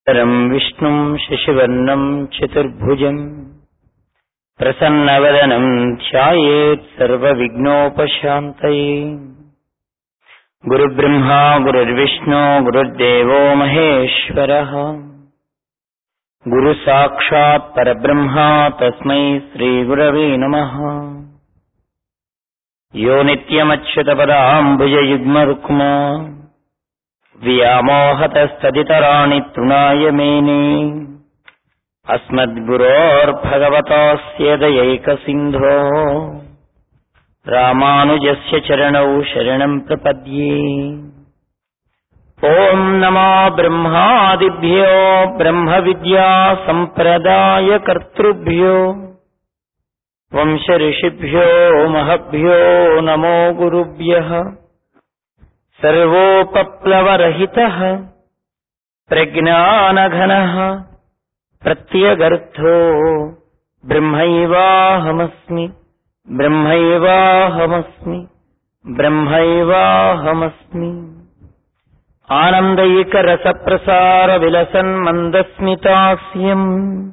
శుక్లాంబరధరం విష్ణుం శశివర్ణం చతుర్భుజం ప్రసన్నవదనం ధ్యాయేత్ సర్వవిఘ్నోపశాంతయే గురుబ్రహ్మా గురుర్విష్ణు గురుర్దేవో మహేశ్వరः గురు సాక్షాత్ పరబ్రహ్మ తస్మై శ్రీగురవే నమః యో నిత్యమచ్యుతపదాంబుజయుగ్మరుక్మా వ్యామోహతస్తదితరాణి తృణాయ మేనే అస్మద్గురోర్భగవతోస్య దయైకసింధో రామానుజస్య చరణౌ శరణం ప్రపద్యే ఓం నమో బ్రహ్మాదిభ్యో బ్రహ్మ విద్యా సంప్రదాయ కర్తృభ్యో వంశ ఋషిభ్యో మహభ్యో నమో గురుభ్యః సర్వోపప్లవరహితः ప్రజ్ఞానఘనः ప్రత్యగర్థో బ్రహ్మైవాహమస్మి బ్రహ్మైవాహమస్మి బ్రహ్మైవాహమస్మి ఆనందైకరసప్రసార విలసన్ మందస్మితాస్యం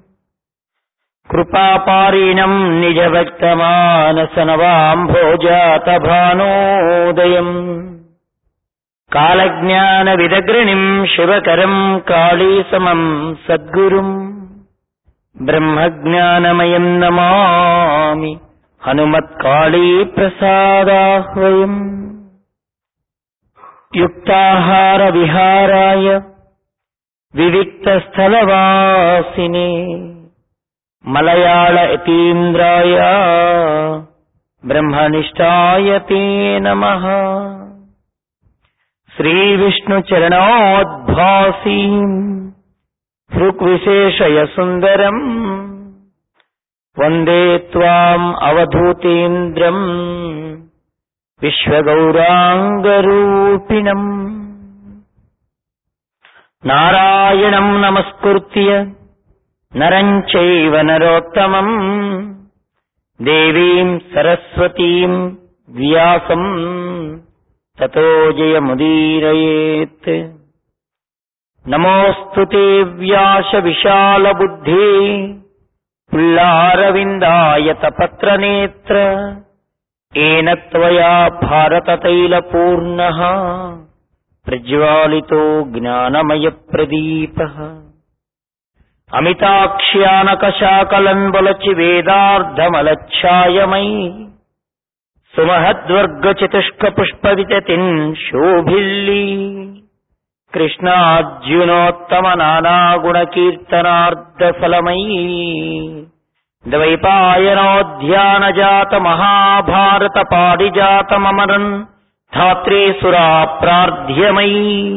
కృపాపారీణం నిజభక్తమానసనవాంభోజాతభానోదయం కాలజ్ఞాన విదగ్రణిం శివకరం కాళీసమం సద్గురుం బ్రహ్మజ్ఞానమయం నమామి హనుమత్కాళీ ప్రసాదాహ్వయం యుక్తాహార విహారాయ వివిక్తస్థలవాసినే మలయాళ యతీంద్రాయ బ్రహ్మనిష్టాయ తే నమః శ్రీవిష్ణుచరణోద్భాసీం హృక్విశేషయ సుందరం వందే త్వాం అవధూతేంద్రం విశ్వగౌరాంగరూపిణం నారాయణం నమస్కృత్య నరం చైవ నరోత్తమం దేవీం సరస్వతీం వ్యాసం తతో జయముదీరయేత్ నమోऽस्तु ते వ్యాస విశాలబుద్ధి పుల్లారవిందాయతపత్రనేత్ర ఏన త్వయా భారతతైలపూర్ణः ప్రజ్వాలితో జ్ఞానమయప్రదీపः అమితాక్ష్యానకశాకలన్బలచి వేదార్థమలఛాయమై సుమహద్వర్గచతుష్కపుష్పవితతిన్ శోభిల్లి కృష్ణార్జునోత్తమ నానాగుణకీర్తనార్ధఫలమై ద్వైపాయనోధ్యానజాత మహాభారత పాడిజాతమమరన్ ధాత్రీసురా ప్రార్థ్యమై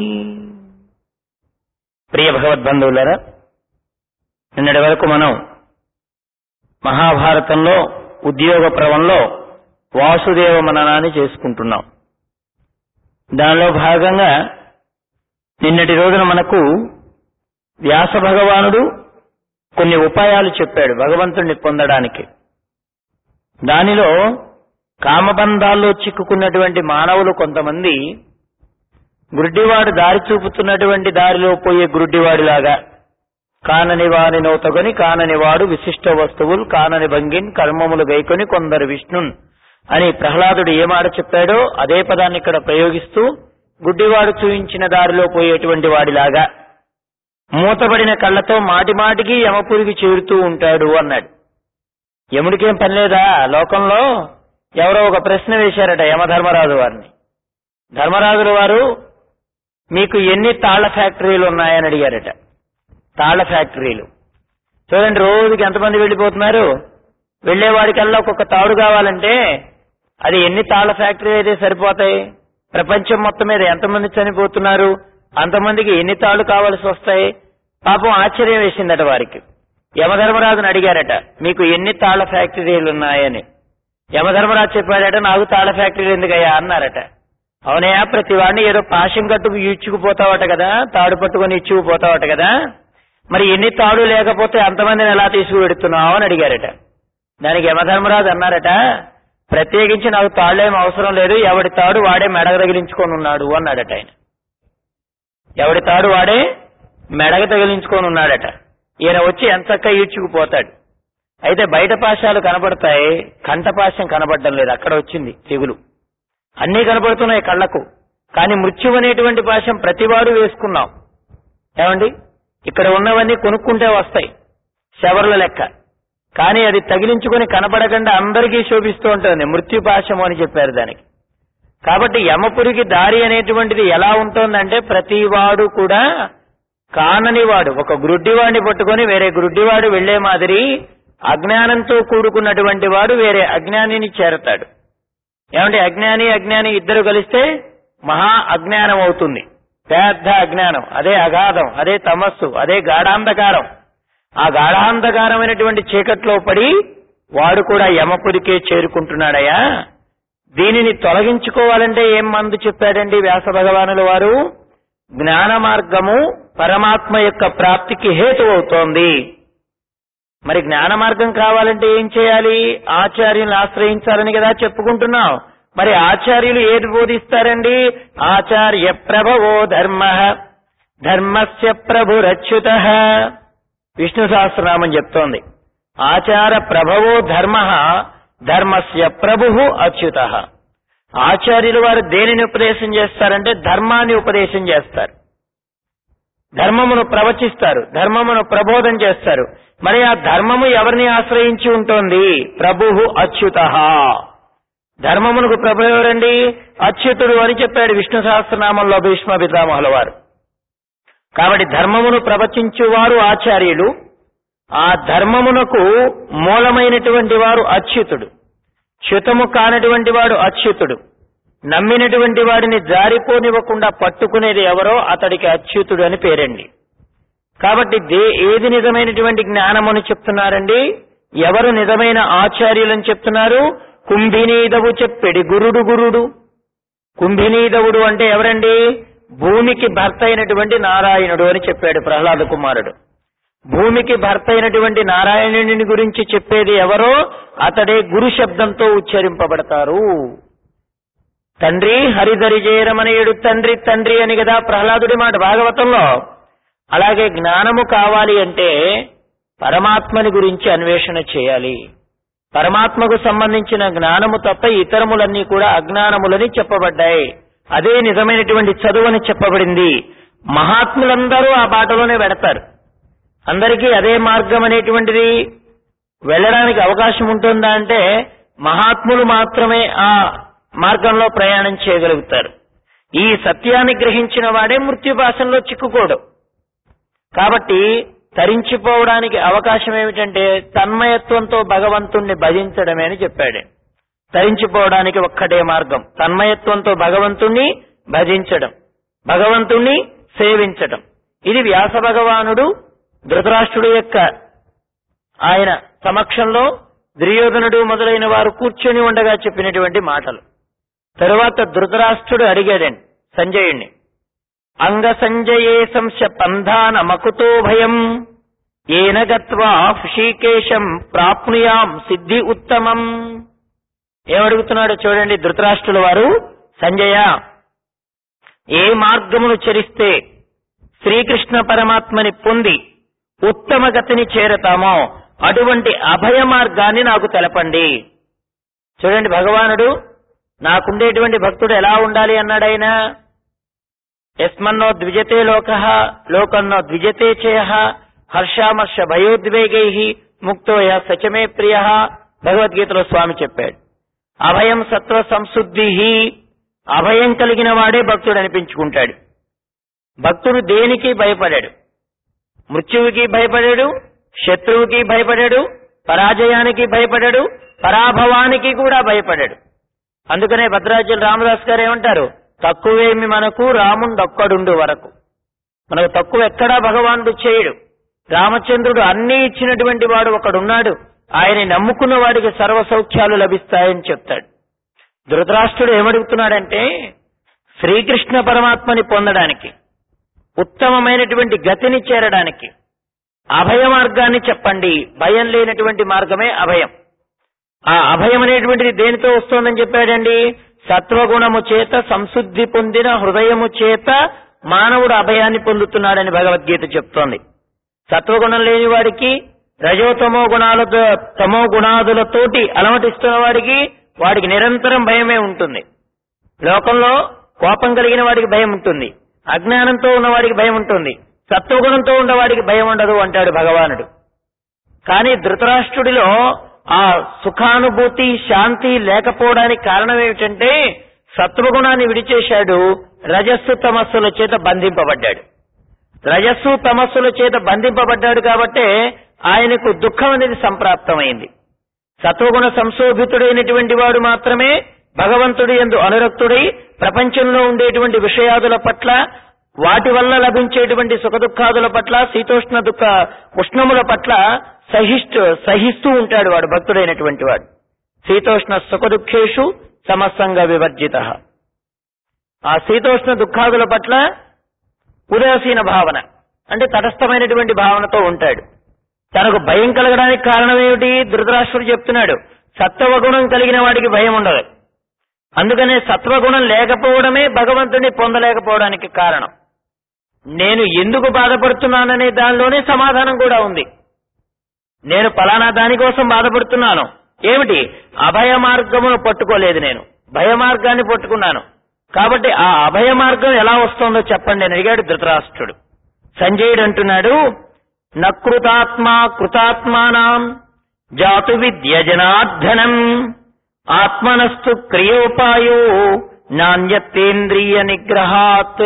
ప్రియ భగవద్బంధువులరా నిన్నటి వరకు మనం మహాభారతంలో ఉద్యోగ ప్రవంలో వాసుదేవ మననాన్ని చేసుకుంటున్నాం దానిలో భాగంగా నిన్నటి రోజున మనకు వ్యాస భగవానుడు కొన్ని ఉపాయాలు చెప్పాడు భగవంతుణ్ణి పొందడానికి దానిలో కామబంధాల్లో చిక్కుకున్నటువంటి మానవులు కొంతమంది గుడ్డివాడు దారి చూపుతున్నటువంటి దారిలో పోయే గుడ్డివాడిలాగా కానని వాని నోతగని కానని వాడు విశిష్ట వస్తువులు కానని భంగిన్ కర్మములు గైకొని కొందరు విష్ణున్ అని ప్రహ్లాదుడు ఏమాట చెప్పాడో అదే పదాన్ని ఇక్కడ ప్రయోగిస్తూ గుడ్డివాడు చూయించిన దారిలో పోయేటువంటి వాడిలాగా మూతబడిన కళ్ళతో మాటి మాటికి యమపురికి చేరుతూ ఉంటాడు అన్నాడు యముడికేం పని లేదా లోకంలో ఎవరో ఒక ప్రశ్న వేశారట యమధర్మరాజు వారిని ధర్మరాజుల వారు మీకు ఎన్ని తాళ్ల ఫ్యాక్టరీలు ఉన్నాయని అడిగారట తాళ్ల ఫ్యాక్టరీలు చూడండి రోజుకి ఎంతమంది వెళ్ళిపోతున్నారు వెళ్లేవాడికల్లా ఒక్కొక్క తాడు కావాలంటే అది ఎన్ని తాళ్ల ఫ్యాక్టరీ అయితే సరిపోతాయి ప్రపంచం మొత్తం మీద ఎంతమంది చనిపోతున్నారు అంతమందికి ఎన్ని తాళ్లు కావాల్సి వస్తాయి పాపం ఆశ్చర్యం వేసిందట వారికి యమధర్మరాజుని అడిగారట మీకు ఎన్ని తాళ్ల ఫ్యాక్టరీలు ఉన్నాయని యమధర్మరాజు చెప్పాడట నాకు తాళ్ల ఫ్యాక్టరీ ఎందుకయ్యా అన్నారట అవునయా ప్రతి వాడిని ఏదో పాశం కట్టుకు ఇచ్చుకుపోతావట కదా తాడు పట్టుకొని ఇచ్చుకుపోతావట కదా మరి ఎన్ని తాడు లేకపోతే అంతమందిని ఎలా తీసుకువెడుతున్నావు అని అడిగారట దానికి యమధర్మరాజు అన్నారట ప్రత్యేకించి నాకు తాళ్ళేం అవసరం లేదు ఎవడి తాడు వాడే మెడ తగిలించుకొని ఉన్నాడు అన్నాడట ఆయన ఎవడి తాడు వాడే మెడగ తగిలించుకొని ఉన్నాడట ఈయన వచ్చి ఎంతక్క ఈడ్చుకుపోతాడు అయితే బయట పాశాలు కనబడతాయి కంఠపాశం కనబడడం లేదు అక్కడ వచ్చింది తెగులు అన్నీ కనబడుతున్నాయి కళ్ళకు కానీ మృత్యు అనేటువంటి పాశం ప్రతివాడు వేసుకున్నాం ఏమండి ఇక్కడ ఉన్నవన్నీ కొనుక్కుంటే వస్తాయి శవర్ల లెక్క కానీ అది తగిలించుకొని కనబడకుండా అందరికీ శోభిస్తూ ఉంటుంది మృత్యుపాశము అని చెప్పారు దానికి కాబట్టి యమపురికి దారి అనేటువంటిది ఎలా ఉంటుందంటే ప్రతివాడు కూడా కాననివాడు ఒక గ్రుడ్డివాడిని పట్టుకొని వేరే గ్రుడ్డివాడు వెళ్లే మాదిరి అజ్ఞానంతో కూడుకున్నటువంటి వాడు వేరే అజ్ఞానిని చేరతాడు ఏమంటే అజ్ఞాని అజ్ఞాని ఇద్దరు కలిస్తే మహా అజ్ఞానం అవుతుంది పెద్ద అజ్ఞానం అదే అగాధం అదే తమస్సు అదే గాఢాంధకారం ఆ గాఢాంధకారమైనటువంటి చీకట్లో పడి వాడు కూడా యమపురికే చేరుకుంటున్నాడయ్యా దీనిని తొలగించుకోవాలంటే ఏం మందు చెప్పాడండి వ్యాస భగవానుల వారు జ్ఞాన మార్గము పరమాత్మ యొక్క ప్రాప్తికి హేతు అవుతోంది మరి జ్ఞాన మార్గం కావాలంటే ఏం చేయాలి ఆచార్యులను ఆశ్రయించాలని కదా చెప్పుకుంటున్నాం మరి ఆచార్యులు ఏది బోధిస్తారండి ఆచార్య ప్రభవో ధర్మ ధర్మస్య ప్రభురచ్యుత విష్ణు సహస్రనామం చెప్తోంది ఆచార ప్రభవో ధర్మ ధర్మస్య ప్రభు అచ్యుత ఆచార్యులు వారు దేనిని ఉపదేశం చేస్తారంటే ధర్మాన్ని ఉపదేశం చేస్తారు ధర్మమును ప్రవచిస్తారు ధర్మమును ప్రబోధం చేస్తారు మరి ఆ ధర్మము ఎవరిని ఆశ్రయించి ఉంటుంది ప్రభు అచ్యుత ధర్మమునకు ప్రభు ఎవరండి అచ్యుతుడు అని చెప్పాడు విష్ణు సహస్రనామంలో భీష్మ పితామహుల వారు కాబట్టి ధర్మమును ప్రవచించువారు ఆచార్యులు ఆ ధర్మమునకు మూలమైనటువంటి వారు అచ్యుతుడు చ్యుతము కానటువంటి వాడు అచ్యుతుడు నమ్మినటువంటి వాడిని జారిపోనివ్వకుండా పట్టుకునేది ఎవరో అతడికి అచ్యుతుడు అని పేరండి కాబట్టి దే ఏది నిజమైనటువంటి జ్ఞానమని చెప్తున్నారండి ఎవరు నిజమైన ఆచార్యులని చెప్తున్నారు కుంభినీదవు చెప్పెడి గురుడు గురుడు కుంభినీదవుడు అంటే ఎవరండి భూమికి భర్త అయినటువంటి నారాయణుడు అని చెప్పాడు ప్రహ్లాద కుమారుడు భూమికి భర్త అయినటువంటి నారాయణుని గురించి చెప్పేది ఎవరో అతడే గురు శబ్దంతో ఉచ్చరింపబడతారు తండ్రి హరిధరి జయరమణయుడు తండ్రి తండ్రి అని కదా ప్రహ్లాదుడి మాట భాగవతంలో అలాగే జ్ఞానము కావాలి అంటే పరమాత్మని గురించి అన్వేషణ చేయాలి పరమాత్మకు సంబంధించిన జ్ఞానము తప్ప ఇతరములన్నీ కూడా అజ్ఞానములని చెప్పబడ్డాయి అదే నిజమైనటువంటి చదువు అని చెప్పబడింది మహాత్ములందరూ ఆ బాటలోనే వెడతారు అందరికీ అదే మార్గం అనేటువంటిది వెళ్ళడానికి అవకాశం ఉంటుందా అంటే మహాత్ములు మాత్రమే ఆ మార్గంలో ప్రయాణం చేయగలుగుతారు ఈ సత్యాన్ని గ్రహించిన వాడే మృత్యుపాసంలో చిక్కుకోడు కాబట్టి తరించిపోవడానికి అవకాశం ఏమిటంటే తన్మయత్వంతో భగవంతుణ్ణి భజించడమే అని చెప్పాడు తరించిపోవడానికి ఒక్కటే మార్గం తన్మయత్వంతో భగవంతుణ్ణి భజించడం భగవంతుణ్ణి సేవించడం ఇది వ్యాస భగవానుడు ధృతరాష్ట్రుడు యొక్క ఆయన సమక్షంలో దుర్యోధనుడు మొదలైన వారు కూర్చొని ఉండగా చెప్పినటువంటి మాటలు తరువాత ధృతరాష్ట్రుడు అడిగాడండి సంజయుణ్ణి అంగ సంజయే సంశ పంధాన మకుతో భయం ఏన గత్వా హృషికేశం ప్రాప్నుయాం సిద్ధి ఉత్తమం ఏమడుగుతున్నాడో చూడండి ధృతరాష్ట్రుల వారు సంజయ ఏ మార్గమును చరిస్తే శ్రీకృష్ణ పరమాత్మని పొంది ఉత్తమ గతిని చేరతామో అటువంటి అభయ మార్గాన్ని నాకు తెలపండి చూడండి భగవానుడు నాకుండేటువంటి భక్తుడు ఎలా ఉండాలి అన్నాడైనా యస్మన్నో ద్విజతే లోక లోకన్నో ద్విజతే చేయ హర్షామర్ష భయోద్వేగై ముక్తోయ సచమే ప్రియ భగవద్గీతలో స్వామి చెప్పాడు అభయం సత్వ సంశుద్ధి అభయం కలిగిన వాడే భక్తుడు అనిపించుకుంటాడు భక్తుడు దేనికి భయపడాడు మృత్యువుకి భయపడాడు శత్రువుకి భయపడాడు పరాజయానికి భయపడాడు పరాభవానికి కూడా భయపడాడు అందుకనే భద్రాచల రామదాస్ గారు ఏమంటారు తక్కువేమి మనకు రాముండొక్కడుండు వరకు మనకు తక్కువ ఎక్కడా భగవానుడు చేయడు రామచంద్రుడు అన్నీ ఇచ్చినటువంటి వాడు ఒకడున్నాడు ఆయన నమ్ముకున్న వాడికి సర్వ సౌఖ్యాలు లభిస్తాయని చెప్తాడు ధృతరాష్ట్రుడు ఏమడుగుతున్నాడంటే శ్రీకృష్ణ పరమాత్మని పొందడానికి ఉత్తమమైనటువంటి గతిని చేరడానికి అభయ మార్గాన్ని చెప్పండి భయం లేనటువంటి మార్గమే అభయం ఆ అభయం అనేటువంటిది దేనితో వస్తోందని చెప్పాడండి సత్వగుణము చేత సంశుద్ధి పొందిన హృదయము చేత మానవుడు అభయాన్ని పొందుతున్నాడని భగవద్గీత చెప్తోంది సత్వగుణం లేని వాడికి రజోతమో గుణాలతో తమో గుణాదులతోటి అలమటిస్తున్న వాడికి వాడికి నిరంతరం భయమే ఉంటుంది లోకంలో కోపం కలిగిన వాడికి భయం ఉంటుంది అజ్ఞానంతో ఉన్నవాడికి భయం ఉంటుంది సత్వగుణంతో ఉన్నవాడికి భయం ఉండదు అంటాడు భగవానుడు కానీ ధృతరాష్ట్రుడిలో ఆ సుఖానుభూతి శాంతి లేకపోవడానికి కారణం ఏమిటంటే సత్వగుణాన్ని విడిచేశాడు రజస్సు తమస్సుల చేత బంధింపబడ్డాడు రజస్సు తమస్సుల చేత బంధింపబడ్డాడు కాబట్టే ఆయనకు దుఃఖం అనేది సంప్రాప్తమైంది సత్వగుణ సంశోభితుడైనటువంటి వాడు మాత్రమే భగవంతుడి ఎందు అనురక్తుడై ప్రపంచంలో ఉండేటువంటి విషయాదుల పట్ల వాటి వల్ల లభించేటువంటి సుఖ దుఃఖాదుల పట్ల శీతోష్ణ దుఃఖ ఉష్ణముల పట్ల సహిష్టు సహిస్తూ ఉంటాడు వాడు భక్తుడైనటువంటి వాడు శీతోష్ణ సుఖ దుఃఖేషు సమస్సంగ వివర్జిత ఆ శీతోష్ణ దుఃఖాదుల పట్ల ఉదాసీన భావన అంటే తటస్థమైనటువంటి భావనతో ఉంటాడు తనకు భయం కలగడానికి కారణం ఏమిటి ధృతరాష్ట్రుడు చెప్తున్నాడు సత్వగుణం కలిగిన వాడికి భయం ఉండదు అందుకనే సత్వగుణం లేకపోవడమే భగవంతుని పొందలేకపోవడానికి కారణం నేను ఎందుకు బాధపడుతున్నాననే దానిలోనే సమాధానం కూడా ఉంది నేను ఫలానా దానికోసం బాధపడుతున్నాను ఏమిటి అభయ మార్గమును పట్టుకోలేదు నేను భయ మార్గాన్ని పట్టుకున్నాను కాబట్టి ఆ అభయ మార్గం ఎలా వస్తుందో చెప్పండి అని అడిగాడు ధృతరాష్ట్రుడు సంజయుడు అంటున్నాడు నకృతాత్మా కృతాత్మానాం జాతు విద్య జనార్దనం ఆత్మనస్తు క్రియోపాయో నాణ్యతేంద్రియ నిగ్రహాత్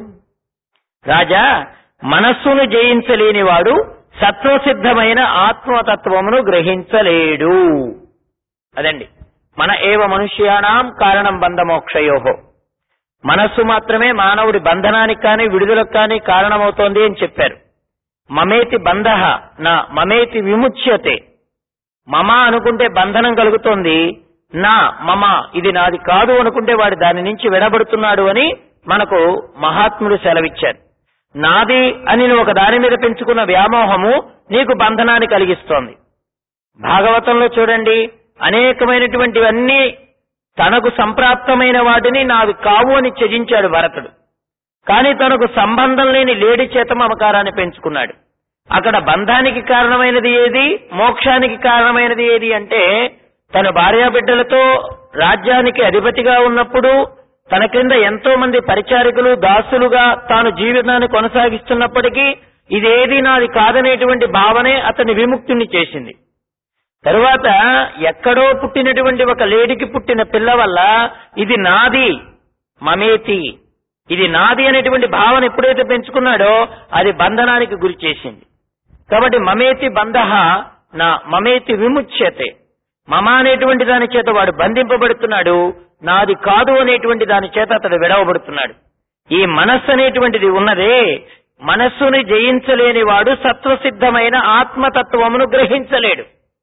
రాజా మనస్సును జయించలేని వాడు సత్వసిద్ధమైన ఆత్మతత్వమును గ్రహించలేడు అదండి మన ఏవ మనుష్యానాం కారణం బంధమోక్షయోహో మనస్సు మాత్రమే మానవుడి బంధనానికి కానీ విడుదలకు కానీ కారణమవుతోంది అని చెప్పారు మమేతి బంధ నా మమేతి విముచ్యతే మమ అనుకుంటే బంధనం కలుగుతోంది నా మమ ఇది నాది కాదు అనుకుంటే వాడు దాని నుంచి విడబడుతున్నాడు అని మనకు మహాత్ముడు సెలవిచ్చారు నాది అని నువ్వు ఒక దాని మీద పెంచుకున్న వ్యామోహము నీకు బంధనాన్ని కలిగిస్తోంది భాగవతంలో చూడండి అనేకమైనటువంటివన్నీ తనకు సంప్రాప్తమైన వాటిని నావి కావు అని త్యజించాడు భరతుడు కానీ తనకు సంబంధం లేని లేడి చేత మమకారాన్ని పెంచుకున్నాడు అక్కడ బంధానికి కారణమైనది ఏది మోక్షానికి కారణమైనది ఏది అంటే తన భార్యాబిడ్డలతో రాజ్యానికి అధిపతిగా ఉన్నప్పుడు తన క్రింద ఎంతో మంది పరిచారికులు దాసులుగా తాను జీవితాన్ని కొనసాగిస్తున్నప్పటికీ ఇదేది నాది కాదనేటువంటి భావనే అతని విముక్తిని చేసింది తరువాత ఎక్కడో పుట్టినటువంటి ఒక లేడికి పుట్టిన పిల్ల వల్ల ఇది నాది మమేతి ఇది నాది అనేటువంటి భావన ఎప్పుడైతే పెంచుకున్నాడో అది బంధనానికి గురి చేసింది కాబట్టి మమేతి బంధ నా మమేతి విముచ్యతే మమ అనేటువంటి దాని చేత వాడు బంధింపబడుతున్నాడు నాది కాదు అనేటువంటి దాని చేత అతడు విడవబడుతున్నాడు ఈ మనస్సు అనేటువంటిది ఉన్నదే మనస్సుని జయించలేని వాడు సత్వసిద్ధమైన ఆత్మతత్వమును గ్రహించలేడు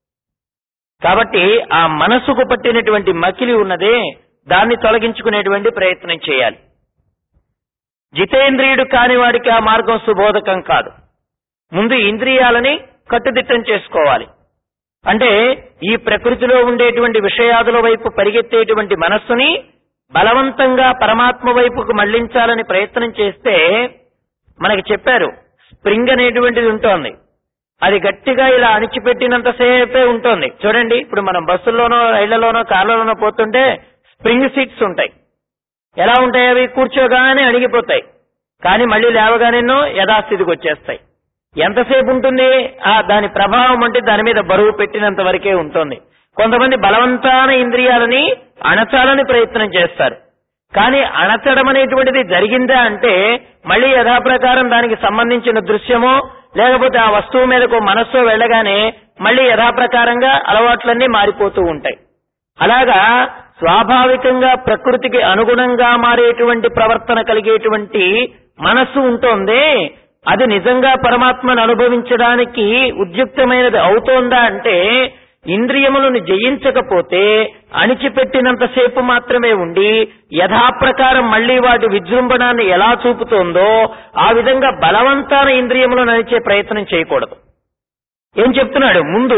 కాబట్టి ఆ మనస్సుకు పట్టినటువంటి మకిలి ఉన్నదే దాన్ని తొలగించుకునేటువంటి ప్రయత్నం చేయాలి జితేంద్రియుడు కాని వాడికి ఆ మార్గం సుబోధకం కాదు ముందు ఇంద్రియాలని కట్టుదిట్టం చేసుకోవాలి అంటే ఈ ప్రకృతిలో ఉండేటువంటి విషయాదుల వైపు పరిగెత్తేటువంటి మనస్సుని బలవంతంగా పరమాత్మ వైపుకు మళ్లించాలని ప్రయత్నం చేస్తే మనకి చెప్పారు స్ప్రింగ్ అనేటువంటిది ఉంటుంది అది గట్టిగా ఇలా అణిచిపెట్టినంతసేపే ఉంటుంది చూడండి ఇప్పుడు మనం బస్సుల్లోనో రైళ్లలోనో కార్లలోనో పోతుంటే స్ప్రింగ్ సీట్స్ ఉంటాయి ఎలా ఉంటాయి అవి కూర్చోగానే అణిగిపోతాయి కానీ మళ్ళీ లేవగానేనో యథాస్థితికి వచ్చేస్తాయి ఎంతసేపు ఉంటుంది ఆ దాని ప్రభావం అంటే దాని మీద బరువు పెట్టినంత వరకే ఉంటుంది కొంతమంది బలవంతాన ఇంద్రియాలని అణచాలని ప్రయత్నం చేస్తారు కానీ అణచడం అనేటువంటిది జరిగిందా అంటే మళ్ళీ యథాప్రకారం దానికి సంబంధించిన దృశ్యమో లేకపోతే ఆ వస్తువు మీదకు మనస్సు వెళ్ళగానే మళ్ళీ యథాప్రకారంగా అలవాట్లన్నీ మారిపోతూ ఉంటాయి అలాగా స్వాభావికంగా ప్రకృతికి అనుగుణంగా మారేటువంటి ప్రవర్తన కలిగేటువంటి మనస్సు ఉంటోంది అది నిజంగా పరమాత్మను అనుభవించడానికి ఉద్యుక్తమైనది అవుతోందా అంటే ఇంద్రియములను జయించకపోతే అణిచిపెట్టినంతసేపు మాత్రమే ఉండి యథాప్రకారం మళ్లీ వాటి విజృంభణాన్ని ఎలా చూపుతోందో ఆ విధంగా బలవంతాన ఇంద్రియములను అణిచే ప్రయత్నం చేయకూడదు ఏం చెప్తున్నాడు ముందు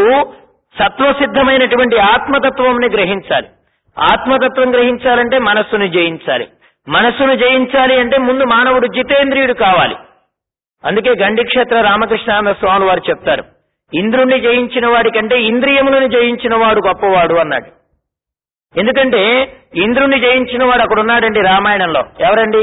సత్వసిద్ధమైనటువంటి ఆత్మతత్వంని గ్రహించాలి ఆత్మతత్వం గ్రహించాలంటే మనస్సును జయించాలి మనస్సును జయించాలి అంటే ముందు మానవుడు జితేంద్రియుడు కావాలి అందుకే గండిక్షేత్ర రామకృష్ణానంద స్వామి వారు చెప్తారు ఇంద్రుణ్ణి జయించిన వాడికంటే ఇంద్రియములను జయించిన వాడు గొప్పవాడు అన్నాడు ఎందుకంటే ఇంద్రుణ్ణి జయించిన వాడు అక్కడ ఉన్నాడండి రామాయణంలో ఎవరండి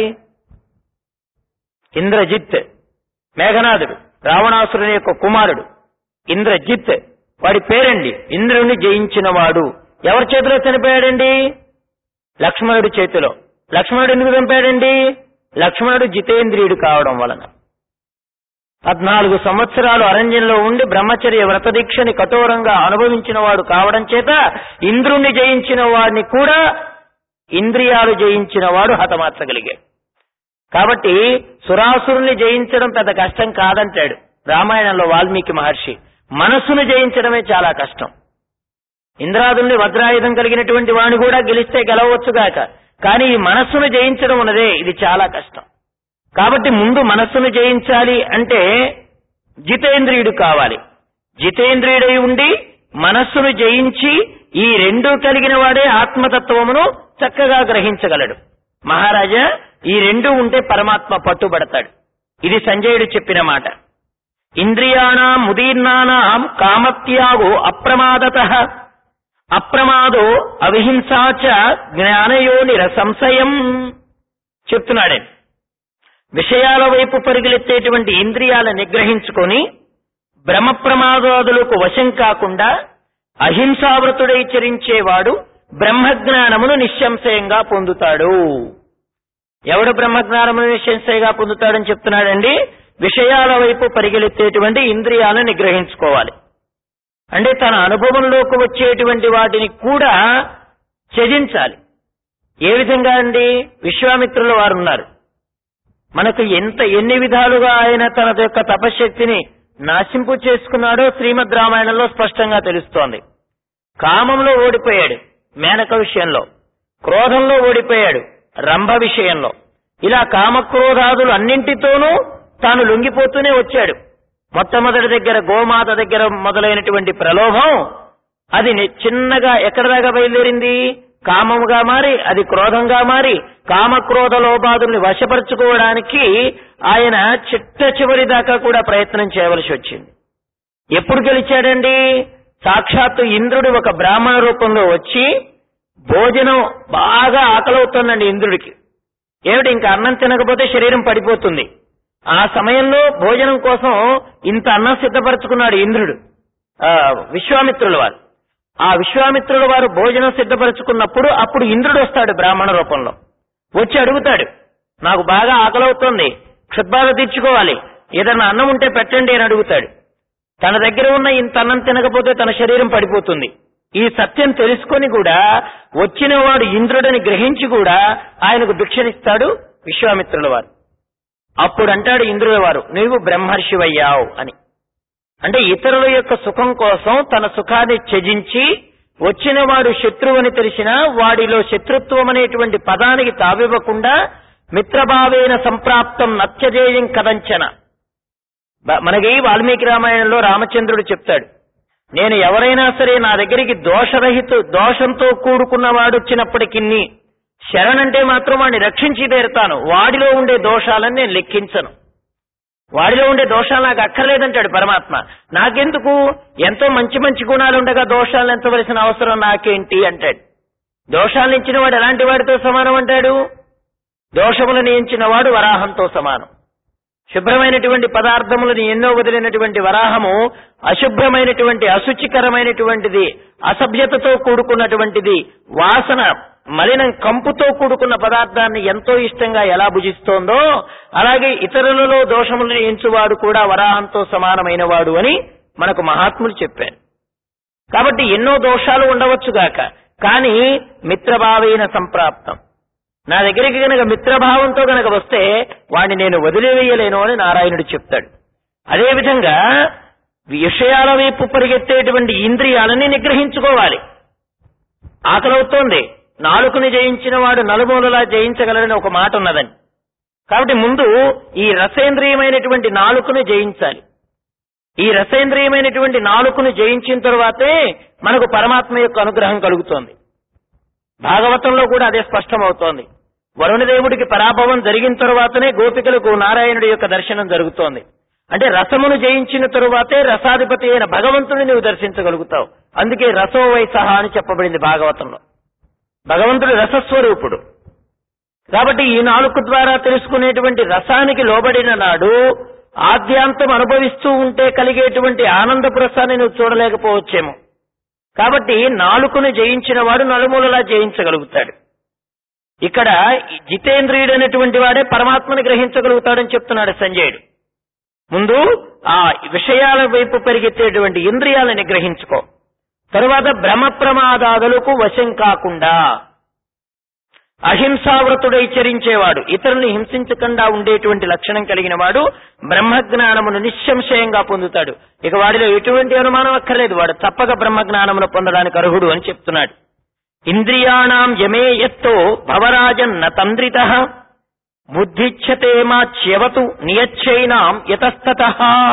ఇంద్రజిత్ మేఘనాథుడు రావణాసురుని యొక్క కుమారుడు ఇంద్రజిత్ వాడి పేరండి ఇంద్రుణ్ణి జయించిన వాడు ఎవరి చేతిలో చనిపోయాడండి లక్ష్మణుడి చేతిలో లక్ష్మణుడు ఎందుకు చంపాడండి లక్ష్మణుడు జితేంద్రియుడు కావడం వలన పద్నాలుగు సంవత్సరాలు అరణ్యంలో ఉండి బ్రహ్మచర్య వ్రతదీక్షని కఠోరంగా అనుభవించిన వాడు కావడం చేత ఇంద్రుణ్ణి జయించిన వాడిని కూడా ఇంద్రియాలు జయించిన వాడు హతమార్చగలిగాడు కాబట్టి సురాసురుల్ని జయించడం పెద్ద కష్టం కాదంటాడు రామాయణంలో వాల్మీకి మహర్షి మనస్సును జయించడమే చాలా కష్టం ఇంద్రాదుల్ని వజ్రాయుధం కలిగినటువంటి వాణ్ణి కూడా గెలిస్తే గెలవచ్చుగాక కానీ ఈ మనస్సును జయించడం ఉన్నదే ఇది చాలా కష్టం కాబట్టి ముందు మనస్సును జయించాలి అంటే జితేంద్రియుడు కావాలి జితేంద్రియుడై ఉండి మనస్సును జయించి ఈ రెండు కలిగిన వాడే ఆత్మతత్వమును చక్కగా గ్రహించగలడు మహారాజా ఈ రెండు ఉంటే పరమాత్మ పట్టుబడతాడు ఇది సంజయుడు చెప్పిన మాట ఇంద్రియాణం ముదీర్ణానాం కామత్యాగో అప్రమాదత అప్రమాదో అవిహింసాచ జ్ఞానయోనిర సంశయం చెప్తున్నాడే విషయాల వైపు పరిగెలెత్తేటువంటి ఇంద్రియాల నిగ్రహించుకొని భ్రమ ప్రమాదాదులకు వశం కాకుండా అహింసావృతుడై చరించేవాడు బ్రహ్మజ్ఞానమును నిశ్శంశయంగా పొందుతాడు ఎవడు బ్రహ్మజ్ఞానమును నిశ్శంశయంగా పొందుతాడని చెప్తున్నాడండి విషయాల వైపు పరిగెలెత్తేటువంటి ఇంద్రియాలను నిగ్రహించుకోవాలి అంటే తన అనుభవంలోకి వచ్చేటువంటి వాటిని కూడా త్యజించాలి ఏ విధంగా అండి విశ్వామిత్రుల వారు ఉన్నారు మనకు ఎంత ఎన్ని విధాలుగా ఆయన తన యొక్క తపశ్శక్తిని నాశింపు చేసుకున్నాడో శ్రీమద్ రామాయణంలో స్పష్టంగా తెలుస్తోంది కామంలో ఓడిపోయాడు మేనక విషయంలో క్రోధంలో ఓడిపోయాడు రంభ విషయంలో ఇలా కామక్రోధాదులు అన్నింటితోనూ తాను లొంగిపోతూనే వచ్చాడు మొట్టమొదటి దగ్గర గోమాత దగ్గర మొదలైనటువంటి ప్రలోభం అది ని- చిన్నగా ఎక్కడి దాకా బయలుదేరింది కామముగా మారి అది క్రోధంగా మారి కామక్రోధ లోపాదుల్ని వశపరుచుకోవడానికి ఆయన చిట్ట చివరి దాకా కూడా ప్రయత్నం చేయవలసి వచ్చింది ఎప్పుడు గెలిచాడండి సాక్షాత్తు ఇంద్రుడు ఒక బ్రాహ్మణ రూపంలో వచ్చి భోజనం బాగా ఆకలవుతోందండి ఇంద్రుడికి ఏమిటి ఇంకా అన్నం తినకపోతే శరీరం పడిపోతుంది ఆ సమయంలో భోజనం కోసం ఇంత అన్నం సిద్ధపరచుకున్నాడు ఇంద్రుడు ఆ, విశ్వామిత్రుల వారు ఆ విశ్వామిత్రుల వారు భోజనం సిద్ధపరచుకున్నప్పుడు అప్పుడు ఇంద్రుడు వస్తాడు బ్రాహ్మణ రూపంలో వచ్చి అడుగుతాడు నాకు బాగా ఆకలవుతోంది క్షుద్బాధ తీర్చుకోవాలి ఏదన్నా అన్నం ఉంటే పెట్టండి అని అడుగుతాడు తన దగ్గర ఉన్న ఇంత అన్నం తినకపోతే తన శరీరం పడిపోతుంది ఈ సత్యం తెలుసుకొని కూడా వచ్చిన వాడు ఇంద్రుడని గ్రహించి కూడా ఆయనకు భిక్షనిస్తాడు విశ్వామిత్రుల వారు అప్పుడు అంటాడు ఇంద్రుల వారు నీవు బ్రహ్మర్షివయ్యావు అని అంటే ఇతరుల యొక్క సుఖం కోసం తన సుఖాన్ని త్యజించి వచ్చిన వాడు శత్రువు అని తెలిసినా వాడిలో శత్రుత్వం అనేటువంటి పదానికి తావివ్వకుండా మిత్రభావేన సంప్రాప్తం నత్యజేయం కదంచన బ- మనకి వాల్మీకి రామాయణంలో రామచంద్రుడు చెప్తాడు నేను ఎవరైనా సరే నా దగ్గరికి దోషరహిత దోషంతో కూడుకున్న వాడు వచ్చినప్పటికీ శరణంటే మాత్రం వాడిని రక్షించి తీరుతాను వాడిలో ఉండే దోషాలను నేను లెక్కించను వాడిలో ఉండే దోషాలు నాకు అక్కర్లేదంటాడు పరమాత్మ నాకెందుకు ఎంతో మంచి మంచి గుణాలు ఉండగా దోషాలు ఎంచవలసిన అవసరం నాకేంటి అంటాడు దోషాలను ఇచ్చిన వాడు ఎలాంటి వాడితో సమానం అంటాడు దోషములను ఎంచిన వాడు వరాహంతో సమానం శుభ్రమైనటువంటి పదార్థములను ఎన్నో వదిలినటువంటి వరాహము అశుభ్రమైనటువంటి అశుచికరమైనటువంటిది అసభ్యతతో కూడుకున్నటువంటిది వాసన మలినం కంపుతో కూడుకున్న పదార్థాన్ని ఎంతో ఇష్టంగా ఎలా భుజిస్తోందో అలాగే ఇతరులలో దోషములను ఎంచువాడు కూడా వరాహంతో సమానమైన వాడు అని మనకు మహాత్ములు చెప్పారు కాబట్టి ఎన్నో దోషాలు ఉండవచ్చుగాక కానీ మిత్రభావైన సంప్రాప్తం నా దగ్గరికి గనక మిత్రభావంతో గనక వస్తే వాడిని నేను వదిలివేయలేను అని నారాయణుడు చెప్తాడు అదేవిధంగా విషయాల వైపు పరిగెత్తేటువంటి ఇంద్రియాలని నిగ్రహించుకోవాలి ఆకలవుతోంది నాలుకని జయించిన వాడు నలుమూలలా జయించగలడని ఒక మాట ఉన్నదని కాబట్టి ముందు ఈ రసేంద్రియమైనటువంటి నాలుకను జయించాలి ఈ రసేంద్రియమైనటువంటి నాలుకను జయించిన తర్వాతే మనకు పరమాత్మ యొక్క అనుగ్రహం కలుగుతోంది భాగవతంలో కూడా అదే స్పష్టమవుతోంది వరుణదేవుడికి పరాభవం జరిగిన తరువాతనే గోపికలకు నారాయణుడి యొక్క దర్శనం జరుగుతోంది అంటే రసమును జయించిన తరువాతే రసాధిపతి అయిన భగవంతుని నువ్వు దర్శించగలుగుతావు అందుకే రసో వైసహ అని చెప్పబడింది భాగవతంలో భగవంతుడు రసస్వరూపుడు కాబట్టి ఈ నాలుగు ద్వారా తెలుసుకునేటువంటి రసానికి లోబడిన నాడు ఆద్యాంతం అనుభవిస్తూ ఉంటే కలిగేటువంటి ఆనందపు రసాన్ని నువ్వు చూడలేకపోవచ్చేమో కాబట్టి నాలుకను జయించిన వాడు నలుమూలలా జయించగలుగుతాడు ఇక్కడ జితేంద్రియుడు అనేటువంటి వాడే పరమాత్మని గ్రహించగలుగుతాడని చెప్తున్నాడు సంజయుడు ముందు ఆ విషయాల వైపు పరిగెత్తేటువంటి ఇంద్రియాలని గ్రహించుకో తరువాత బ్రహ్మ ప్రమాదాదులకు వశం కాకుండా అహింసావ్రతుడై చరించేవాడు ఇతరుల్ని హింసించకుండా ఉండేటువంటి లక్షణం కలిగిన వాడు బ్రహ్మజ్ఞానమును నిస్సంశయంగా పొందుతాడు ఇక వాడిలో ఎటువంటి అనుమానం అక్కర్లేదు వాడు తప్పక బ్రహ్మజ్ఞానమును పొందడానికి అర్హుడు అని చెప్తున్నాడు ఇంద్రియాణం యమే ఎత్తో భవరాజన్న తంద్రిత బుద్ధిచ్ఛతే మా చ్యవతు నియచ్చైనాం యతస్తత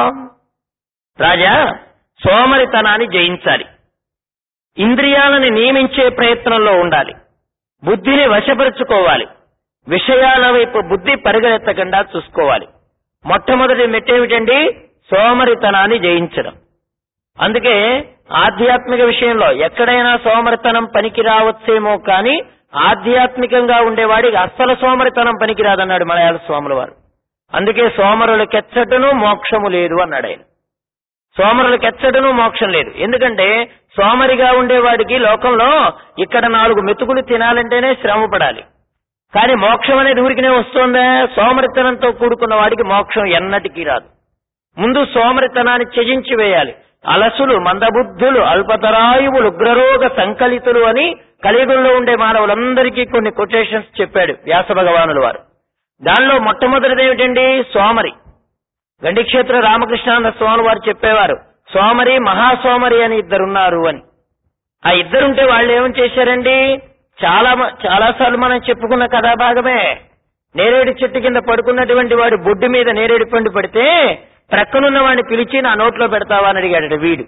రాజా సోమరితనాన్ని జయించాలి ఇంద్రియాలని నియమించే ప్రయత్నంలో ఉండాలి బుద్ధిని వశపరుచుకోవాలి విషయాల వైపు బుద్ధి పరిగెత్తకుండా చూసుకోవాలి మొట్టమొదటి మెట్టేమిటండి సోమరితనాన్ని జయించడం అందుకే ఆధ్యాత్మిక విషయంలో ఎక్కడైనా సోమరితనం పనికి రావచ్చేమో కానీ ఆధ్యాత్మికంగా ఉండేవాడికి అస్సలు సోమరితనం పనికిరాదన్నాడు మలయాళ స్వాముల వారు అందుకే సోమరులకెచ్చటను మోక్షము లేదు అన్నాడు ఆయన సోమరులకెచ్చటను మోక్షం లేదు ఎందుకంటే సోమరిగా ఉండేవాడికి లోకంలో ఇక్కడ నాలుగు మెతుకులు తినాలంటేనే శ్రమ పడాలి కానీ మోక్షం అనేది ఊరికినే వస్తుందా సోమరితనంతో కూడుకున్న వాడికి మోక్షం ఎన్నటికీ రాదు ముందు సోమరితనాన్ని త్యజించి వేయాలి అలసులు మందబుద్ధులు అల్పతరాయువులు ఉగ్రరోగ సంకలితులు అని కలియుగంలో ఉండే మానవులందరికీ కొన్ని కొటేషన్స్ చెప్పాడు వ్యాస భగవానుల వారు దానిలో మొట్టమొదటిది ఏమిటండి సోమరి గండిక్షేత్ర రామకృష్ణానంద స్వామి వారు చెప్పేవారు సోమరి మహాసోమరి అని ఇద్దరున్నారు అని ఆ ఇద్దరుంటే వాళ్ళు ఏమని చేశారండి చాలా మ- చాలాసార్లు మనం చెప్పుకున్న కథాభాగమే నేరేడు చెట్టు కింద పడుకున్నటువంటి వాడి బొడ్డు మీద నేరేడు పండు పడితే ప్రక్కనున్న వాడిని పిలిచి నా నోట్లో పెడతావా అని అడిగాడట వీడు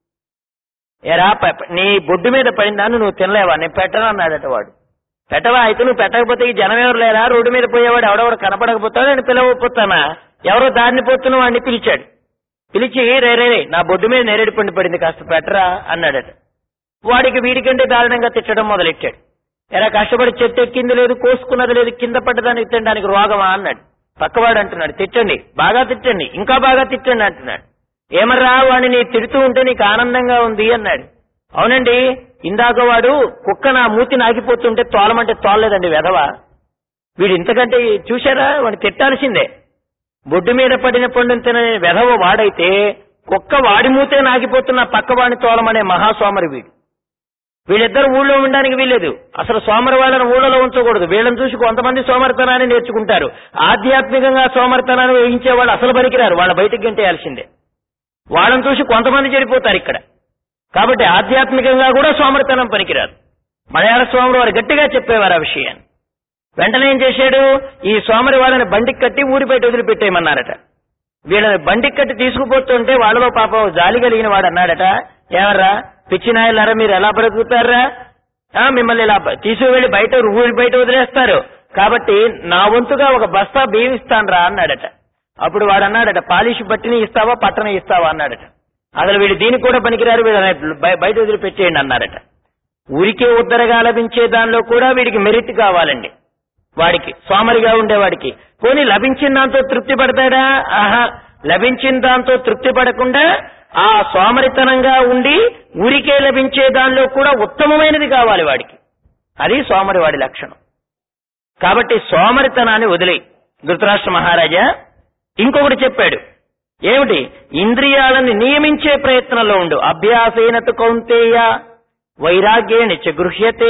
ఎరా పె- నీ బొడ్డు మీద పడిందాన్ని నువ్వు తినలేవా నేను పెట్టను అన్నాడట వాడు పెట్టవా అయితే నువ్వు పెట్టకపోతే ఈ జనం ఎవరు లేరా రోడ్డు మీద పోయేవాడు ఎవడెవడు కనపడకపోతాడు నేను పిలవకపోతానా ఎవరో దారిని పోతున్న వాడిని పిలిచాడు పిలిచి రే రే రే, నా బొడ్డు మీద నేరేడు పండు పడింది కాస్త పెట్టరా అన్నాడట వాడికి వీడికంటే దారుణంగా తిట్టడం మొదలెట్టాడు ఎరా కష్టపడి చెట్టు ఎక్కింది లేదు కోసుకున్నది లేదు కింద పడ్డదానికి తినడానికి రోగమా అన్నాడు పక్కవాడు అంటున్నాడు తిట్టండి బాగా తిట్టండి ఇంకా బాగా తిట్టండి అంటున్నాడు ఏమర్రా వాడిని నీ తిడుతూ ఉంటే నీకు ఆనందంగా ఉంది అన్నాడు అవునండి ఇందాక వాడు కుక్క నా మూతి నాగిపోతుంటే తోలమంటే తోలలేదండి వెధవ వీడు ఇంతకంటే చూశారా వాడిని తిట్టాల్సిందే బొడ్డు మీద పడిన పండుని తినని వెధవ వాడైతే కుక్క వాడి మూతే నాగిపోతున్న పక్కవాడిని తోలమనే మహాస్వామరి వీడు వీళ్ళిద్దరు ఊళ్ళో ఉండడానికి వీల్లేదు అసలు సోమరి వాళ్ళని ఊళ్ళలో ఉంచకూడదు వీళ్ళని చూసి కొంతమంది సోమరితనాన్ని నేర్చుకుంటారు ఆధ్యాత్మికంగా సోమరితనాన్ని వహించే వాళ్ళు అసలు పనికిరారు వాళ్ళ బయటికి గంటేయాల్సిందే వాళ్ళని చూసి కొంతమంది చెడిపోతారు ఇక్కడ కాబట్టి ఆధ్యాత్మికంగా కూడా సోమరితనం పనికిరాదు మలయాళ స్వాములు వారు గట్టిగా చెప్పేవారు ఆ విషయాన్ని వెంటనే ఏం చేశాడు ఈ సోమరి వాళ్ళని బండికి కట్టి ఊరి బయట వదిలిపెట్టేయమన్నారట వీళ్ళని బండికి కట్టి తీసుకుపోతుంటే వాళ్ళలో పాపం జాలి కలిగిన వాడు అన్నాడట ఏమర్రా పిచ్చి నాయలారా మీరు ఎలా బ్రతుకుతారా ఆ, మిమ్మల్ని ఇలా బ- తీసుకువెళ్లి బయట ఊరి బయట వదిలేస్తారు కాబట్టి నా వంతుగా ఒక బస్తా బియ్యం ఇస్తానురా అన్నాడట అప్పుడు వాడు అన్నాడట పాలిష్ బట్టిని ఇస్తావా పట్టణ ఇస్తావా అన్నాడట అసలు వీడు దీనికి కూడా పనికిరారు వీడు బయట వదిలిపెట్టేయండి అన్నారట ఊరికే ఉద్దరగా లభించే దానిలో కూడా వీడికి మెరిట్ కావాలండి వాడికి సోమరిగా ఉండేవాడికి పోనీ లభించిన దాంతో తృప్తి పడతాడా ఆహా లభించిన దాంతో తృప్తి పడకుండా ఆ సోమరితనంగా ఉండి ఊరికే లభించే దానిలో కూడా ఉత్తమమైనది కావాలి వాడికి అది సోమరి వాడి లక్షణం కాబట్టి సోమరితనాన్ని వదిలేయి ధృతరాష్ట్ర మహారాజా ఇంకొకటి చెప్పాడు ఏమిటి ఇంద్రియాలని నియమించే ప్రయత్నంలో ఉండు అభ్యాసేనతు కౌంతేయ వైరాగ్యేణ చ గృహ్యతే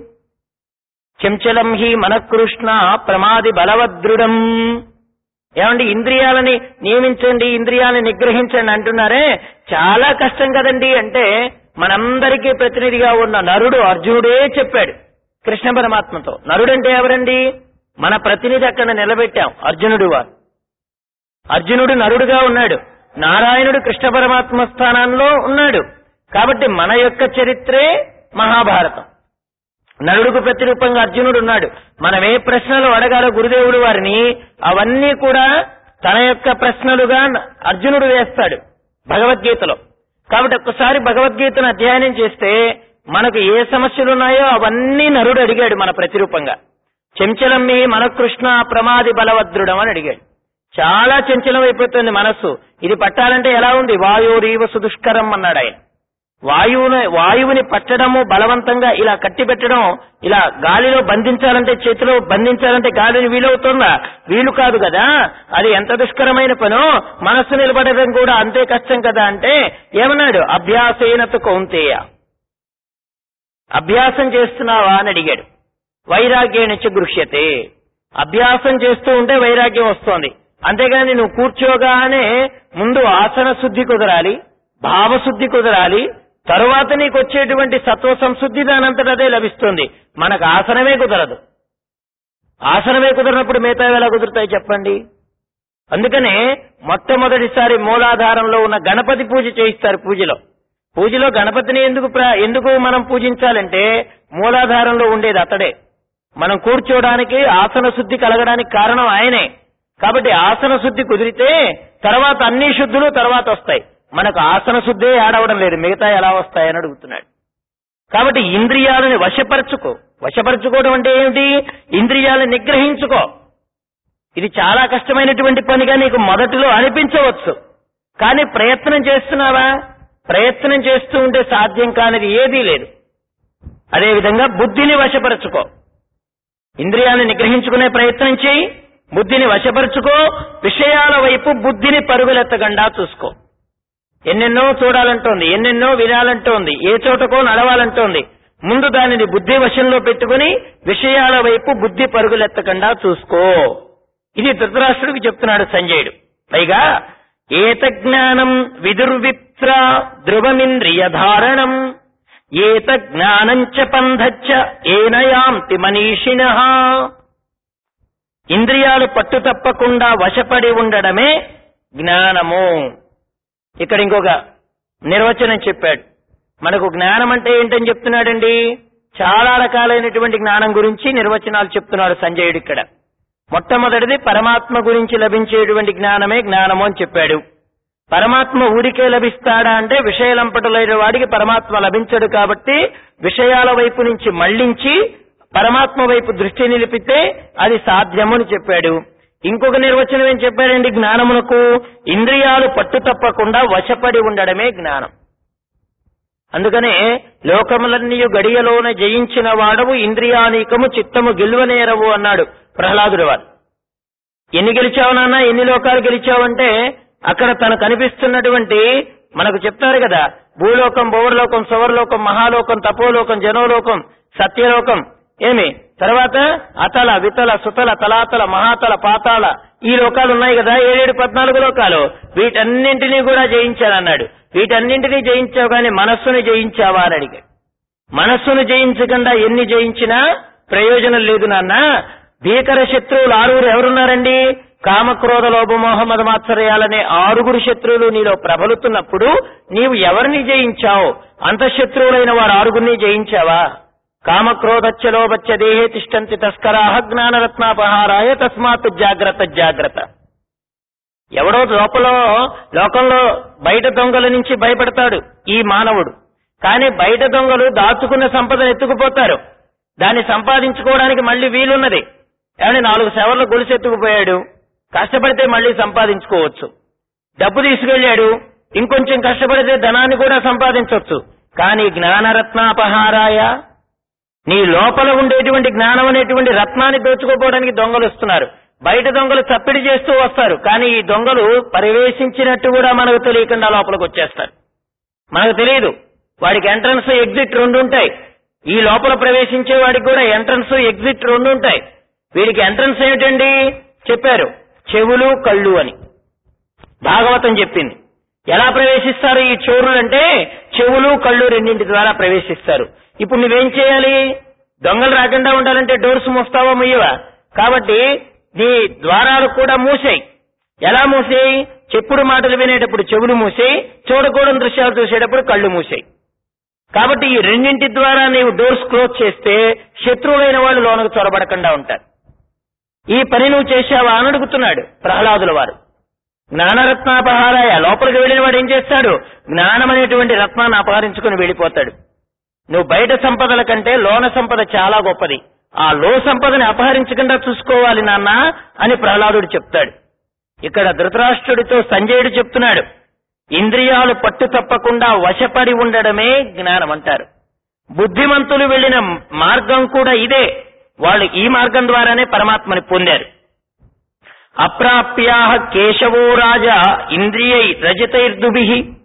చంచలం హి మనకృష్ణ ప్రమాది బలవదృఢం ఏమండి ఇంద్రియాలని నియమించండి ఇంద్రియాలని నిగ్రహించండి అంటున్నారే చాలా కష్టం కదండి అంటే మనందరికీ ప్రతినిధిగా ఉన్న నరుడు అర్జునుడే చెప్పాడు కృష్ణ పరమాత్మతో నరుడంటే ఎవరండి మన ప్రతినిధి అక్కడ నిలబెట్టాం అర్జునుడు వారు అర్జునుడు నరుడుగా ఉన్నాడు నారాయణుడు కృష్ణ పరమాత్మ స్థానంలో ఉన్నాడు కాబట్టి మన యొక్క చరిత్రే మహాభారతం నరుడుకు ప్రతిరూపంగా అర్జునుడు ఉన్నాడు మనం ఏ ప్రశ్నలు అడగాలో గురుదేవుడు వారిని అవన్నీ కూడా తన యొక్క ప్రశ్నలుగా అర్జునుడు వేస్తాడు భగవద్గీతలో కాబట్టి ఒక్కసారి భగవద్గీతను అధ్యయనం చేస్తే మనకు ఏ సమస్యలు ఉన్నాయో అవన్నీ నరుడు అడిగాడు మన ప్రతిరూపంగా చెంచలమ్మి మన కృష్ణ ప్రమాది బలవద్రుడం అని అడిగాడు చాలా చంచలం అయిపోతుంది మనస్సు ఇది పట్టాలంటే ఎలా ఉంది వాయురీవ సుదుష్కరం అన్నాడు ఆయన వాయువుని వాయువుని పట్టడము బలవంతంగా ఇలా కట్టి పెట్టడం ఇలా గాలిలో బంధించాలంటే చేతిలో బంధించాలంటే గాలిని వీలవుతుందా వీలు కాదు కదా అది ఎంత దుష్కరమైన పనో మనస్సు నిలబడడం కూడా అంతే కష్టం కదా అంటే ఏమన్నాడు అభ్యాసేనత కౌంతేయ అభ్యాసం చేస్తున్నావా అని అడిగాడు వైరాగ్యేణచ గృహ్యతే అభ్యాసం చేస్తూ ఉంటే వైరాగ్యం వస్తోంది అంతేగాని నువ్వు కూర్చోగానే ముందు ఆసన శుద్ధి కుదరాలి భావశుద్ధి కుదరాలి తరువాత నీకు వచ్చేటువంటి సత్వ సంశుద్ధి దానంతట అదే లభిస్తుంది మనకు ఆసనమే కుదరదు ఆసనమే కుదరనప్పుడు మిగతా ఎలా కుదురుతాయి చెప్పండి అందుకనే మొట్టమొదటిసారి మూలాధారంలో ఉన్న గణపతి పూజ చేయిస్తారు పూజలో పూజలో గణపతిని ఎందుకు ప్ర- ఎందుకు మనం పూజించాలంటే మూలాధారంలో ఉండేది అతడే మనం కూర్చోవడానికి ఆసన శుద్ధి కలగడానికి కారణం ఆయనే కాబట్టి ఆసన శుద్ధి కుదిరితే తర్వాత అన్ని శుద్ధులు తర్వాత వస్తాయి మనకు ఆసన శుద్ధే ఆడవడం లేదు మిగతా ఎలా వస్తాయని అడుగుతున్నాడు కాబట్టి ఇంద్రియాలను వశపరచుకో వశపరచుకోవడం అంటే ఏమిటి ఇంద్రియాలను నిగ్రహించుకో ఇది చాలా కష్టమైనటువంటి పనిగా నీకు మొదటిలో అనిపించవచ్చు కానీ ప్రయత్నం చేస్తున్నావా ప్రయత్నం చేస్తూ ఉంటే సాధ్యం కానిది ఏదీ లేదు అదేవిధంగా బుద్ధిని వశపరచుకో ఇంద్రియాలను నిగ్రహించుకునే ప్రయత్నం చేయి బుద్ధిని వశపరుచుకో విషయాల వైపు బుద్ధిని పరుగులెత్తకుండా చూసుకో ఎన్నెన్నో చూడాలంటోంది ఎన్నెన్నో వినాలంటోంది ఏ చోటకో నడవాలంటోంది ముందు దానిని బుద్ధి వశంలో పెట్టుకుని విషయాల వైపు బుద్ధి పరుగులెత్తకుండా చూసుకో ఇది ధృతరాష్ట్రుడికి చెప్తున్నాడు సంజయుడు పైగా ఏత జ్ఞానం విదుర్విప్ర ధ్రువమింద్రియ ధారణం ఏత జ్ఞానంచ పంధచ్చ ఏనయాంతి మనీషిణ ఇంద్రియాలు పట్టు తప్పకుండా వశపడి ఉండడమే జ్ఞానము ఇక్కడ ఇంకొక నిర్వచనం చెప్పాడు మనకు జ్ఞానం అంటే ఏంటని చెప్తున్నాడండి చాలా రకాలైనటువంటి జ్ఞానం గురించి నిర్వచనాలు చెప్తున్నాడు సంజయుడు ఇక్కడ మొట్టమొదటిది పరమాత్మ గురించి లభించేటువంటి జ్ఞానమే జ్ఞానము అని చెప్పాడు పరమాత్మ ఊరికే లభిస్తాడా అంటే విషయలంపటలైన వాడికి పరమాత్మ లభించడు కాబట్టి విషయాల వైపు నుంచి మళ్లించి పరమాత్మ వైపు దృష్టి నిలిపితే అది సాధ్యము అని చెప్పాడు ఇంకొక నిర్వచనం ఏం చెప్పాడండి జ్ఞానమునకు ఇంద్రియాలు పట్టు తప్పకుండా వశపడి ఉండడమే జ్ఞానం అందుకనే లోకములన్నీ గడియలోన జయించిన వాడవు ఇంద్రియానీకము చిత్తము గెలువనేరవు అన్నాడు ప్రహ్లాదుడు వారు ఎన్ని గెలిచావు నాన్న ఎన్ని లోకాలు గెలిచావంటే అక్కడ తను కనిపిస్తున్నటువంటి మనకు చెప్తారు కదా భూలోకం భువర్లోకం సువర్లోకం మహాలోకం తపోలోకం జనోలోకం సత్యలోకం ఏమి తర్వాత అతల వితల సుతల తలాతల మహాతల పాతాళ ఈ లోకాలు ఉన్నాయి కదా ఏడేడు పద్నాలుగు లోకాలు వీటన్నింటినీ కూడా జయించానన్నాడు వీటన్నింటినీ జయించావు కానీ మనస్సును జయించావా అని అడిగాడు మనస్సును జయించకుండా ఎన్ని జయించినా ప్రయోజనం లేదు నాన్న భీకర శత్రువులు ఆరుగురు ఎవరున్నారండి కామక్రోధ లోభమోహ మదమాత్సర్యాలనే ఆరుగురు శత్రువులు నీలో ప్రబలుతున్నప్పుడు నీవు ఎవరిని జయించావు అంతఃశత్రువులైన వారు ఆరుగురిని జయించావా కామక్రోధచ్చ లోభచ్చ దేహే తిష్టంతి తస్కరాహ జ్ఞానరత్నాపహారాయ తస్మాత్ జాగ్రత్త జాగ్రత్త ఎవడో లోపల లోకంలో బయట దొంగల నుంచి భయపడతాడు ఈ మానవుడు కానీ బయట దొంగలు దాచుకున్న సంపదను ఎత్తుకుపోతారు దాన్ని సంపాదించుకోవడానికి మళ్ళీ వీలున్నది ఏమంటే నాలుగు సేవల్లో గొలుసు ఎత్తుకుపోయాడు కష్టపడితే మళ్ళీ సంపాదించుకోవచ్చు డబ్బు తీసుకెళ్లాడు ఇంకొంచెం కష్టపడితే ధనాన్ని కూడా సంపాదించవచ్చు కానీ జ్ఞానరత్నాపహారాయ నీ లోపల ఉండేటువంటి జ్ఞానం అనేటువంటి రత్నాన్ని దోచుకోపోవడానికి దొంగలు వస్తున్నారు బయట దొంగలు చప్పిడి చేస్తూ వస్తారు కానీ ఈ దొంగలు పరివేశించినట్టు కూడా మనకు తెలియకుండా లోపలికి వచ్చేస్తారు మనకు తెలియదు వాడికి ఎంట్రన్స్ ఎగ్జిట్ రెండు ఉంటాయి ఈ లోపల ప్రవేశించే వాడికి కూడా ఎంట్రన్స్ ఎగ్జిట్ రెండు ఉంటాయి వీడికి ఎంట్రన్స్ ఏమిటండి చెప్పారు చెవులు కళ్ళు అని భాగవతం చెప్పింది ఎలా ప్రవేశిస్తారు ఈ చోరులు అంటే చెవులు కళ్ళు రెండింటి ద్వారా ప్రవేశిస్తారు ఇప్పుడు నువ్వేం చేయాలి దొంగలు రాకుండా ఉండాలంటే డోర్స్ మూస్తావా ముయ్యవా కాబట్టి నీ ద్వారాలు కూడా మూసాయి ఎలా మూసాయి చెప్పుడు మాటలు వినేటప్పుడు చెవులు మూసాయి చూడకూడని దృశ్యాలు చూసేటప్పుడు కళ్ళు మూసాయి కాబట్టి ఈ రెండింటి ద్వారా నీవు డోర్స్ క్లోజ్ చేస్తే శత్రువులైన వాళ్ళు లోనకు చొరబడకుండా ఉంటారు ఈ పని నువ్వు చేశావా అని అడుగుతున్నాడు ప్రహ్లాదుల వారు జ్ఞానరత్నాపహారాయ లోపలికి వెళ్ళిన వాడు ఏం చేస్తాడు జ్ఞానం అనేటువంటి రత్నాన్ని అపహరించుకుని వెళ్ళిపోతాడు నువ్వు బయట సంపదల కంటే లోన సంపద చాలా గొప్పది ఆ లో సంపదని అపహరించకుండా చూసుకోవాలి నాన్న అని ప్రహ్లాదుడు చెప్తాడు ఇక్కడ ధృతరాష్ట్రుడితో సంజయుడు చెప్తున్నాడు ఇంద్రియాలు పట్టు తప్పకుండా వశపడి ఉండడమే జ్ఞానం అంటారు బుద్ధిమంతులు వెళ్ళిన మార్గం కూడా ఇదే వాళ్ళు ఈ మార్గం ద్వారానే పరమాత్మని పొందారు అప్రాప్యా కేశవో రాజా ఇంద్రియై రజతైర్దుభి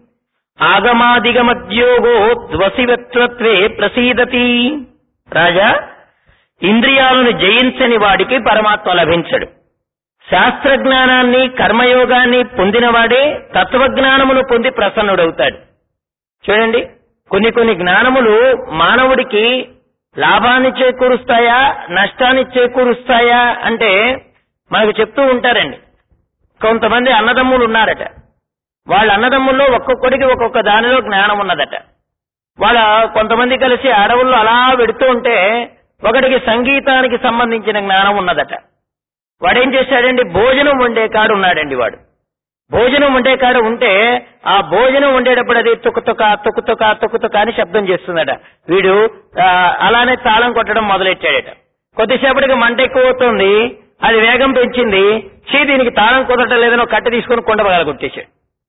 ఆగమాదిగమద్యోగో ద్వసివత్వత్వే ప్రసీదతి రాజా ఇంద్రియాలను జయించని వాడికి పరమాత్మ లభించడు శాస్త్రజ్ఞానాన్ని కర్మయోగాన్ని పొందినవాడే తత్వజ్ఞానమును పొంది ప్రసన్నుడవుతాడు చూడండి కొన్ని కొన్ని జ్ఞానములు మానవుడికి లాభాన్ని చేకూరుస్తాయా నష్టాన్ని చేకూరుస్తాయా అంటే మనకు చెప్తూ ఉంటారండి కొంతమంది అన్నదమ్ములు ఉన్నారట వాళ్ళ అన్నదమ్ముల్లో ఒక్కొక్కడికి ఒక్కొక్క దానిలో జ్ఞానం ఉన్నదట వాళ్ళ కొంతమంది కలిసి అడవుల్లో అలా వెడుతూ ఉంటే ఒకడికి సంగీతానికి సంబంధించిన జ్ఞానం ఉన్నదట వాడేం చేశాడండి భోజనం వండే కాడు ఉన్నాడండి వాడు భోజనం వండే కాడ ఉంటే ఆ భోజనం వండేటప్పుడు అది తుకుతుక తుకుతుక తుకుతుక అని శబ్దం చేస్తుందట వీడు ఆ, అలానే తాళం కొట్టడం మొదలెట్టాడట కొద్దిసేపటికి మంట ఎక్కువ అవుతుంది అది వేగం పెంచింది చీ దీనికి తాళం కుదరటం లేదని ఒక కట్టె తీసుకుని కొండ పగల కొట్టేశాడు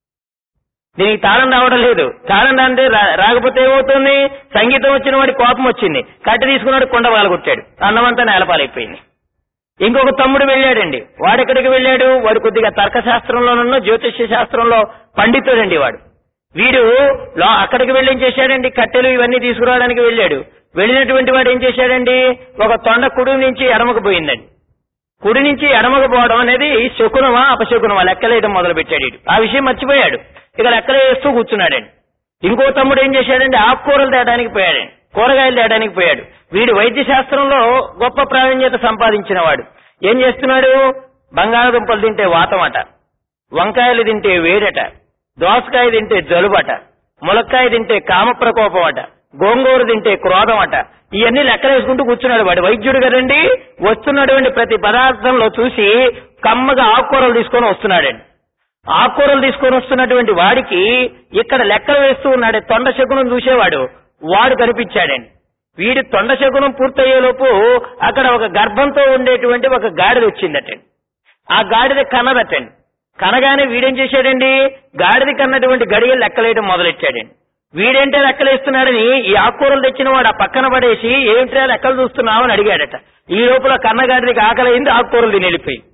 దీనికి తాళం రావడం లేదు తాళం రాంటే రా- రాకపోతే ఏమవుతుంది సంగీతం వచ్చిన వాడి కోపం వచ్చింది కట్టె తీసుకున్నాడు కొండ పగల కొట్టాడు అన్నమంతా నేలపాలైపోయింది ఇంకొక తమ్ముడు వెళ్ళాడండి వాడెక్కడికి వెళ్ళాడు వాడు కొద్దిగా తర్కశాస్త్రంలోనూ జ్యోతిష్య శాస్త్రంలో పండితుడండి వాడు వీడు లో- అక్కడికి వెళ్ళి ఏం చేశాడండి కట్టెలు ఇవన్నీ తీసుకురావడానికి వెళ్ళాడు వెళ్ళినటువంటి వాడు ఏం చేశాడండి ఒక తొండ కుడి నుంచి ఎడమకు పోయిందండి కుడి నుంచి ఎడమకు పోవడం అనేది శకునమా అపశకునమా లెక్కలేయడం మొదలు పెట్టాడు వీడు. ఆ విషయం మర్చిపోయాడు ఇక లెక్కలు వేస్తూ కూర్చున్నాడండి ఇంకో తమ్ముడు ఏం చేశాడంటే ఆకుకూరలు తేయడానికి పోయాడండి కూరగాయలు తేయడానికి పోయాడు వీడు వైద్య శాస్త్రంలో గొప్ప ప్రావీణ్యత సంపాదించిన వాడు ఏం చేస్తున్నాడు బంగాళదుంపలు తింటే వాతమట వంకాయలు తింటే వేడట దోసకాయ తింటే జలుబట ములక్కాయ తింటే కామ ప్రకోపం అట గోంగూర తింటే క్రోధం అట ఇవన్నీ లెక్కలేసుకుంటూ కూర్చున్నాడు వాడు వైద్యుడు కదండి వస్తున్నటువంటి ప్రతి పదార్థంలో చూసి కమ్మగా ఆకుకూరలు తీసుకొని వస్తున్నాడండి ఆకుకూరలు తీసుకొని వస్తున్నటువంటి వాడికి ఇక్కడ లెక్కలు వేస్తూ ఉన్నాడే తొండ శకునం చూసేవాడు వాడు కనిపించాడండి వీడి తొండ శకునం పూర్తయ్యేలోపు అక్కడ ఒక గర్భంతో ఉండేటువంటి ఒక గాడిద వచ్చిందటండి ఆ గాడిద కన్నదటండి కనగానే వీడేం చేశాడండి గాడిద కన్నటువంటి గడియలు లెక్కలేయడం మొదలెట్టాడండి వీడేంటే లెక్కలేస్తున్నాడని ఈ ఆకుకూరలు తెచ్చిన వాడు ఆ పక్కన పడేసి ఏమిట్రా లెక్కలు చూస్తున్నావు అని అడిగాడట ఈ లోపల కన్నగాడికి ఆకలైంది ఆకుకూరలు తిని వెళ్ళిపోయింది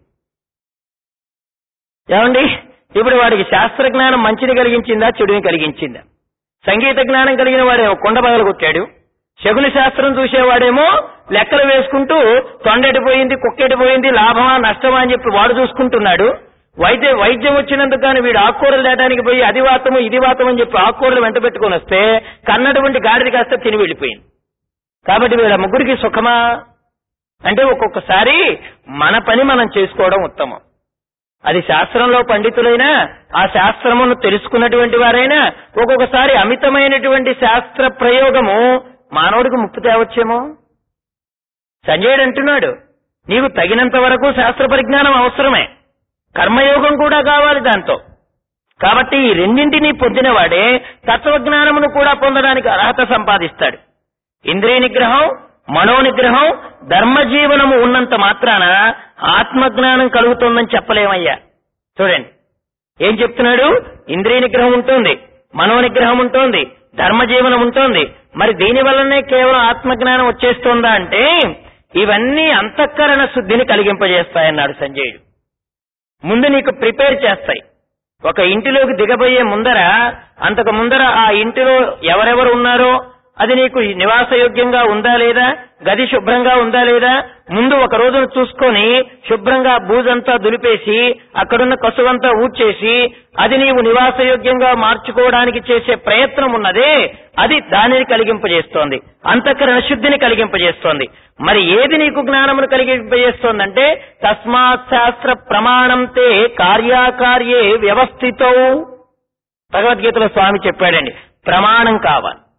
ఏమండి ఇప్పుడు వాడికి శాస్త్ర జ్ఞానం మంచిని కలిగించిందా చెడుని కలిగించిందా సంగీత జ్ఞానం కలిగిన వాడేమో కొండ బగలు కొట్టాడు శకుని శాస్త్రం చూసేవాడేమో లెక్కలు వేసుకుంటూ తొండెటి పోయింది కుక్కెటి పోయింది లాభమా నష్టమా అని చెప్పి వాడు చూసుకుంటున్నాడు వైద్య వైద్యం వచ్చినందుకు కానీ వీడు ఆకుకూరలు తేటానికి పోయి అది వాతము ఇది వాతం అని చెప్పి ఆకుకూరలు వెంట పెట్టుకొని వస్తే కన్నటువంటి గాడిది కాస్త తిని వెళ్ళిపోయింది కాబట్టి వీళ్ళ ముగ్గురికి సుఖమా అంటే ఒక్కొక్కసారి మన పని మనం చేసుకోవడం ఉత్తమం అది శాస్త్రంలో పండితులైనా ఆ శాస్త్రమును తెలుసుకున్నటువంటి వారైనా ఒక్కొక్కసారి అమితమైనటువంటి శాస్త్ర ప్రయోగము మానవుడికి ముప్పు తేవచ్చేమో సంజయుడు అంటున్నాడు నీకు తగినంత వరకు శాస్త్ర పరిజ్ఞానం అవసరమే కర్మయోగం కూడా కావాలి దాంతో కాబట్టి ఈ రెండింటినీ పొందినవాడే తత్వజ్ఞానమును కూడా పొందడానికి అర్హత సంపాదిస్తాడు ఇంద్రియ నిగ్రహం మనో నిగ్రహం ధర్మజీవనము ఉన్నంత మాత్రాన ఆత్మజ్ఞానం కలుగుతుందని చెప్పలేమయ్యా చూడండి ఏం చెప్తున్నాడు ఇంద్రియ నిగ్రహం ఉంటుంది మనో నిగ్రహం ఉంటుంది ధర్మజీవనం ఉంటుంది మరి దీని వల్లనే కేవలం ఆత్మజ్ఞానం వచ్చేస్తుందా అంటే ఇవన్నీ అంతఃకరణ శుద్ధిని కలిగింపజేస్తాయన్నాడు సంజయుడు ముందు నీకు ప్రిపేర్ చేస్తాయి ఒక ఇంటిలోకి దిగబోయే ముందర అంతకు ముందర ఆ ఇంటిలో ఎవరెవరు ఉన్నారో అది నీకు నివాసయోగ్యంగా ఉందా లేదా గది శుభ్రంగా ఉందా లేదా ముందు ఒక రోజును చూసుకొని శుభ్రంగా బూజంతా దులిపేసి అక్కడున్న కసువంతా ఊడ్చేసి అది నీవు నివాసయోగ్యంగా మార్చుకోవడానికి చేసే ప్రయత్నం ఉన్నదే అది దానిని కలిగింపజేస్తోంది అంతఃకరణ శుద్ధిని కలిగింపజేస్తోంది మరి ఏది నీకు జ్ఞానమును కలిగింపజేస్తోందంటే తస్మాత్ శాస్త్ర ప్రమాణం తే కార్యాకార్యే వ్యవస్థితో భగవద్గీతలో స్వామి చెప్పాడండి ప్రమాణం కావాలి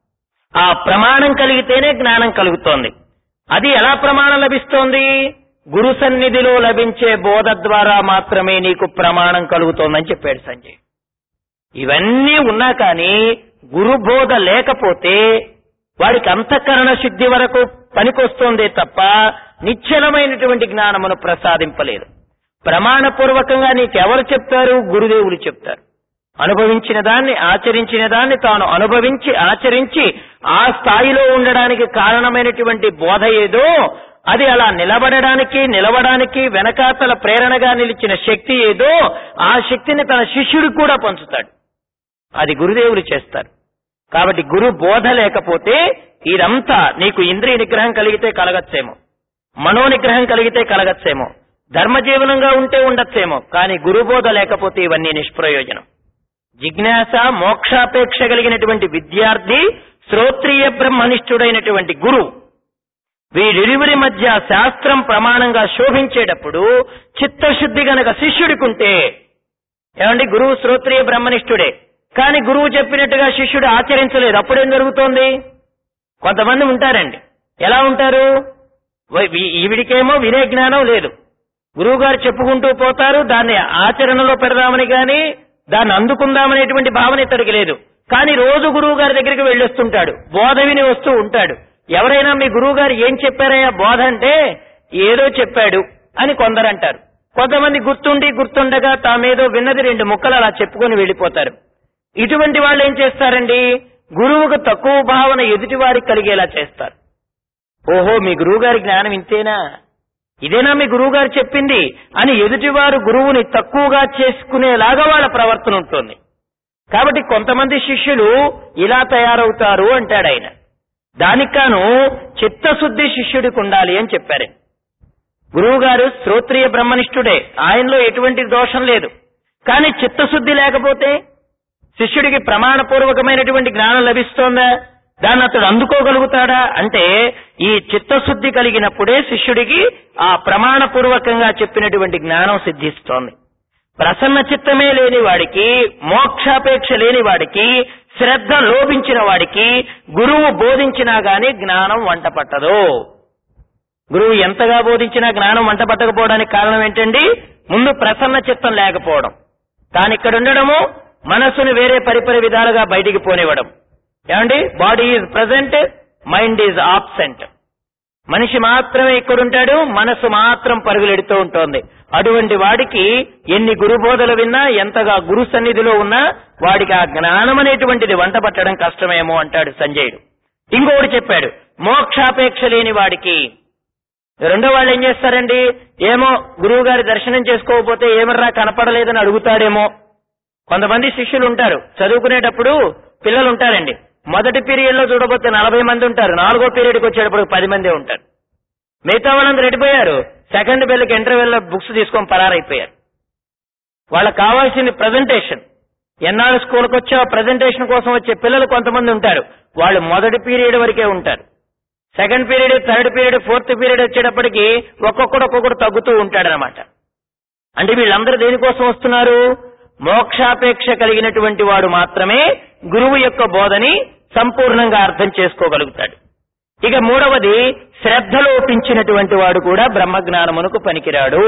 ఆ ప్రమాణం కలిగితేనే జ్ఞానం కలుగుతోంది అది ఎలా ప్రమాణం లభిస్తోంది గురు సన్నిధిలో లభించే బోధ ద్వారా మాత్రమే నీకు ప్రమాణం కలుగుతోందని చెప్పాడు సంజయ్ ఇవన్నీ ఉన్నా కానీ గురు బోధ లేకపోతే వాడికి అంతఃకరణ శుద్ధి వరకు పనికొస్తోందే తప్ప నిశ్చలమైనటువంటి జ్ఞానమును ప్రసాదింపలేదు ప్రమాణపూర్వకంగా నీకెవరు చెప్తారు గురుదేవులు చెప్తారు అనుభవించిన దాన్ని ఆచరించిన దాన్ని తాను అనుభవించి ఆచరించి ఆ స్థాయిలో ఉండడానికి కారణమైనటువంటి బోధ ఏదో అది అలా నిలబడడానికి నిలవడానికి వెనకాతల ప్రేరణగా నిలిచిన శక్తి ఏదో ఆ శక్తిని తన శిష్యుడికి కూడా పంచుతాడు అది గురుదేవులు చేస్తారు కాబట్టి గురు బోధ లేకపోతే ఇదంతా నీకు ఇంద్రియ నిగ్రహం కలిగితే కలగచ్చేమో మనో నిగ్రహం కలిగితే కలగచ్చేమో ధర్మజీవనంగా ఉంటే ఉండొచ్చేమో కానీ గురుబోధ లేకపోతే ఇవన్నీ నిష్ప్రయోజనం జిజ్ఞాస మోక్షాపేక్ష కలిగినటువంటి విద్యార్థి శ్రోత్రియ బ్రహ్మనిష్ఠుడైనటువంటి గురువు వీరిరువురి మధ్య శాస్త్రం ప్రమాణంగా శోభించేటప్పుడు చిత్తశుద్ధి గనక శిష్యుడికుంటే ఏమండి గురువు శ్రోత్రియ బ్రహ్మనిష్ఠుడే కానీ గురువు చెప్పినట్టుగా శిష్యుడు ఆచరించలేదు అప్పుడేం జరుగుతోంది కొంతమంది ఉంటారండి ఎలా ఉంటారు వై- వీ- ఈవిడికేమో వినే జ్ఞానం లేదు గురువు గారు చెప్పుకుంటూ పోతారు దాన్ని ఆచరణలో పెడదామని గాని దాన్ని అందుకుందామనేటువంటి భావన ఇతడికి లేదు కానీ రోజు గురువు గారి దగ్గరికి వెళ్ళొస్తుంటాడు బోధ విని వస్తూ ఉంటాడు ఎవరైనా మీ గురువు గారు ఏం చెప్పారయ్యా బోధ అంటే ఏదో చెప్పాడు అని కొందరు అంటారు కొంతమంది గుర్తుండి గుర్తుండగా తామేదో విన్నది రెండు ముక్కలు అలా చెప్పుకొని వెళ్ళిపోతారు ఇటువంటి వాళ్ళు ఏం చేస్తారండి గురువుకు తక్కువ భావన ఎదుటి వారికి కలిగేలా చేస్తారు ఓహో మీ గురువుగారి జ్ఞానం ఇంతేనా ఇదేనా మీ గురువుగారు చెప్పింది అని ఎదుటివారు గురువుని తక్కువగా చేసుకునేలాగా వాళ్ళ ప్రవర్తన ఉంటుంది కాబట్టి కొంతమంది శిష్యులు ఇలా తయారవుతారు అంటాడు ఆయన దానికి కాను చిత్తశుద్ధి శిష్యుడికి ఉండాలి అని చెప్పారు గురువు గారు శ్రోత్రియ బ్రహ్మనిష్ఠుడే ఆయనలో ఎటువంటి దోషం లేదు కానీ చిత్తశుద్ధి లేకపోతే శిష్యుడికి ప్రమాణపూర్వకమైనటువంటి జ్ఞానం లభిస్తోందా దాన్ని అతడు అందుకోగలుగుతాడా అంటే ఈ చిత్తశుద్ధి కలిగినప్పుడే శిష్యుడికి ఆ ప్రమాణపూర్వకంగా చెప్పినటువంటి జ్ఞానం సిద్ధిస్తోంది ప్రసన్న చిత్తమే లేని వాడికి మోక్షాపేక్ష లేని వాడికి శ్రద్ధ లోపించిన వాడికి గురువు బోధించినా గాని జ్ఞానం వంట పట్టదు గురువు ఎంతగా బోధించినా జ్ఞానం వంట పట్టకపోవడానికి కారణం ఏంటండి ముందు ప్రసన్న చిత్తం లేకపోవడం తాను ఇక్కడ ఉండడము మనస్సును వేరే పరిపరి విధాలుగా బయటికి పోనివ్వడం ఏమండి body is present mind is absent మనిషి మాత్రమే ఇక్కడుంటాడు మనస్సు మాత్రం పరుగులెడుతూ ఉంటుంది అటువంటి వాడికి ఎన్ని గురుబోధలు విన్నా ఎంతగా గురు సన్నిధిలో ఉన్నా వాడికి ఆ జ్ఞానం అనేటువంటిది వంట పట్టడం కష్టమేమో అంటాడు సంజయుడు ఇంకొకటి చెప్పాడు మోక్షాపేక్ష లేని వాడికి రెండో వాళ్ళు ఏం చేస్తారండి ఏమో గురువు గారి దర్శనం చేసుకోకపోతే ఏమర్రా కనపడలేదని అడుగుతాడేమో కొంతమంది శిష్యులు ఉంటారు చదువుకునేటప్పుడు పిల్లలు ఉంటారండి మొదటి పీరియడ్ లో చూడబోతే నలభై మంది ఉంటారు నాలుగో పీరియడ్కి వచ్చేటప్పుడు పది మంది ఉంటారు మిగతా వాళ్ళందరూ రెడిపోయారు సెకండ్ బెల్కి ఇంటర్వెల్ లో బుక్స్ తీసుకొని పరారైపోయారు వాళ్ళకి కావాల్సింది ప్రజెంటేషన్ ఎన్నాళ్ళు స్కూల్కి వచ్చా ప్రజెంటేషన్ కోసం వచ్చే పిల్లలు కొంతమంది ఉంటారు వాళ్ళు మొదటి పీరియడ్ వరకే ఉంటారు second period third period fourth period వచ్చేటప్పటికి ఒక్కొక్కడు ఒక్కొక్కడు తగ్గుతూ ఉంటాడనమాట అంటే వీళ్ళందరూ దేనికోసం వస్తున్నారు మోక్షాపేక్ష కలిగినటువంటి వాడు మాత్రమే గురువు యొక్క బోధని సంపూర్ణంగా అర్థం చేసుకోగలుగుతాడు ఇక మూడవది శ్రద్ధ లోపించినటువంటి వాడు కూడా బ్రహ్మజ్ఞానమునకు పనికిరాడు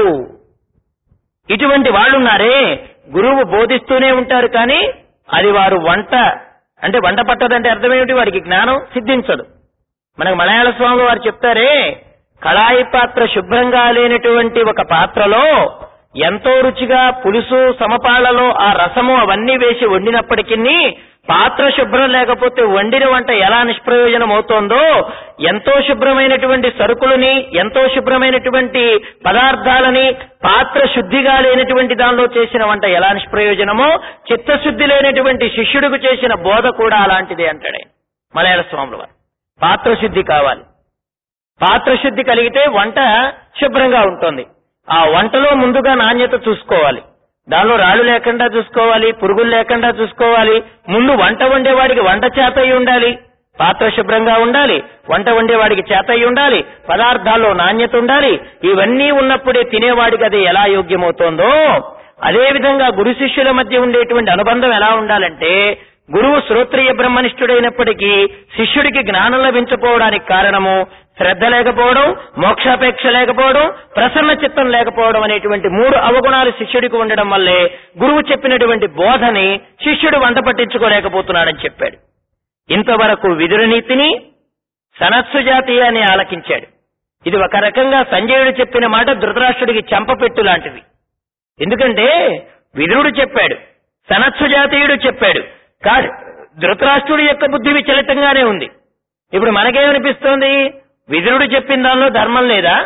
ఇటువంటి వాళ్ళున్నారే గురువు బోధిస్తూనే ఉంటారు కానీ అది వారు వంట అంటే వంట పట్టదంటే అర్థమేమిటి వారికి జ్ఞానం సిద్ధించదు మనకు మలయాళ స్వామి వారు చెప్తారే కళాయి పాత్ర శుభ్రంగా లేనటువంటి ఒక పాత్రలో ఎంతో రుచిగా పులుసు సమపాళ్లలో ఆ రసము అవన్నీ వేసి వండినప్పటికీ పాత్ర శుభ్రం లేకపోతే వండిన వంట ఎలా నిష్ప్రయోజనం అవుతోందో ఎంతో శుభ్రమైనటువంటి సరుకులని ఎంతో శుభ్రమైనటువంటి పదార్థాలని పాత్ర శుద్ధిగా లేనటువంటి దానిలో చేసిన వంట ఎలా నిష్ప్రయోజనమో చిత్తశుద్ధి లేనటువంటి శిష్యుడికి చేసిన బోధ కూడా అలాంటిదే అంటాడే మలయాళ స్వాముల వారు పాత్ర శుద్ధి కావాలి పాత్ర శుద్ధి కలిగితే వంట శుభ్రంగా ఉంటుంది ఆ వంటలో ముందుగా నాణ్యత చూసుకోవాలి దానిలో రాళ్ళు లేకుండా చూసుకోవాలి పురుగులు లేకుండా చూసుకోవాలి ముందు వంట వండేవాడికి వంట చేత అయి ఉండాలి పాత్ర శుభ్రంగా ఉండాలి వంట వండేవాడికి చేత అయి ఉండాలి పదార్థాల్లో నాణ్యత ఉండాలి ఇవన్నీ ఉన్నప్పుడే తినేవాడికి అది ఎలా యోగ్యమవుతోందో అదే విధంగా గురు శిష్యుల మధ్య ఉండేటువంటి అనుబంధం ఎలా ఉండాలంటే గురువు శ్రోత్రియ బ్రహ్మనిష్ఠుడైనప్పటికీ శిష్యుడికి జ్ఞానం లభించకపోవడానికి కారణము శ్రద్ధ లేకపోవడం మోక్షాపేక్ష లేకపోవడం ప్రసన్న చిత్తం లేకపోవడం అనేటువంటి మూడు అవగుణాలు శిష్యుడికి ఉండడం వల్లే గురువు చెప్పినటువంటి బోధని శిష్యుడు వంట పట్టించుకోలేకపోతున్నాడని చెప్పాడు ఇంతవరకు విదురు నీతిని సనత్సు జాతీయాన్ని ఆలకించాడు ఇది ఒక రకంగా సంజయుడు చెప్పిన మాట ధృతరాష్ట్రుడికి చెంపపెట్టు లాంటిది ఎందుకంటే విదురుడు చెప్పాడు సనత్సు జాతీయుడు చెప్పాడు కాదు ధృతరాష్ట్రుడి యొక్క బుద్ధి విచలితంగానే ఉంది ఇప్పుడు మనకేమనిపిస్తోంది విదురుడు చెప్పిన దానిలో ధర్మం లేదా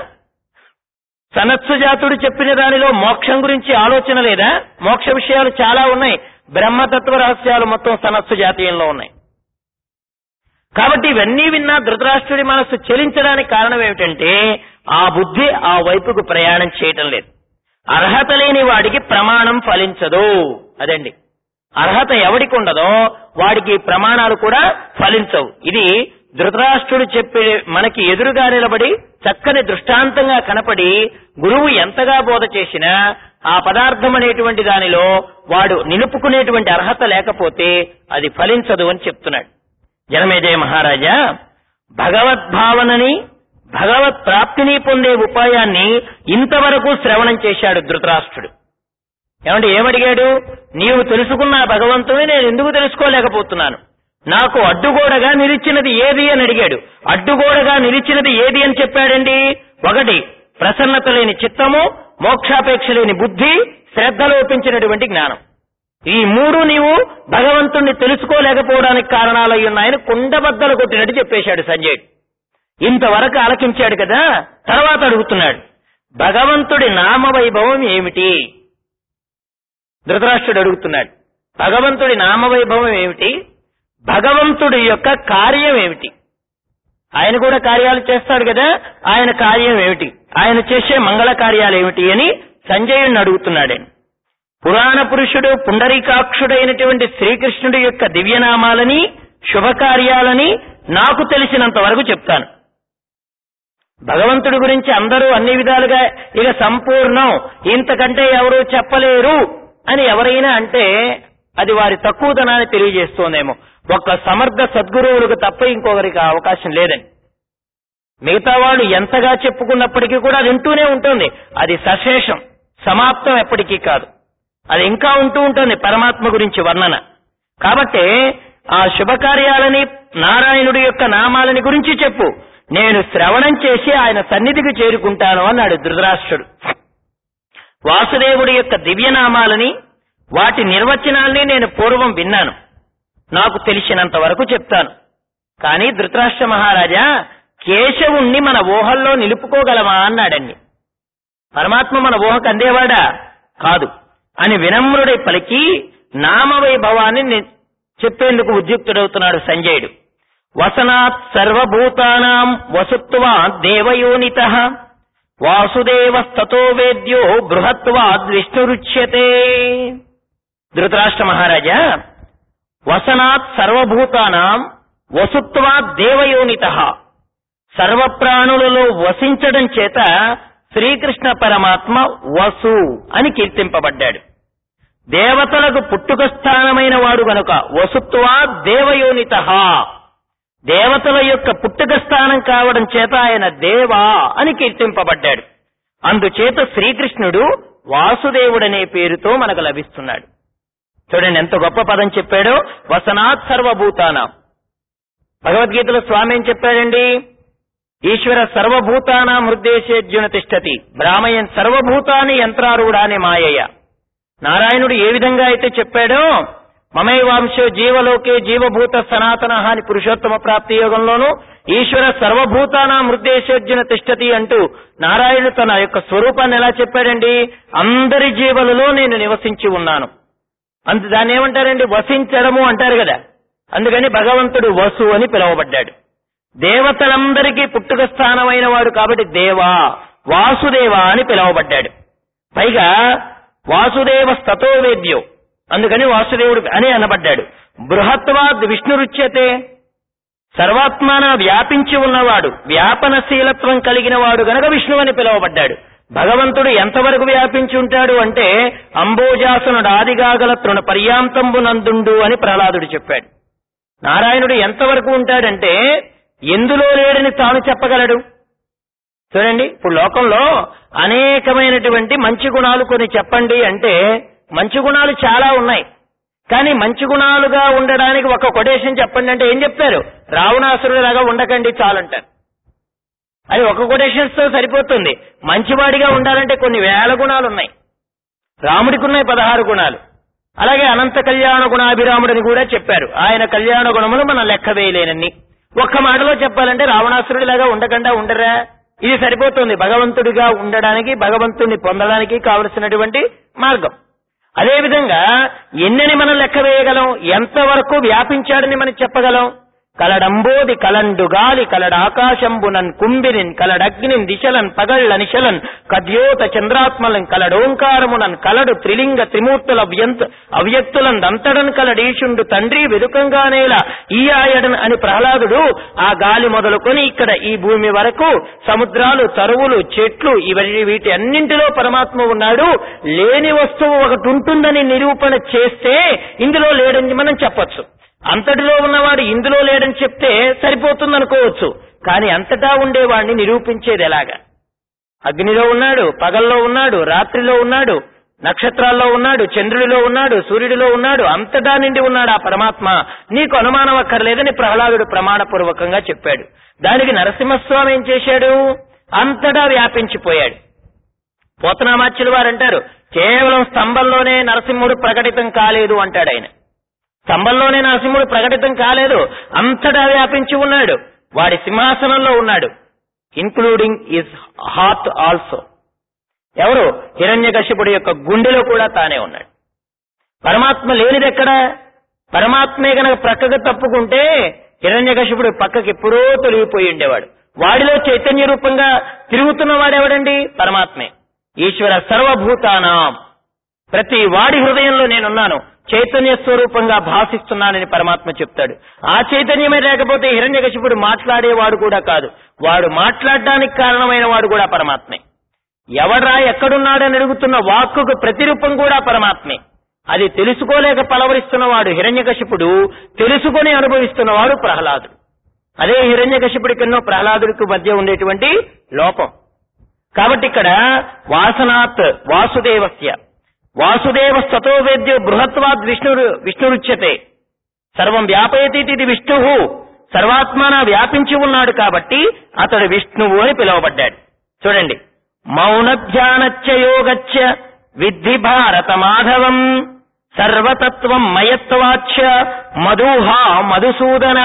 సనత్సు జాతుడు చెప్పిన దానిలో మోక్షం గురించి ఆలోచన లేదా మోక్ష విషయాలు చాలా ఉన్నాయి బ్రహ్మతత్వ రహస్యాలు మొత్తం సనత్సు జాతీయంలో ఉన్నాయి కాబట్టి ఇవన్నీ విన్నా ధృతరాష్ట్రుడి మనస్సు చెలించడానికి కారణం ఏమిటంటే ఆ బుద్ధి ఆ వైపుకు ప్రయాణం చేయటం లేదు అర్హత లేని వాడికి ప్రమాణం ఫలించదు అదండి అర్హత ఎవడికి ఉండదో వాడికి ప్రమాణాలు కూడా ఫలించవు ఇది ధృతరాష్ట్రుడు చెప్పే మనకి ఎదురుగా నిలబడి చక్కని దృష్టాంతంగా కనపడి గురువు ఎంతగా బోధ చేసినా ఆ పదార్థం అనేటువంటి దానిలో వాడు నిలుపుకునేటువంటి అర్హత లేకపోతే అది ఫలించదు అని చెప్తున్నాడు జనమేజయ మహారాజా భగవద్భావనని భగవత్ ప్రాప్తిని పొందే ఉపాయాన్ని ఇంతవరకు శ్రవణం చేశాడు ధృతరాష్ట్రుడు ఏమంటే ఏమడిగాడు నీవు తెలుసుకున్న ఆ భగవంతుని నేను ఎందుకు తెలుసుకోలేకపోతున్నాను నాకు అడ్డుగోడగా నిలిచినది ఏది అని అడిగాడు అడ్డుగోడగా నిలిచినది ఏది అని చెప్పాడండి ఒకటి ప్రసన్నత లేని చిత్తము మోక్షాపేక్ష లేని బుద్ధి శ్రద్ధ లోపించినటువంటి జ్ఞానం ఈ మూడు నీవు భగవంతుణ్ణి తెలుసుకోలేకపోవడానికి కారణాలై ఉన్నాయని కుండబద్దలు కొట్టినట్టు చెప్పేశాడు సంజయుడు ఇంతవరకు ఆలకించాడు కదా తర్వాత అడుగుతున్నాడు భగవంతుడి నామవైభవం ఏమిటి ధృతరాష్ట్రుడు అడుగుతున్నాడు భగవంతుడి నామవైభవం ఏమిటి భగవంతుడి యొక్క కార్యం ఏమిటి ఆయన కూడా కార్యాలు చేస్తాడు కదా ఆయన కార్యం ఏమిటి ఆయన చేసే మంగళ కార్యాలు ఏమిటి అని సంజయుడిని అడుగుతున్నాడని పురాణ పురుషుడు పుండరీకాక్షుడైనటువంటి శ్రీకృష్ణుడి యొక్క దివ్యనామాలని శుభకార్యాలని నాకు తెలిసినంత వరకు చెప్తాను భగవంతుడి గురించి అందరూ అన్ని విధాలుగా ఇక సంపూర్ణం ఇంతకంటే ఎవరూ చెప్పలేరు అని ఎవరైనా అంటే అది వారి తక్కువదనాన్ని తెలియజేస్తోందేమో ఒక్క సమర్థ సద్గురువులకు తప్ప ఇంకొకరికి ఆ అవకాశం లేదని మిగతా వాళ్ళు ఎంతగా చెప్పుకున్నప్పటికీ కూడా అది వింటూనే ఉంటుంది అది సశేషం సమాప్తం ఎప్పటికీ కాదు అది ఇంకా ఉంటూ ఉంటుంది పరమాత్మ గురించి వర్ణన కాబట్టి ఆ శుభకార్యాలని నారాయణుడి యొక్క నామాలని గురించి చెప్పు నేను శ్రవణం చేసి ఆయన సన్నిధికి చేరుకుంటాను అన్నాడు ధృతరాష్ట్రుడు వాసుదేవుడి యొక్క దివ్యనామాలని వాటి నిర్వచనాల్ని నేను పూర్వం విన్నాను నాకు తెలిసినంత వరకు చెప్తాను కానీ ధృతరాష్ట్ర మహారాజా కేశవుణ్ణి మన ఊహల్లో నిలుపుకోగలమా అన్నాడండి పరమాత్మ మన ఊహకు అందేవాడా కాదు అని వినమ్రుడై పలికి నామవైభవాన్ని ని- చెప్పేందుకు ఉద్యుక్తుడవుతున్నాడు సంజయుడు వసనాత్ సర్వభూతానాం వసుత్వా దేవయోనిత వాసుదేవస్తతో వేద్యో బృహత్వాద్ విష్ణురుచ్యతే ధృతరాష్ట్ర మహారాజా వసనాత్ సర్వభూతానాం వసుత్వా దేవయోనిత సర్వప్రాణులలో వసించడం చేత శ్రీకృష్ణ పరమాత్మ వసు అని కీర్తింపబడ్డాడు దేవతలకు పుట్టుక స్థానమైన వాడు గనుక వసుత్వా దేవయోనిత దేవతల యొక్క పుట్టుక స్థానం కావడం చేత ఆయన దేవా అని కీర్తింపబడ్డాడు అందుచేత శ్రీకృష్ణుడు వాసుదేవుడనే పేరుతో మనకు లభిస్తున్నాడు చూడండి ఎంత గొప్ప పదం చెప్పాడో వసనాత్ సర్వభూతానాం భగవద్గీతలో స్వామి ఏం చెప్పాడండి ఈశ్వర సర్వభూతానాం హృద్దేశేర్జున తిష్టతి బ్రాహ్మయన్ సర్వభూతాన్ని యంత్రారూఢాని మాయయ్య నారాయణుడు ఏ విధంగా అయితే చెప్పాడో మమైవాంశో జీవలోకే జీవభూత సనాతన అని పురుషోత్తమ ప్రాప్తి యోగంలోనూ ఈశ్వర సర్వభూతానాం హృద్దేశోర్జున తిష్టతి అంటూ నారాయణుడు తన యొక్క స్వరూపాన్ని ఎలా చెప్పాడండి అందరి జీవులలో నేను నివసించి ఉన్నాను అంత దాన్ని ఏమంటారండి వసించడము అంటారు కదా అందుకని భగవంతుడు వసు అని పిలువబడ్డాడు దేవతలందరికీ పుట్టుక స్థానమైన వాడు కాబట్టి దేవా వాసుదేవ అని పిలువబడ్డాడు పైగా వాసుదేవ స్తతో వేద్యో అందుకని వాసుదేవుడు అని అనబడ్డాడు బృహత్వాద్ విష్ణురుచ్యతే సర్వాత్మాన వ్యాపించి ఉన్నవాడు వ్యాపనశీలత్వం కలిగిన వాడు గనక విష్ణువు అని పిలువబడ్డాడు భగవంతుడు ఎంతవరకు వ్యాపించి ఉంటాడు అంటే అంబోజాసనుడు ఆదిగాగల తృణ పర్యాంతంబునందుండు అని ప్రహ్లాదుడు చెప్పాడు నారాయణుడు ఎంతవరకు ఉంటాడంటే ఎందులో లేడని తాను చెప్పగలడు చూడండి ఇప్పుడు లోకంలో అనేకమైనటువంటి మంచి గుణాలు కొన్ని చెప్పండి అంటే మంచి గుణాలు చాలా ఉన్నాయి కానీ మంచి గుణాలుగా ఉండడానికి ఒక కొటేషన్ చెప్పండి అంటే ఏం చెప్తారు రావణాసురుడిలాగా ఉండకండి చాలంటారు అది ఒక కొటేషన్స్ తో సరిపోతుంది మంచివాడిగా ఉండాలంటే కొన్ని వేల గుణాలు ఉన్నాయి రాముడికి ఉన్నాయి పదహారు గుణాలు అలాగే అనంత కళ్యాణ గుణాభిరాముడని కూడా చెప్పారు ఆయన కళ్యాణ గుణములు మనం లెక్క వేయలేనన్ని ఒక్క మాటలో చెప్పాలంటే రావణాసురుడిలాగా ఉండకుండా ఉండరా ఇది సరిపోతుంది భగవంతుడిగా ఉండడానికి భగవంతుడిని పొందడానికి కావలసినటువంటి మార్గం అదేవిధంగా ఎన్నని మనం లెక్క వేయగలం ఎంతవరకు వ్యాపించాడని మనం చెప్పగలం కలడంబోది కలండు గాలి కలడాకాశంబునన్ కుంభినిన్ కలడగ్నిన్ దిశలన్ పగళ్ళ నిశలన్ కద్యోత చంద్రాత్మలన్ కలడోంకారమునన్ కలడు త్రిలింగ త్రిమూర్తుల అవ్యంత అవ్యక్తులన్ దంతడన్ కలడీశుండు తండ్రి వెదుకంగానేల ఈ ఆయడన్ అని ప్రహ్లాదుడు ఆ గాలి మొదలుకొని ఇక్కడ ఈ భూమి వరకు సముద్రాలు తరువులు చెట్లు ఇవన్నీ వీటి అన్నింటిలో పరమాత్మ ఉన్నాడు లేని వస్తువు ఒకటి ఉంటుందని నిరూపణ చేస్తే ఇందులో లేడని మనం చెప్పొచ్చు అంతటిలో ఉన్నవాడు ఇందులో లేడని చెప్తే సరిపోతుంది అనుకోవచ్చు కానీ అంతటా ఉండేవాడిని నిరూపించేది ఎలాగా అగ్నిలో ఉన్నాడు పగల్లో ఉన్నాడు రాత్రిలో ఉన్నాడు నక్షత్రాల్లో ఉన్నాడు చంద్రుడిలో ఉన్నాడు సూర్యుడిలో ఉన్నాడు అంతటా నిండి ఉన్నాడు ఆ పరమాత్మ నీకు అనుమానం అక్కర్లేదని ప్రహ్లాదుడు ప్రమాణపూర్వకంగా చెప్పాడు దానికి నరసింహస్వామి ఏం చేశాడు అంతటా వ్యాపించిపోయాడు పోతనామాచ్యులు వారు అంటారు కేవలం స్తంభంలోనే నరసింహుడు ప్రకటితం కాలేదు అంటాడు ఆయన స్తంభంలోనే నరసింహుడు ప్రకటితం కాలేదు అంతటా వ్యాపించి ఉన్నాడు వాడి సింహాసనంలో ఉన్నాడు ఇన్క్లూడింగ్ ఇస్ హార్ట్ ఆల్సో ఎవరు హిరణ్యకశిపుడి యొక్క గుండెలో కూడా తానే ఉన్నాడు పరమాత్మ లేనిది ఎక్కడ పరమాత్మే గనక ప్రక్కకు తప్పుకుంటే హిరణ్యకశిపుడు పక్కకి ఎప్పుడో తొలగిపోయి ఉండేవాడు వాడిలో చైతన్య రూపంగా తిరుగుతున్న వాడెవడండి పరమాత్మే ఈశ్వర సర్వభూతానాం ప్రతి వాడి హృదయంలో నేనున్నాను చైతన్య స్వరూపంగా భాషిస్తున్నానని పరమాత్మ చెప్తాడు ఆ చైతన్యమే లేకపోతే హిరణ్యకశిపుడు మాట్లాడేవాడు కూడా కాదు వాడు మాట్లాడడానికి కారణమైన వాడు కూడా పరమాత్మే ఎవడ్రా ఎక్కడున్నాడని అడుగుతున్న వాక్కుకు ప్రతిరూపం కూడా పరమాత్మే అది తెలుసుకోలేక పలవరిస్తున్నవాడు హిరణ్యకశిపుడు తెలుసుకొని అనుభవిస్తున్నవాడు ప్రహ్లాదుడు అదే హిరణ్యకశిపుడికి ఎన్నో ప్రహ్లాదుడికి మధ్య ఉండేటువంటి లోపం కాబట్టి ఇక్కడ వాసనాత్ వాసుదేవస్య వాసుదేవ సతో వేద్యో బృహత్వాద్ విష్ణు విష్ణురుచ్యతే సర్వం వ్యాపయతి ఇది విష్ణు సర్వాత్మన వ్యాపించి ఉన్నాడు కాబట్టి అతడు విష్ణువు అని పిలువబడ్డాడు చూడండి మౌన ధ్యానచ్చ యోగచ్చ విద్ధి భారత మాధవం సర్వతత్వం మయత్వాచ్చ మధుహ మధుసూదన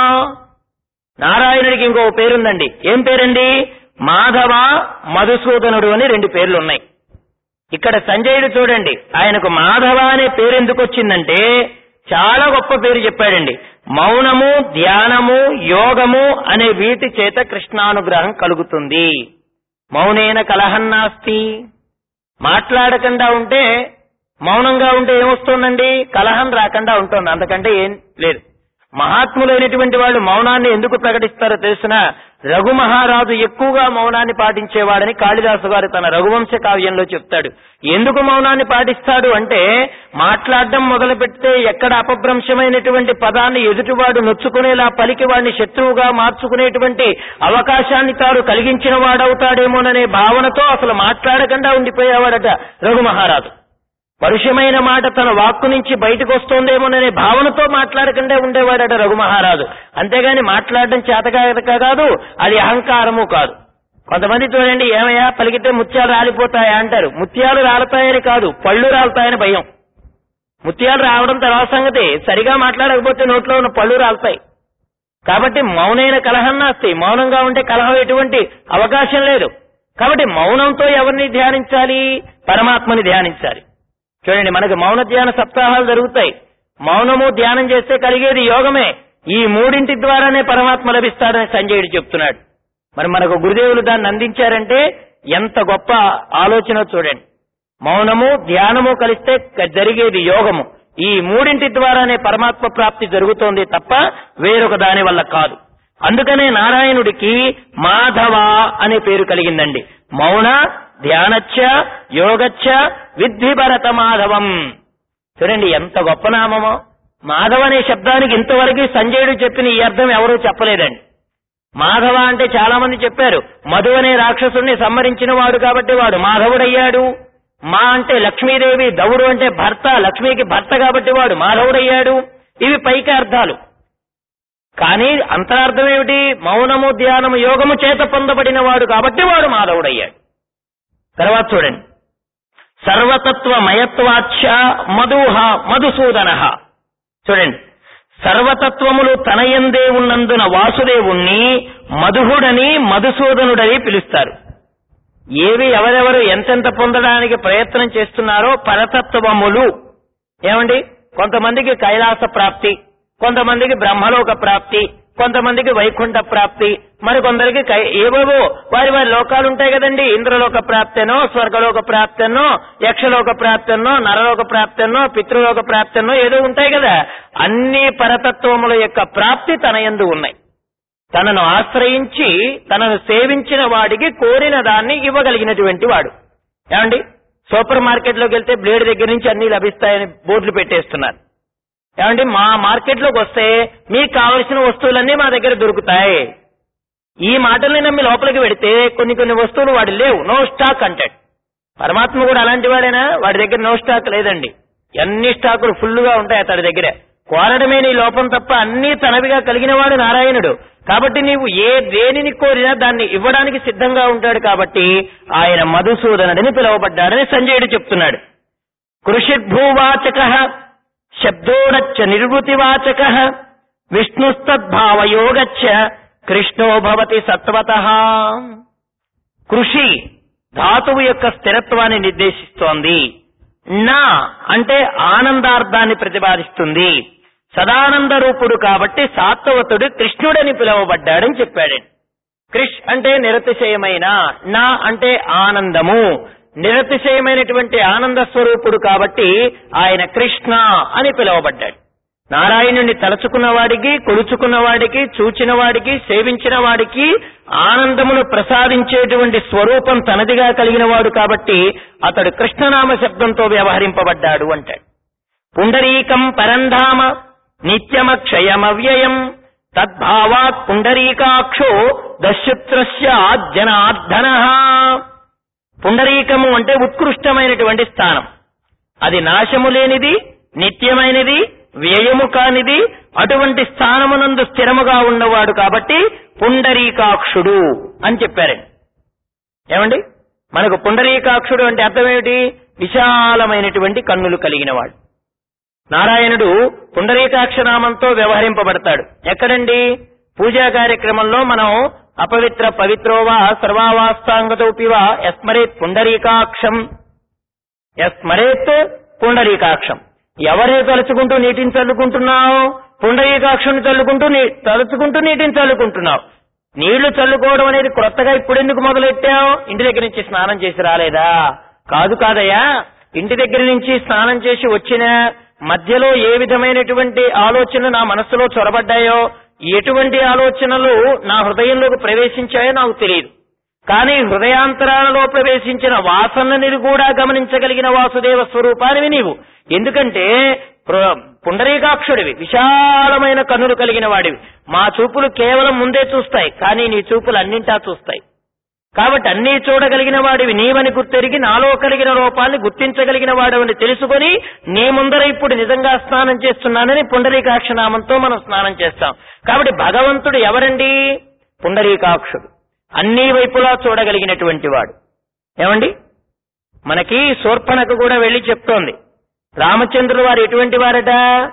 నారాయణుడికి ఇంకో పేరుందండి ఏం పేరండి మాధవ మధుసూదనుడు అని రెండు పేర్లు ఉన్నాయి ఇక్కడ సంజయుడు చూడండి ఆయనకు మాధవ అనే పేరు ఎందుకు వచ్చిందంటే చాలా గొప్ప పేరు చెప్పాడండి మౌనము ధ్యానము యోగము అనే వీటి చేత కృష్ణానుగ్రహం కలుగుతుంది మౌనేన కలహన్నాస్తి మాట్లాడకుండా ఉంటే మౌనంగా ఉంటే ఏమొస్తుందండి కలహం రాకుండా ఉంటుంది అంతకంటే ఏం లేదు మహాత్ములైనటువంటి వాళ్ళు మౌనాన్ని ఎందుకు ప్రకటిస్తారో తెలిసిన రఘు మహారాజు ఎక్కువగా మౌనాన్ని పాటించేవాడని కాళిదాసు గారు తన రఘువంశ కావ్యంలో చెప్తాడు ఎందుకు మౌనాన్ని పాటిస్తాడు అంటే మాట్లాడడం మొదలు పెడితే ఎక్కడ అపభ్రంశమైనటువంటి పదాన్ని ఎదుటివాడు నొచ్చుకునేలా పలికి వాడిని శత్రువుగా మార్చుకునేటువంటి అవకాశాన్ని తాను కలిగించిన వాడవుతాడేమోననే భావనతో అసలు మాట్లాడకుండా ఉండిపోయేవాడట రఘు మహారాజు పరుషమైన మాట తన వాక్కు నుంచి బయటకు వస్తోందేమోననే భావనతో మాట్లాడకుండా ఉండేవాడట రఘుమహారాజు అంతేగాని మాట్లాడడం చేతకాక కాదు అది అహంకారము కాదు కొంతమంది చూడండి ఏమయ్యా పలికితే ముత్యాలు రాలిపోతాయా అంటారు ముత్యాలు రాలతాయని కాదు పళ్ళు రాలుతాయని భయం ముత్యాలు రావడం తర్వాత సంగతి సరిగా మాట్లాడకపోతే నోట్లో ఉన్న పళ్ళు రాలుతాయి కాబట్టి మౌనైన కలహం నాస్తి మౌనంగా ఉంటే కలహం ఎటువంటి అవకాశం లేదు కాబట్టి మౌనంతో ఎవరిని ధ్యానించాలి పరమాత్మని ధ్యానించాలి చూడండి మనకి మౌన ధ్యాన సప్తాహాలు జరుగుతాయి మౌనము ధ్యానం చేస్తే కలిగేది యోగమే ఈ మూడింటి ద్వారానే పరమాత్మ లభిస్తాడని సంజయుడు చెప్తున్నాడు మరి మనకు గురుదేవులు దాన్ని అందించారంటే ఎంత గొప్ప ఆలోచన చూడండి మౌనము ధ్యానము కలిస్తే క- జరిగేది యోగము ఈ మూడింటి ద్వారానే పరమాత్మ ప్రాప్తి జరుగుతోంది తప్ప వేరొక దాని వల్ల కాదు అందుకనే నారాయణుడికి మాధవ అనే పేరు కలిగిందండి మౌన ధ్యానచ్చ యోగచ్చ విద్ధి భరత మాధవం చూడండి ఎంత గొప్ప నామమో మాధవ అనే శబ్దానికి ఇంతవరకు సంజయుడు చెప్పిన ఈ అర్థం ఎవరూ చెప్పలేదండి మాధవ అంటే చాలా మంది చెప్పారు మధు అనే రాక్షసుడిని సంహరించిన వాడు కాబట్టి వాడు మాధవుడయ్యాడు మా అంటే లక్ష్మీదేవి దవుడు అంటే భర్త లక్ష్మికి భర్త కాబట్టి వాడు మాధవుడయ్యాడు ఇవి పైకి అర్థాలు కానీ అంతరార్థం ఏమిటి మౌనము ధ్యానము యోగము చేత పొందబడిన వాడు కాబట్టి వాడు మాధవుడయ్యాడు తర్వాత చూడండి సర్వతత్వ మయత్వాచ్ఛ మధుహ మధుసూదన చూడండి సర్వతత్వములు తనయందే ఉన్నందున వాసుదేవుణ్ణి మధుహుడని మధుసూదనుడని పిలుస్తారు ఏవి ఎవరెవరు ఎంతెంత పొందడానికి ప్రయత్నం చేస్తున్నారో పరతత్వములు ఏమండి కొంతమందికి కైలాస ప్రాప్తి కొంతమందికి బ్రహ్మలోక ప్రాప్తి కొంతమందికి వైకుంఠ ప్రాప్తి మరి కొందరికి కై- ఏవేవో వారి వారి లోకాలు ఉంటాయి కదండి ఇంద్రలోక ప్రాప్తెనో స్వర్గలోక ప్రాప్తెనో యక్షలోక ప్రాప్తెనో నరలోక ప్రాప్తెనో పితృలోక ప్రాప్తెనో ఏదో ఉంటాయి కదా అన్ని పరతత్వముల యొక్క ప్రాప్తి తన యందు ఉన్నాయి తనను ఆశ్రయించి తనను సేవించిన వాడికి కోరిన దాన్ని ఇవ్వగలిగినటువంటి వాడు ఏమండి సూపర్ మార్కెట్లోకి వెళ్తే బ్లేడ్ దగ్గర నుంచి అన్ని లభిస్తాయని బోర్డులు పెట్టేస్తున్నారు ఏమండి మా మార్కెట్లోకి వస్తే మీకు కావలసిన వస్తువులన్నీ మా దగ్గర దొరుకుతాయి ఈ మాటల్ని నమ్మి లోపలికి వెడితే కొన్ని కొన్ని వస్తువులు వాడి లేవు నో స్టాక్ అంటాడు పరమాత్మ కూడా అలాంటి వాడేనా వాడి దగ్గర నో స్టాక్ లేదండి అన్ని స్టాకులు ఫుల్గా ఉంటాయి అతడి దగ్గర కోరడమే నీ లోపం తప్ప అన్ని తనవిగా కలిగిన వాడు నారాయణుడు కాబట్టి నీవు ఏ దేనిని కోరినా దాన్ని ఇవ్వడానికి సిద్ధంగా ఉంటాడు కాబట్టి ఆయన మధుసూదనుడని పిలువబడ్డాడని సంజయుడు చెప్తున్నాడు కృషిర్భూవాచక శబ్దోడచ్చ నిర్వృతివాచక విష్ణుస్తద్భావయోగచ్చ కృష్ణో భవతి సత్వత కృషి ధాతువు యొక్క స్థిరత్వాన్ని నిర్దేశిస్తోంది నా అంటే ఆనందార్థాన్ని ప్రతిపాదిస్తుంది సదానంద రూపుడు కాబట్టి సాత్వతుడు కృష్ణుడని పిలువబడ్డాడని చెప్పాడు కృష్ అంటే నిరతిశయమైన నా అంటే ఆనందము నిరతిశయమైనటువంటి ఆనంద స్వరూపుడు కాబట్టి ఆయన కృష్ణ అని పిలువబడ్డాడు నారాయణుని తలుచుకున్న వాడికి కొలుచుకున్న వాడికి చూచిన వాడికి సేవించిన వాడికి ఆనందమును ప్రసాదించేటువంటి స్వరూపం తనదిగా కలిగిన వాడు కాబట్టి అతడు కృష్ణనామ శబ్దంతో వ్యవహరింపబడ్డాడు అంటాడు పుండరీకం పరంధామ నిత్యమక్షయమవ్యయం తద్భావాత్ పుండరీకాక్షో దశుత్రస్య జనార్దన పుండరీకము అంటే ఉత్కృష్టమైనటువంటి స్థానం అది నాశము లేనిది నిత్యమైనది వ్యయము కానిది అటువంటి స్థానమునందు స్థిరముగా ఉన్నవాడు కాబట్టి పుండరీకాక్షుడు అని చెప్పారండి ఏమండి మనకు పుండరీకాక్షుడు అంటే అర్థం ఏమిటి విశాలమైనటువంటి కన్నులు కలిగినవాడు నారాయణుడు పుండరీకాక్షనామంతో వ్యవహరింపబడతాడు ఎక్కడండి పూజా కార్యక్రమంలో మనం అపవిత్ర పవిత్రోవా సర్వావాస్తాంగతోపివా యస్మరేత్ పుండరీకాక్షం యస్మరేత్ పుండరీకాక్షం ఎవరే తలుచుకుంటూ నీటిని చల్లుకుంటున్నావు పుండరీకాక్షుని చల్లుకుంటూ నీ తలుచుకుంటూ నీటిని చల్లుకుంటున్నావు నీళ్లు చల్లుకోవడం అనేది క్రొత్తగా ఇప్పుడెందుకు మొదలెట్టావు ఇంటి దగ్గర నుంచి స్నానం చేసి రాలేదా కాదు కాదయ్యా ఇంటి దగ్గర నుంచి స్నానం చేసి వచ్చిన మధ్యలో ఏ విధమైనటువంటి ఆలోచనలు నా మనస్సులో చొరబడ్డాయో ఎటువంటి ఆలోచనలు నా హృదయంలోకి ప్రవేశించాయో నాకు తెలియదు కానీ హృదయాంతరాలలో ప్రవేశించిన వాసనని కూడా గమనించగలిగిన వాసుదేవ స్వరూపానివి నీవు ఎందుకంటే ప్ర- పుండరీకాక్షుడివి విశాలమైన కన్నులు కలిగిన వాడివి మా చూపులు కేవలం ముందే చూస్తాయి కానీ నీ చూపులు అన్నింటా చూస్తాయి కాబట్టి అన్నీ చూడగలిగిన వాడివి నీవని గుర్తెరిగి నాలో కలిగిన రూపాన్ని గుర్తించగలిగిన వాడవని తెలుసుకొని నీ ముందర ఇప్పుడు నిజంగా స్నానం చేస్తున్నానని పుండరీకాక్ష నామంతో మనం స్నానం చేస్తాం కాబట్టి భగవంతుడు ఎవరండి పుండరీకాక్షుడు అన్ని వైపులా చూడగలిగినటువంటి వాడు ఏమండి మనకి శూర్పణకు కూడా వెళ్లి చెప్తోంది రామచంద్రుడు వారు ఎటువంటి వారట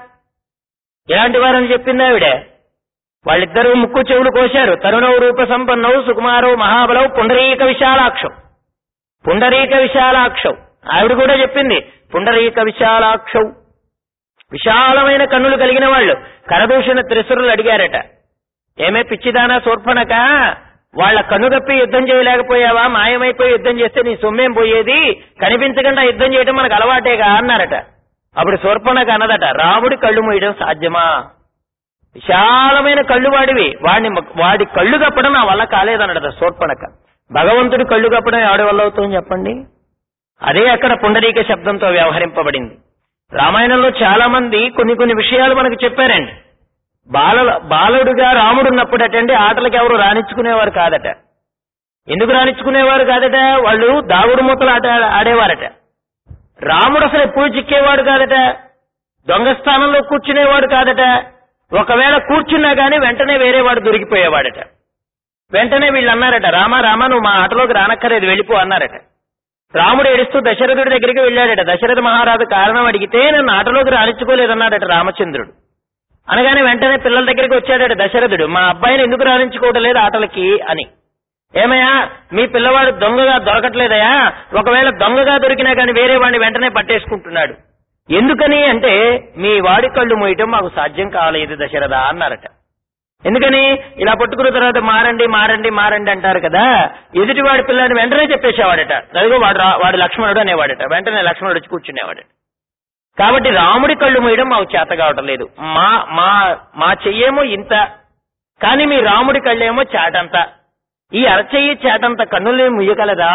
ఎలాంటి వారని చెప్పింది ఆవిడ వాళ్ళిద్దరూ ముక్కు చెవులు కోశారు తరుణవు రూప సంపన్నవు సుకుమారవు మహాబలవు పుండరీక విశాలాక్షం పుండరీక విశాలాక్షం ఆవిడ కూడా చెప్పింది పుండరీక విశాలాక్షం విశాలమైన కన్నులు కలిగిన వాళ్ళు కరదూషణ త్రిసురులు అడిగారట ఏమే పిచ్చిదానా శూర్పణక వాళ్ళ కన్నుగప్పి యుద్ధం చేయలేకపోయావా మాయమైపోయి యుద్ధం చేస్తే నీ సొమ్మేం పోయేది కనిపించకుండా యుద్ధం చేయడం మనకు అలవాటేగా అన్నారట అప్పుడు శూర్పణక అన్నదట రాముడి కళ్ళు మూయడం సాధ్యమా విశాలమైన కళ్ళు వాడివి వాడిని వాడి కళ్ళు కప్పడం నా వల్ల కాలేదన్నట శూర్పణక భగవంతుడి కళ్ళు కప్పడం ఎవడి వల్ల అవుతుంది చెప్పండి అదే అక్కడ పుండరీక శబ్దంతో వ్యవహరింపబడింది రామాయణంలో చాలా మంది కొన్ని కొన్ని విషయాలు మనకు చెప్పారండి బాల బాలుడుగా రాముడు ఉన్నప్పుడటండి ఆటలకు ఎవరు రాణించుకునేవారు కాదట ఎందుకు రాణించుకునేవారు కాదట వాళ్ళు దాగుడు మూతలు ఆట ఆడేవారట రాముడు అసలు ఎప్పుడు చిక్కేవాడు కాదట దొంగ స్థానంలో కూర్చునేవాడు కాదట ఒకవేళ కూర్చున్నా గానీ వెంటనే వేరే వాడు దొరికిపోయేవాడట వెంటనే వీళ్ళు అన్నారట రామ రామ నువ్వు మా ఆటలోకి రానక్కర్లేదు వెళ్ళిపో అన్నారట రాముడు ఏడుస్తూ దశరథుడి దగ్గరికి వెళ్ళాడట దశరథ మహారాజు కారణం అడిగితే నన్ను ఆటలోకి రాణించుకోలేదన్నాడట రామచంద్రుడు అనగానే వెంటనే పిల్లల దగ్గరికి వచ్చాడట దశరథుడు మా అబ్బాయిని ఎందుకు రాణించుకోవటం లేదు ఆటలకి అని ఏమయ్యా మీ పిల్లవాడు దొంగగా దొరకట్లేదయా ఒకవేళ దొంగగా దొరికినా కానీ వేరే వాడిని వెంటనే పట్టేసుకుంటున్నాడు ఎందుకని అంటే మీ వాడి కళ్ళు మోయటం మాకు సాధ్యం కాలేదు దశరథ అన్నారట ఎందుకని ఇలా పట్టుకున్న తర్వాత మారండి మారండి మారండి అంటారు కదా ఎదుటివాడి పిల్లని వెంటనే చెప్పేసేవాడట అదిగో వాడు రా- వాడు లక్ష్మణుడు అనేవాడట వెంటనే లక్ష్మణుడు వచ్చి కూర్చునేవాడట కాబట్టి రాముడి కళ్ళు మూయడం మాకు చేత కావటం లేదు మా మా మా చెయ్యేమో ఇంత కానీ మీ రాముడి కళ్ళేమో చాటంత ఈ అరచెయ్యి చేటంత కన్నుల్ని ముయ్యగలదా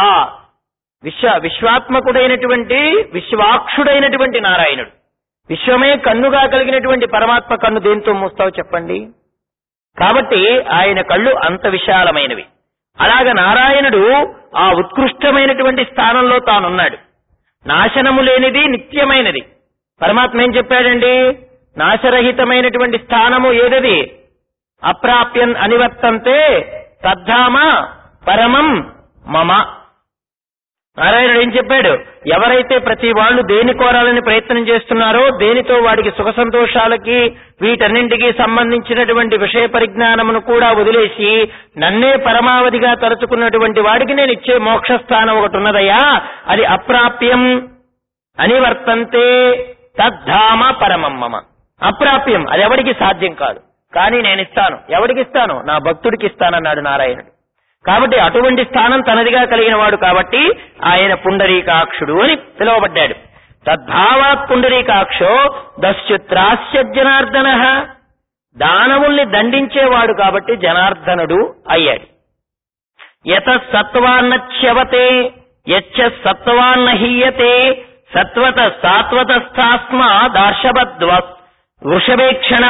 విశ్వ విశ్వాత్మకుడైనటువంటి విశ్వాక్షుడైనటువంటి నారాయణుడు విశ్వమే కన్నుగా కలిగినటువంటి పరమాత్మ కన్ను దేంతో మూస్తావు చెప్పండి కాబట్టి ఆయన కళ్ళు అంత విశాలమైనవి అలాగ నారాయణుడు ఆ ఉత్కృష్టమైనటువంటి స్థానంలో తానున్నాడు నాశనము లేనిది నిత్యమైనది పరమాత్మ ఏం చెప్పాడండి నాశరహితమైనటువంటి స్థానము ఏదది అప్రాప్యన్ అనివర్తంతే తద్ధామ పరమం మమ నారాయణుడు ఏం చెప్పాడు ఎవరైతే ప్రతి వాళ్ళు దేని కోరాలని ప్రయత్నం చేస్తున్నారో దేనితో వాడికి సుఖ సంతోషాలకి వీటన్నింటికి సంబంధించినటువంటి విషయ పరిజ్ఞానమును కూడా వదిలేసి నన్నే పరమావధిగా తలుచుకున్నటువంటి వాడికి నేను ఇచ్చే మోక్ష స్థానం ఒకటి ఉన్నదయ్యా అది అప్రాప్యం అనివర్తంతే తద్ధామ పరమం మమ అప్రాప్యం అది ఎవడికి సాధ్యం కాదు కానీ నేను ఇస్తాను ఎవడికి ఇస్తాను నా భక్తుడికి ఇస్తానన్నాడు నారాయణుడు కాబట్టి అటువంటి స్థానం తనదిగా కలిగిన వాడు కాబట్టి ఆయన పుండరీకాక్షుడు అని పిలువబడ్డాడు తద్భావాత్ పుండరీకాక్షో దశ్చుత్రాస్య జనార్దన దానవుల్ని దండించేవాడు కాబట్టి జనార్దనుడు అయ్యాడు యత సత్వాన్నచ్యవతే యచ్చ సత్వాన్న హీయతే సత్వత సాత్వతస్థాస్మా దార్శవద్వ వృషభేక్షణ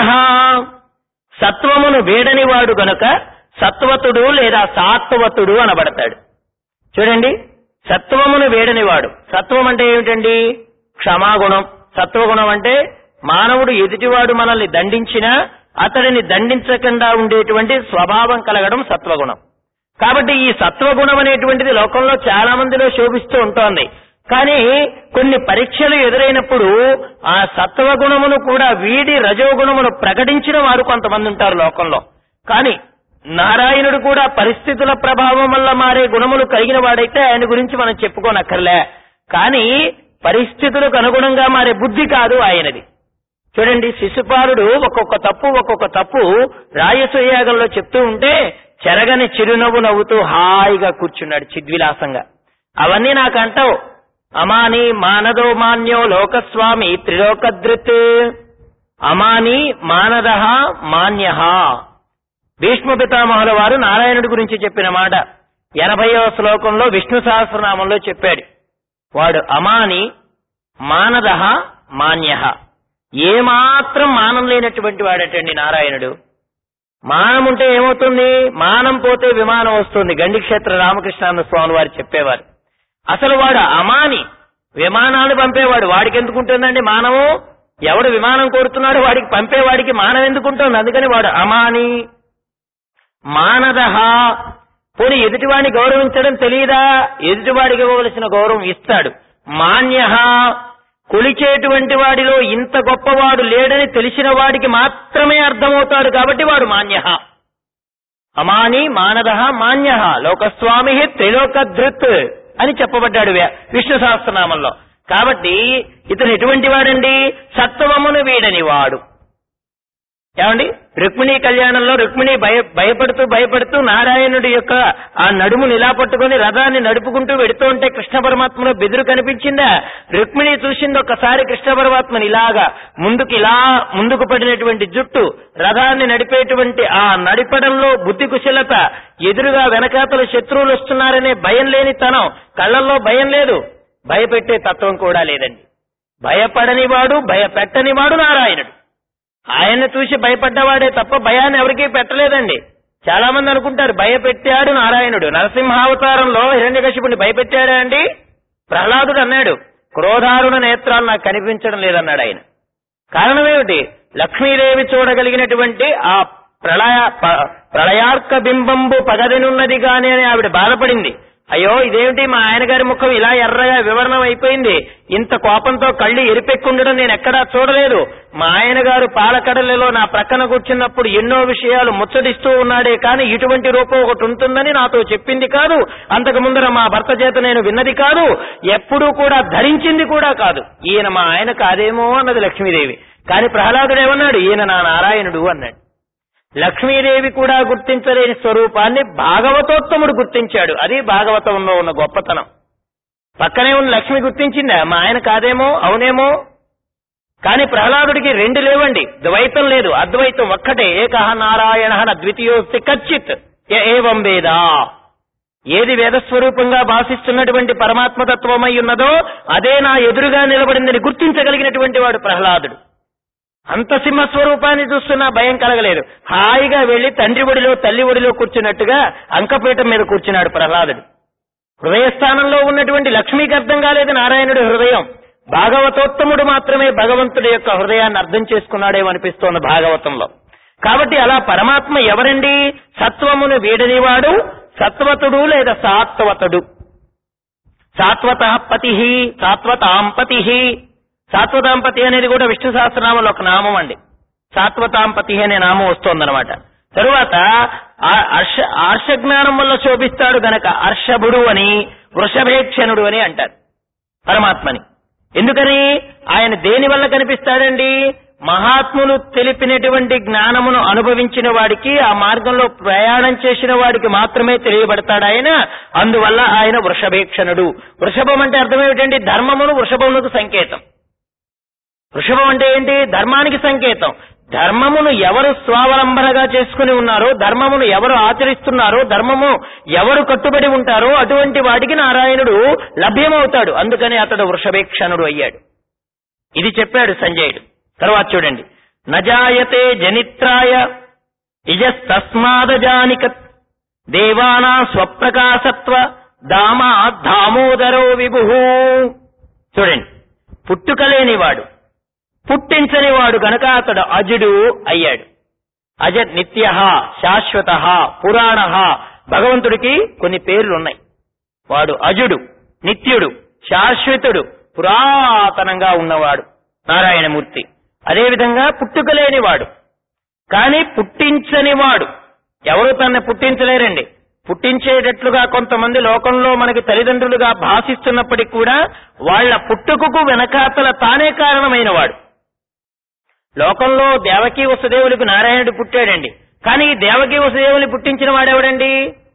సత్వమును వేడని వాడు గనుక సత్వతుడు లేదా సాత్వతుడు అనబడతాడు చూడండి సత్వమును వేడనివాడు సత్వం అంటే ఏమిటండి క్షమాగుణం సత్వగుణం అంటే మానవుడు ఎదుటివాడు మనల్ని దండించినా అతడిని దండించకుండా ఉండేటువంటి స్వభావం కలగడం సత్వగుణం కాబట్టి ఈ సత్వగుణం అనేటువంటిది లోకంలో చాలా మందిలో శోభిస్తూ ఉంటోంది కానీ కొన్ని పరీక్షలు ఎదురైనప్పుడు ఆ సత్వగుణమును కూడా వీడి రజోగుణమును ప్రకటించిన వారు కొంతమంది ఉంటారు లోకంలో కానీ నారాయణుడు కూడా పరిస్థితుల ప్రభావం వల్ల మారే గుణములు కలిగిన వాడైతే ఆయన గురించి మనం చెప్పుకోనక్కర్లే కానీ పరిస్థితులకు అనుగుణంగా మారే బుద్ధి కాదు ఆయనది చూడండి శిశుపాలుడు ఒక్కొక్క తప్పు ఒక్కొక్క తప్పు రాయసూయాగంలో చెప్తూ ఉంటే చెరగని చిరునవ్వు నవ్వుతూ హాయిగా కూర్చున్నాడు చిద్విలాసంగా అవన్నీ నాకు అంటావు అమాని మానదో మాన్యో లోకస్వామి త్రిలోకదృత్ అమాని మానద మాన్య భీష్మ పితామహుల వారు నారాయణుడి గురించి చెప్పిన మాట ఎనభైవ శ్లోకంలో విష్ణు సహస్రనామంలో చెప్పాడు వాడు అమాని మానద మాన్య ఏమాత్రం మానం లేనటువంటి వాడటండి నారాయణుడు మానం ఉంటే ఏమవుతుంది మానం పోతే విమానం వస్తుంది గండి క్షేత్ర రామకృష్ణానంద స్వామి వారు చెప్పేవారు అసలు వాడు అమాని విమానాలు పంపేవాడు వాడికి ఎందుకు ఉంటుందండి మానము ఎవడు విమానం కోరుతున్నాడో వాడికి పంపేవాడికి మానం ఎందుకు ఉంటుంది అందుకని వాడు అమాని మానద పోనీ ఎదుటివాడిని గౌరవించడం తెలియదా ఎదుటివాడికి ఇవ్వవలసిన గౌరవం ఇస్తాడు మాన్య కొలిచేటువంటి వాడిలో ఇంత గొప్పవాడు లేడని తెలిసిన వాడికి మాత్రమే అర్థమవుతాడు కాబట్టి వాడు మాన్య అమాని మానద మాన్య లోకస్వామి త్రిలోకధృత్ అని చెప్పబడ్డాడు వ్య- విష్ణు సహస్రనామంలో కాబట్టి ఇతను ఎటువంటి వాడండి సత్వమును వీడని వాడు ఏమండి రుక్మిణీ కళ్యాణంలో రుక్మిణి భయ భయపడుతూ భయపడుతూ నారాయణుడి యొక్క ఆ నడుముని ఇలా పట్టుకొని రథాన్ని నడుపుకుంటూ వెడుతూ ఉంటే కృష్ణ పరమాత్మలో బెదురు కనిపించిందా రుక్మిణి చూసింది ఒకసారి కృష్ణ పరమాత్మని ఇలాగా ముందుకు ఇలా ముందుకు పడినటువంటి జుట్టు రథాన్ని నడిపేటువంటి ఆ నడిపడంలో బుద్ధి కుశలత ఎదురుగా వెనకాతల శత్రువులు వస్తున్నారనే భయం లేని తనం కళ్ళల్లో భయం లేదు భయపెట్టే తత్వం కూడా లేదండి భయపడనివాడు భయపెట్టనివాడు నారాయణుడు ఆయన్ని చూసి భయపడ్డవాడే తప్ప భయాన్ని ఎవరికీ పెట్టలేదండి చాలా మంది అనుకుంటారు భయపెట్టాడు నారాయణుడు నరసింహావతారంలో హిరణ్యకశిపుని భయపెట్టాడా అండి ప్రహ్లాదుడు అన్నాడు క్రోధారుణ నేత్రాలు నాకు కనిపించడం లేదన్నాడు ఆయన కారణం ఏమిటి లక్ష్మీదేవి చూడగలిగినటువంటి ఆ ప్రళయ ప- ప్రళయార్క బింబంబు పగదనున్నది గాని అని ఆవిడ బాధపడింది అయ్యో ఇదేమిటి మా ఆయన గారి ముఖం ఇలా ఎర్రగా వివరణం అయిపోయింది ఇంత కోపంతో కళ్ళు ఎరిపెక్కుండడం నేను ఎక్కడా చూడలేదు మా ఆయన గారు పాలకడలలో నా ప్రక్కన కూర్చున్నప్పుడు ఎన్నో విషయాలు ముచ్చటిస్తూ ఉన్నాడే కానీ ఇటువంటి రూపం ఒకటి ఉంటుందని నాతో చెప్పింది కాదు అంతకు ముందర మా భర్త చేత నేను విన్నది కాదు ఎప్పుడూ కూడా ధరించింది కూడా కాదు ఈయన మా ఆయన కాదేమో అన్నది లక్ష్మీదేవి కానీ ప్రహ్లాదుడు ఏమన్నాడు ఈయన నా నారాయణుడు అన్నాడు లక్ష్మీదేవి కూడా గుర్తించలేని స్వరూపాన్ని భాగవతోత్తముడు గుర్తించాడు అది భాగవతంలో ఉన్న గొప్పతనం పక్కనే ఉన్న లక్ష్మి గుర్తించిందా మా ఆయన కాదేమో అవునేమో కానీ ప్రహ్లాదుడికి రెండు లేవండి ద్వైతం లేదు అద్వైతం ఒక్కటే ఏకహ నారాయణ ద్వితీయోస్తి కచ్చిత్ య ఏవం వేద ఏది వేదస్వరూపంగా భాషిస్తున్నటువంటి పరమాత్మతత్వమై ఉన్నదో అదే నా ఎదురుగా నిలబడిందని గుర్తించగలిగినటువంటి వాడు ప్రహ్లాదుడు అంత సింహ స్వరూపాన్ని చూస్తున్నా భయం కలగలేదు హాయిగా వెళ్లి తండ్రి ఒడిలో తల్లి ఒడిలో కూర్చున్నట్టుగా అంకపీఠం మీద కూర్చున్నాడు ప్రహ్లాదుడు హృదయస్థానంలో ఉన్నటువంటి లక్ష్మీకి అర్థం కాలేదు నారాయణుడి హృదయం భాగవతోత్తముడు మాత్రమే భగవంతుడి యొక్క హృదయాన్ని అర్థం చేసుకున్నాడేమో అనిపిస్తోంది భాగవతంలో కాబట్టి అలా పరమాత్మ ఎవరండి సత్వమును వీడనివాడు సత్వతుడు లేదా సాత్వతుడు సాత్వత పతి సాత్వతాంపతి సాత్వతాంపతి అనేది కూడా విష్ణు సహస్రనామంలో ఒక నామం అండి సాత్వతాంపతి అనే నామం వస్తోందనమాట తరువాత ఆ- హర్ష హర్షజ్ఞానం వల్ల శోభిస్తాడు గనక హర్షభుడు అని వృషభేక్షణుడు అని అంటారు పరమాత్మని ఎందుకని ఆయన దేని వల్ల కనిపిస్తాడండి మహాత్ములు తెలిపినటువంటి జ్ఞానమును అనుభవించిన వాడికి ఆ మార్గంలో ప్రయాణం చేసిన వాడికి మాత్రమే తెలియబడతాడు ఆయన అందువల్ల ఆయన వృషభేక్షణుడు వృషభం అంటే అర్థం ఏమిటండి ధర్మమును వృషభమునకు సంకేతం వృషభం అంటే ఏంటి ధర్మానికి సంకేతం ధర్మమును ఎవరు స్వావలంబనగా చేసుకుని ఉన్నారో ధర్మమును ఎవరు ఆచరిస్తున్నారో ధర్మము ఎవరు కట్టుబడి ఉంటారో అటువంటి వాడికి నారాయణుడు లభ్యమవుతాడు అందుకని అతడు వృషభేక్షణుడు అయ్యాడు ఇది చెప్పాడు సంజయుడు తర్వాత చూడండి నజాయతే జనిత్రాయ ఇజస్తస్మాదజానికత్ దేవానా స్వప్రకాశత్వ దామా దామోదరో విభు చూడండి పుట్టుక లేనివాడు పుట్టించని వాడు గనక అతడు అజుడు అయ్యాడు అజ నిత్య శాశ్వత పురాణ భగవంతుడికి కొన్ని పేర్లు ఉన్నాయి వాడు అజుడు నిత్యుడు శాశ్వతుడు పురాతనంగా ఉన్నవాడు నారాయణమూర్తి అదేవిధంగా పుట్టుక లేనివాడు కానీ పుట్టించని వాడు ఎవరు తనని పుట్టించలేరండి పుట్టించేటట్లుగా కొంతమంది లోకంలో మనకి తల్లిదండ్రులుగా భాషిస్తున్నప్పటికీ కూడా వాళ్ళ పుట్టుకకు వెనకాతల తానే కారణమైన వాడు లోకంలో దేవకీ వసుదేవులకు నారాయణుడు పుట్టాడండి కానీ ఈ దేవకీ వసుదేవుని పుట్టించిన వాడెవడండి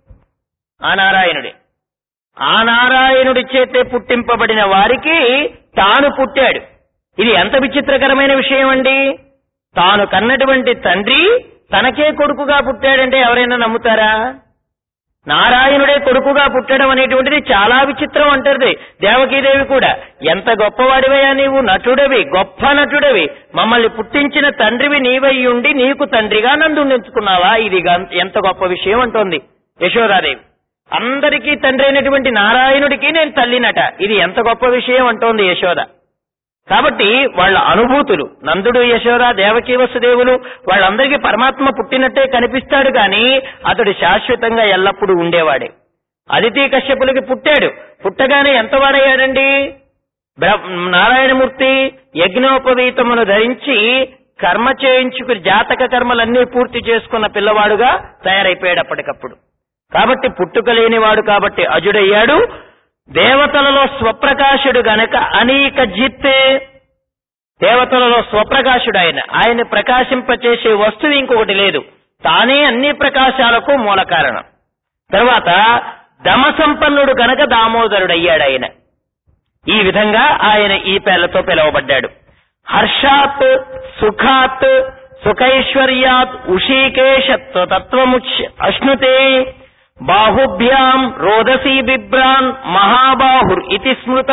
ఆ నారాయణుడే ఆ నారాయణుడి చేతే పుట్టింపబడిన వారికి తాను పుట్టాడు ఇది ఎంత విచిత్రకరమైన విషయం అండి తాను కన్నటువంటి తండ్రి తనకే కొడుకుగా పుట్టాడంటే ఎవరైనా నమ్ముతారా నారాయణుడే కొడుకుగా పుట్టడం అనేటువంటిది చాలా విచిత్రం అంటారు దేవకీదేవి కూడా ఎంత గొప్పవాడివయ్యా నీవు నటుడవి గొప్ప నటుడవి మమ్మల్ని పుట్టించిన తండ్రివి నీవై ఉండి నీకు తండ్రిగా నందు నించుకున్నావా ఇది గం- ఎంత గొప్ప విషయం అంటోంది యశోదాదేవి అందరికీ తండ్రి అయినటువంటి నారాయణుడికి నేను తల్లినట ఇది ఎంత గొప్ప విషయం అంటోంది యశోద కాబట్టి వాళ్ళ అనుభూతులు నందుడు యశోద దేవకీ వసుదేవులు వాళ్ళందరికీ పరమాత్మ పుట్టినట్టే కనిపిస్తాడు గాని అతడు శాశ్వతంగా ఎల్లప్పుడూ ఉండేవాడే అదితి కశ్యపులకి పుట్టాడు పుట్టగానే ఎంత వాడయ్యాడండి బ్ర- నారాయణమూర్తి యజ్ఞోపవీతమును ధరించి కర్మ చేయించుకుని జాతక కర్మలన్నీ పూర్తి చేసుకున్న పిల్లవాడుగా తయారైపోయాడు అప్పటికప్పుడు కాబట్టి పుట్టుక లేనివాడు కాబట్టి అజుడయ్యాడు దేవతలలో స్వప్రకాశుడు గనక అనేక జిత్తే దేవతలలో స్వప్రకాశుడు ఆయన ఆయన్ని ప్రకాశింపచేసే వస్తువు ఇంకొకటి లేదు తానే అన్ని ప్రకాశాలకు మూల కారణం తర్వాత దమ సంపన్నుడు కనుక దామోదరుడు అయ్యాడు ఆయన ఈ విధంగా ఆయన ఈ పేర్లతో పిలువబడ్డాడు హర్షాత్ సుఖాత్ సుఖైశ్వర్యాత్ ఉషీకేశత్వ తత్వముచ్ అశ్నుతే బాహుభ్యాం రోదసీ బిభ్రాన్ మహాబాహుర్ ఇతి స్మృత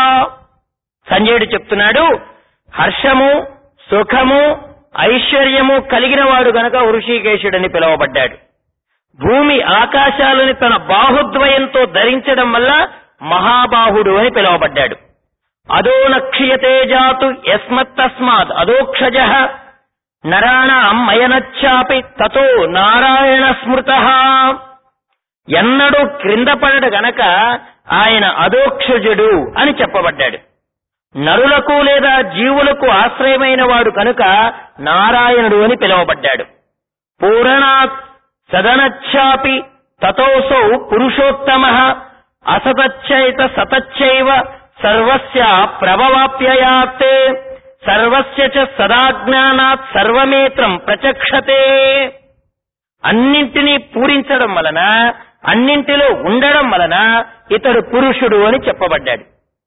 సంజయుడు చెప్తున్నాడు హర్షము సుఖము ఐశ్వర్యము కలిగిన వాడు గనక హృషికేశుడని పిలువబడ్డాడు భూమి ఆకాశాలని తన బాహుద్వయంతో ధరించడం వల్ల మహాబాహుడు అని పిలువబడ్డాడు అదో నక్షయతే జాతు యస్మత్తస్మాత్ అదోక్షజ నరాణం మయనచ్చాపి తతో నారాయణ స్మృత ఎన్నడూ క్రింద పడడు గనక ఆయన అదోక్షజుడు అని చెప్పబడ్డాడు నరులకు లేదా జీవులకు ఆశ్రయమైన వాడు కనుక నారాయణుడు అని పిలువబడ్డాడు పూరణాత్ సదనచ్చాపి తతోసౌ పురుషోత్తమ అసతచ్చైత సతచ్చైవ సర్వస్య ప్రభవాప్యయాత్ సర్వస్య చ సదాజ్ఞానాత్ సర్వమేత్రం ప్రచక్షతే అన్నింటినీ పూరించడం వలన అన్నింటిలో ఉండడం వలన ఇతడు పురుషుడు అని చెప్పబడ్డాడు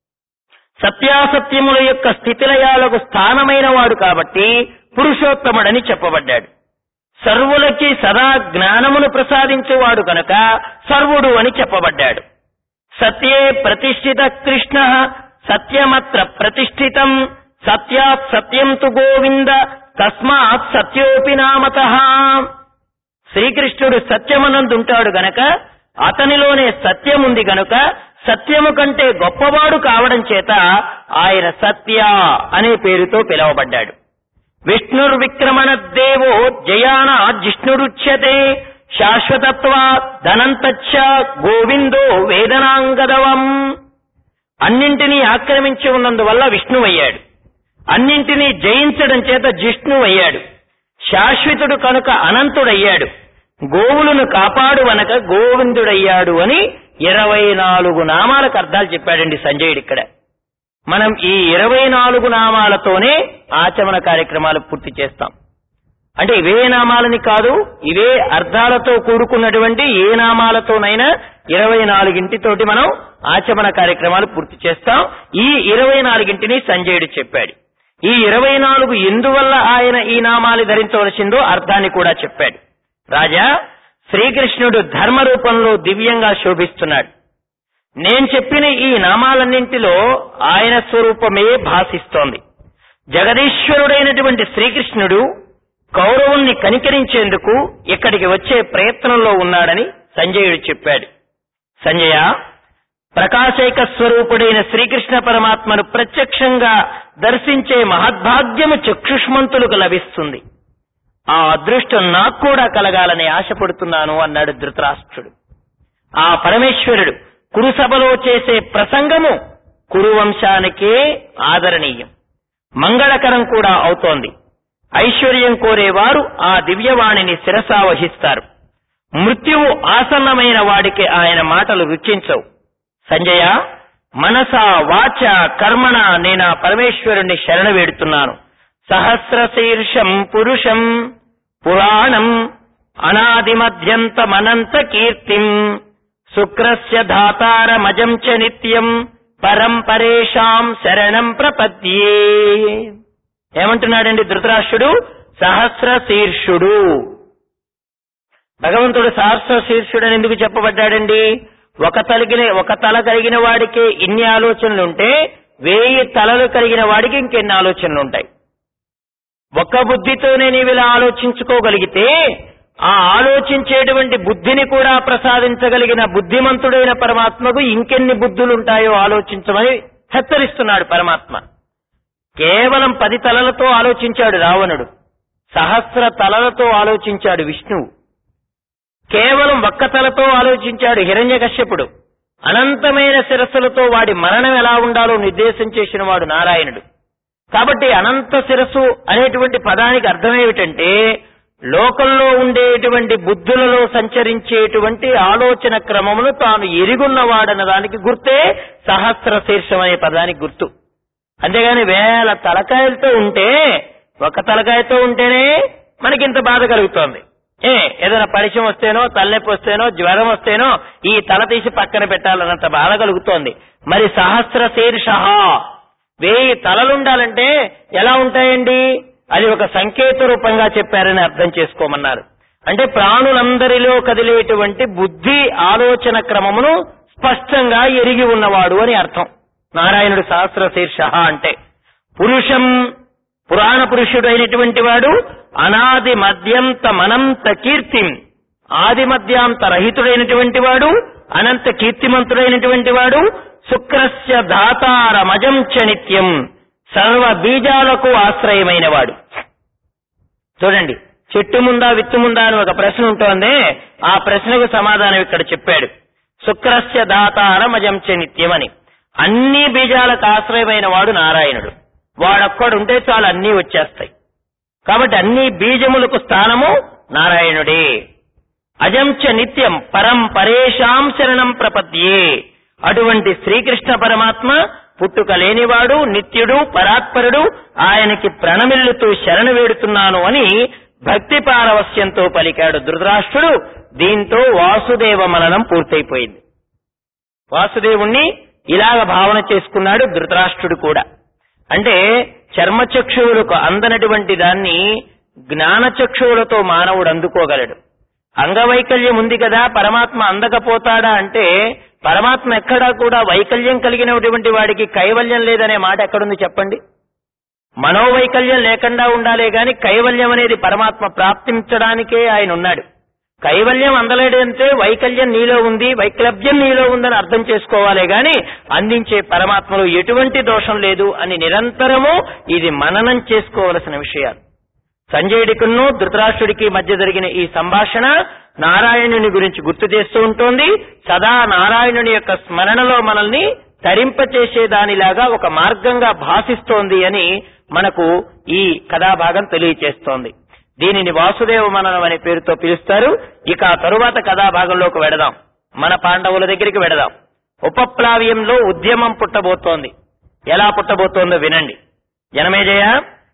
సత్యాసత్యముల యొక్క స్థితిలయాలకు స్థానమైన వాడు కాబట్టి పురుషోత్తముడని చెప్పబడ్డాడు సర్వులకి సదా జ్ఞానమును ప్రసాదించేవాడు కనుక సర్వుడు అని చెప్పబడ్డాడు సత్యే ప్రతిష్ఠిత కృష్ణ సత్యమత్ర ప్రతిష్ఠితం సత్యాత్ సత్యం తు గోవింద తస్మాత్ సత్యోపి నామత శ్రీకృష్ణుడు సత్యమనందుంటాడు గనక అతనిలోనే సత్యం ఉంది గనుక సత్యము కంటే గొప్పవాడు కావడం చేత ఆయన సత్య అనే పేరుతో పిలువబడ్డాడు విష్ణుర్విక్రమణ దేవో జయాన జిష్ణురుచ్యతే శాశ్వతత్వ ధనంతచ్చ గోవిందో వేదనాంగదవం అన్నింటినీ ఆక్రమించి ఉన్నందువల్ల విష్ణువయ్యాడు అన్నింటినీ జయించడం చేత జిష్ణువయ్యాడు శాశ్వతుడు కనుక అనంతుడయ్యాడు గోవులను కాపాడు వనక గోవిందుడయ్యాడు అని ఇరవై నాలుగు నామాలకు అర్థాలు చెప్పాడండి సంజయుడు ఇక్కడ మనం ఈ ఇరవై నాలుగు నామాలతోనే ఆచమన కార్యక్రమాలు పూర్తి చేస్తాం అంటే ఇవే నామాలని కాదు ఇవే అర్థాలతో కూడుకున్నటువంటి ఏ నామాలతోనైనా ఇరవై నాలుగింటితోటి మనం ఆచమన కార్యక్రమాలు పూర్తి చేస్తాం ఈ ఇరవై నాలుగింటిని సంజయుడు చెప్పాడు ఈ ఇరవై నాలుగు ఎందువల్ల ఆయన ఈ నామాలు ధరించవలసిందో అర్థాన్ని కూడా చెప్పాడు రాజా శ్రీకృష్ణుడు ధర్మ రూపంలో దివ్యంగా శోభిస్తున్నాడు నేను చెప్పిన ఈ నామాలన్నింటిలో ఆయన స్వరూపమే భాసిస్తోంది జగదీశ్వరుడైనటువంటి శ్రీకృష్ణుడు కౌరవుల్ని కనికరించేందుకు ఇక్కడికి వచ్చే ప్రయత్నంలో ఉన్నాడని సంజయుడు చెప్పాడు సంజయ ప్రకాశైక స్వరూపుడైన శ్రీకృష్ణ పరమాత్మను ప్రత్యక్షంగా దర్శించే మహద్భాగ్యము చక్షుష్మంతులకు లభిస్తుంది ఆ అదృష్టం నాకు కూడా కలగాలని ఆశపడుతున్నాను అన్నాడు ధృతరాష్ట్రుడు ఆ పరమేశ్వరుడు కురుసభలో చేసే ప్రసంగము కురువంశానికే ఆదరణీయం మంగళకరం కూడా అవుతోంది ఐశ్వర్యం కోరేవారు ఆ దివ్యవాణిని శిరసా వహిస్తారు మృత్యువు ఆసన్నమైన వాడికి ఆయన మాటలు రుచించవు సంజయ మనస వాచ కర్మణ నేనా పరమేశ్వరుణ్ణి శరణ వేడుతున్నాను సహస్రశీర్షం పురుషం పురాణం అనాదిమధ్యంతమనంత కీర్తిం శుక్రస్య ధాతారమజం చ నిత్యం పరం పరేషాం శరణం ప్రపద్యే ఏమంటున్నాడండి ధృతరాష్ట్రుడు సహస్ర శీర్షుడు భగవంతుడు సహస్ర శీర్షుడని ఎందుకు చెప్పబడ్డాడండి ఒక తలిగిన ఒక తల కలిగిన వాడికి ఇన్ని ఆలోచనలు ఉంటే వేయి తలలు కలిగిన వాడికి ఇంకెన్ని ఆలోచనలు ఉంటాయి ఒక్క బుద్ధితోనే నీవు ఇలా ఆలోచించుకోగలిగితే ఆ ఆలోచించేటువంటి బుద్ధిని కూడా ప్రసాదించగలిగిన బుద్ధిమంతుడైన పరమాత్మకు ఇంకెన్ని బుద్ధులుంటాయో ఆలోచించమని హెచ్చరిస్తున్నాడు పరమాత్మ కేవలం పది తలలతో ఆలోచించాడు రావణుడు సహస్ర తలలతో ఆలోచించాడు విష్ణువు కేవలం ఒక్క తలతో ఆలోచించాడు హిరణ్యకశ్యపుడు అనంతమైన శిరస్సులతో వాడి మరణం ఎలా ఉండాలో నిర్దేశం చేసిన వాడు నారాయణుడు కాబట్టి అనంత శిరస్సు అనేటువంటి పదానికి అర్థమేమిటంటే లోకంలో ఉండేటువంటి బుద్ధులలో సంచరించేటువంటి ఆలోచన క్రమమును తాను ఎరుగున్నవాడన్న దానికి గుర్తే సహస్ర శీర్షం అనే పదానికి గుర్తు అంతేగాని వేల తలకాయలతో ఉంటే ఒక తలకాయతో ఉంటేనే మనకి ఇంత బాధ కలుగుతోంది ఏ ఏదైనా పరిచయం వస్తేనో తలనొప్పి వస్తేనో జ్వరం వస్తేనో ఈ తల తీసి పక్కన పెట్టాలన్నంత బాధ కలుగుతోంది మరి సహస్ర శీర్ష వెయ్యి తలలుండాలంటే ఎలా ఉంటాయండి అది ఒక సంకేత రూపంగా చెప్పారని అర్థం చేసుకోమన్నారు అంటే ప్రాణులందరిలో కదిలేటువంటి బుద్ధి ఆలోచన క్రమమును స్పష్టంగా ఎరిగి ఉన్నవాడు అని అర్థం నారాయణుడు సహస్ర శీర్ష అంటే పురుషం పురాణ పురుషుడైనటువంటి వాడు అనాది మధ్యంత మనంత కీర్తిం ఆది మధ్యాంత రహితుడైనటువంటి వాడు అనంత కీర్తిమంతుడైనటువంటి వాడు శుక్రస్య దాతారమజం చ నిత్యం సర్వ బీజాలకు ఆశ్రయమైన వాడు చూడండి చెట్టు ముందా విత్తు ముందా అని ఒక ప్రశ్న ఉంటోందే ఆ ప్రశ్నకు సమాధానం ఇక్కడ చెప్పాడు శుక్రస్య దాతారమజం చ నిత్యం అని అన్ని బీజాలకు ఆశ్రయమైన వాడు నారాయణుడు వాడొక్కడుంటే చాలు అన్నీ వచ్చేస్తాయి కాబట్టి అన్ని బీజములకు స్థానము నారాయణుడే అజంచ నిత్యం పరం పరేషాం శరణం ప్రపద్యే అటువంటి శ్రీకృష్ణ పరమాత్మ పుట్టుక లేనివాడు నిత్యుడు పరాత్పరుడు ఆయనకి ప్రణమిల్లుతూ శరణు వేడుతున్నాను అని భక్తి పారవస్యంతో పలికాడు ధృతరాష్ట్రుడు దీంతో వాసుదేవ మననం పూర్తయిపోయింది వాసుదేవుణ్ణి ఇలాగ భావన చేసుకున్నాడు ధృతరాష్ట్రుడు కూడా అంటే చర్మచక్షువులకు అందనటువంటి దాన్ని జ్ఞానచక్షువులతో మానవుడు అందుకోగలడు అంగవైకల్యం ఉంది కదా పరమాత్మ అందకపోతాడా అంటే పరమాత్మ ఎక్కడా కూడా వైకల్యం కలిగినటువంటి వాడికి కైవల్యం లేదనే మాట ఎక్కడుంది చెప్పండి మనోవైకల్యం లేకుండా ఉండాలే గాని కైవల్యం అనేది పరమాత్మ ప్రాప్తించడానికే ఆయన ఉన్నాడు కైవల్యం అందలేడంటే వైకల్యం నీలో ఉంది వైక్లభ్యం నీలో ఉందని అర్థం చేసుకోవాలే గాని అందించే పరమాత్మలో ఎటువంటి దోషం లేదు అని నిరంతరము ఇది మననం చేసుకోవలసిన విషయాలు సంజయుడికును ధృతరాష్ట్రుడికి మధ్య జరిగిన ఈ సంభాషణ నారాయణుని గురించి గుర్తు చేస్తూ ఉంటుంది సదా నారాయణుని యొక్క స్మరణలో మనల్ని తరింపచేసే దానిలాగా ఒక మార్గంగా భాసిస్తోంది అని మనకు ఈ కథాభాగం తెలియచేస్తోంది దీనిని వాసుదేవ మననం అనే పేరుతో పిలుస్తారు ఇక ఆ తరువాత కథాభాగంలోకి వెడదాం మన పాండవుల దగ్గరికి వెడదాం ఉపప్లావ్యంలో ఉద్యమం పుట్టబోతోంది ఎలా పుట్టబోతోందో వినండి జనమేజయ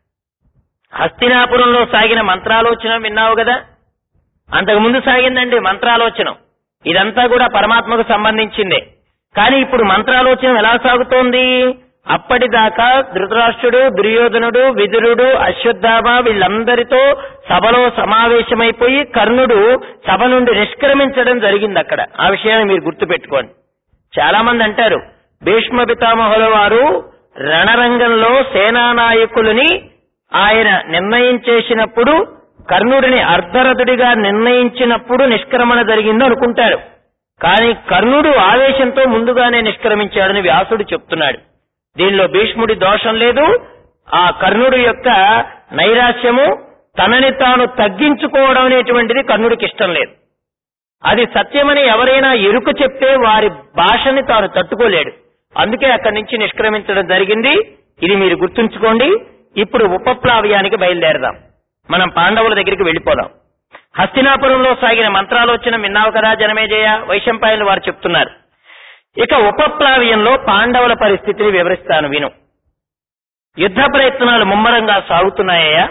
హస్తినాపురంలో సాగిన మంత్రాలోచన విన్నావు కదా అంతకుముందు సాగిందండి మంత్రాలోచనం ఇదంతా కూడా పరమాత్మకు సంబంధించిందే కానీ ఇప్పుడు మంత్రాలోచనం ఎలా సాగుతోంది అప్పటిదాకా ధృతరాష్ట్రుడు దుర్యోధనుడు విదురుడు అశ్వత్థామ వీళ్ళందరితో సభలో సమావేశమైపోయి కర్ణుడు సభ నుండి నిష్క్రమించడం జరిగింది అక్కడ ఆ విషయాన్ని మీరు గుర్తుపెట్టుకోండి చాలా మంది అంటారు భీష్మ పితామహుల వారు రణరంగంలో సేనానాయకులని ఆయన నిర్ణయం చేసినప్పుడు కర్ణుడిని అర్ధరథుడిగా నిర్ణయించినప్పుడు నిష్క్రమణ జరిగింది అనుకుంటారు కానీ కర్ణుడు ఆవేశంతో ముందుగానే నిష్క్రమించాడని వ్యాసుడు చెప్తున్నాడు దీనిలో భీష్ముడి దోషం లేదు ఆ కర్ణుడి యొక్క నైరాశ్యము తనని తాను తగ్గించుకోవడం అనేటువంటిది కర్ణుడికి ఇష్టం లేదు అది సత్యమని ఎవరైనా ఎరుకు చెప్తే వారి భాషని తాను తట్టుకోలేడు అందుకే అక్కడి నుంచి నిష్క్రమించడం జరిగింది ఇది మీరు గుర్తుంచుకోండి ఇప్పుడు ఉపప్లావ్యానికి బయలుదేరదాం మనం పాండవుల దగ్గరికి వెళ్ళిపోదాం హస్తినాపురంలో సాగిన మంత్రాలోచన విన్నావు కదా జనమేజయ వైశంపాయలు వారు చెప్తున్నారు ఇక ఉపప్లావ్యంలో పాండవుల పరిస్థితిని వివరిస్తాను విను యుద్ధ ప్రయత్నాలు ముమ్మరంగా సాగుతున్నాయ్యా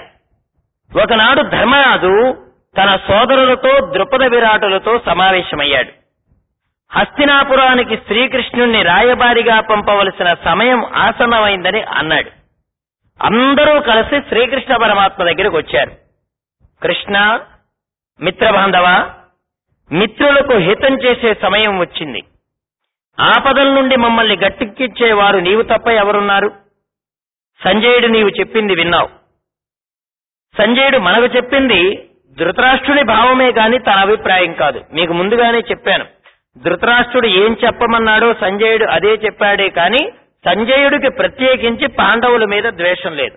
ఒకనాడు ధర్మరాజు తన సోదరులతో ద్రుపద విరాటులతో సమావేశమయ్యాడు హస్తినాపురానికి శ్రీకృష్ణుణ్ణి రాయబారిగా పంపవలసిన సమయం ఆసన్నమైందని అన్నాడు అందరూ కలిసి శ్రీకృష్ణ పరమాత్మ దగ్గరికి వచ్చారు కృష్ణ మిత్రబాంధవ మిత్రులకు హితం చేసే సమయం వచ్చింది ఆపదల నుండి మమ్మల్ని గట్టెక్కించేవారు నీవు తప్ప ఎవరున్నారు సంజయుడు నీవు చెప్పింది విన్నావు సంజయుడు మనకు చెప్పింది ధృతరాష్ట్రుడి భావమే గాని తన అభిప్రాయం కాదు మీకు ముందుగానే చెప్పాను ధృతరాష్ట్రుడు ఏం చెప్పమన్నాడో సంజయుడు అదే చెప్పాడే కాని సంజయుడికి ప్రత్యేకించి పాండవుల మీద ద్వేషం లేదు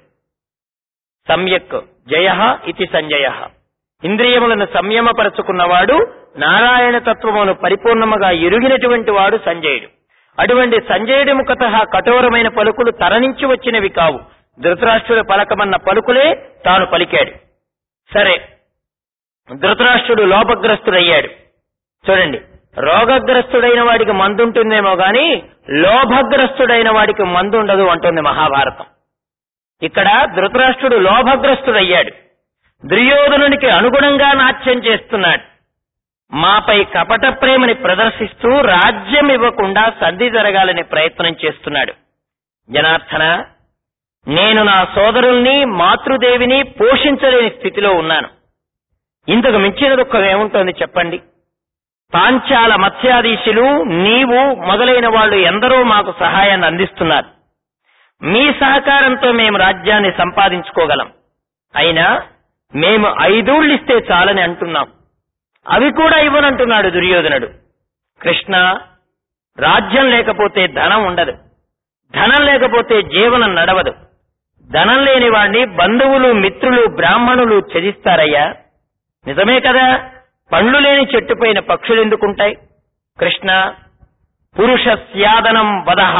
సమ్యక్ జయ ఇది సంజయ ఇంద్రియములను సంయమపరచుకున్నవాడు నారాయణ తత్వమును పరిపూర్ణముగా ఎరుగినటువంటి వాడు సంజయుడు అటువంటి సంజయుడి ముఖత కఠోరమైన పలుకులు తరనించి వచ్చినవి కావు ధృతరాష్ట్రుడు పలకమన్న పలుకులే తాను పలికాడు సరే ధృతరాష్ట్రుడు లోపగ్రస్తుడయ్యాడు చూడండి రోగగ్రస్తుడైన వాడికి మందుంటుందేమో గాని లోభగ్రస్తుడైన వాడికి మందు ఉండదు అంటుంది మహాభారతం ఇక్కడ ధృతరాష్ట్రుడు లోభగ్రస్తుడయ్యాడు దుర్యోధనునికి అనుగుణంగా నాట్యం చేస్తున్నాడు మాపై కపట ప్రేమని ప్రదర్శిస్తూ రాజ్యం ఇవ్వకుండా సంధి జరగాలని ప్రయత్నం చేస్తున్నాడు జనార్దన నేను నా సోదరుల్ని మాతృదేవిని పోషించలేని స్థితిలో ఉన్నాను ఇంతకు మించిన దుఃఖం ఏముంటోంది చెప్పండి పాంచాల మత్స్యాధీశులు నీవు మొదలైన వాళ్ళు ఎందరో మాకు సహాయాన్ని అందిస్తున్నారు మీ సహకారంతో మేము రాజ్యాన్ని సంపాదించుకోగలం అయినా మేము ఐదూళ్ళిస్తే చాలని అంటున్నాం అవి కూడా ఇవ్వనంటున్నాడు దుర్యోధనుడు కృష్ణ రాజ్యం లేకపోతే ధనం ఉండదు ధనం లేకపోతే జీవనం నడవదు ధనం లేని వాడిని బంధువులు మిత్రులు బ్రాహ్మణులు త్యజిస్తారయ్యా నిజమే కదా పండ్లు లేని చెట్టుపైన పక్షులు ఎందుకుంటాయి కృష్ణ పురుష స్యాదనం వదహ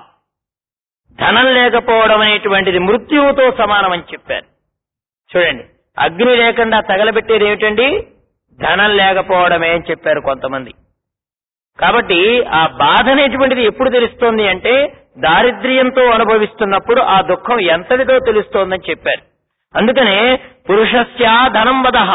ధనం లేకపోవడం అనేటువంటిది మృత్యువుతో సమానమని చెప్పారు చూడండి అగ్ని లేకుండా తగలబెట్టేది ఏమిటండి ధనం లేకపోవడమే అని చెప్పారు కొంతమంది కాబట్టి ఆ బాధ అనేటువంటిది ఎప్పుడు తెలుస్తోంది అంటే దారిద్ర్యంతో అనుభవిస్తున్నప్పుడు ఆ దుఃఖం ఎంతటిదో తెలుస్తోందని చెప్పారు అందుకనే పురుషస్యా ధనం వదహ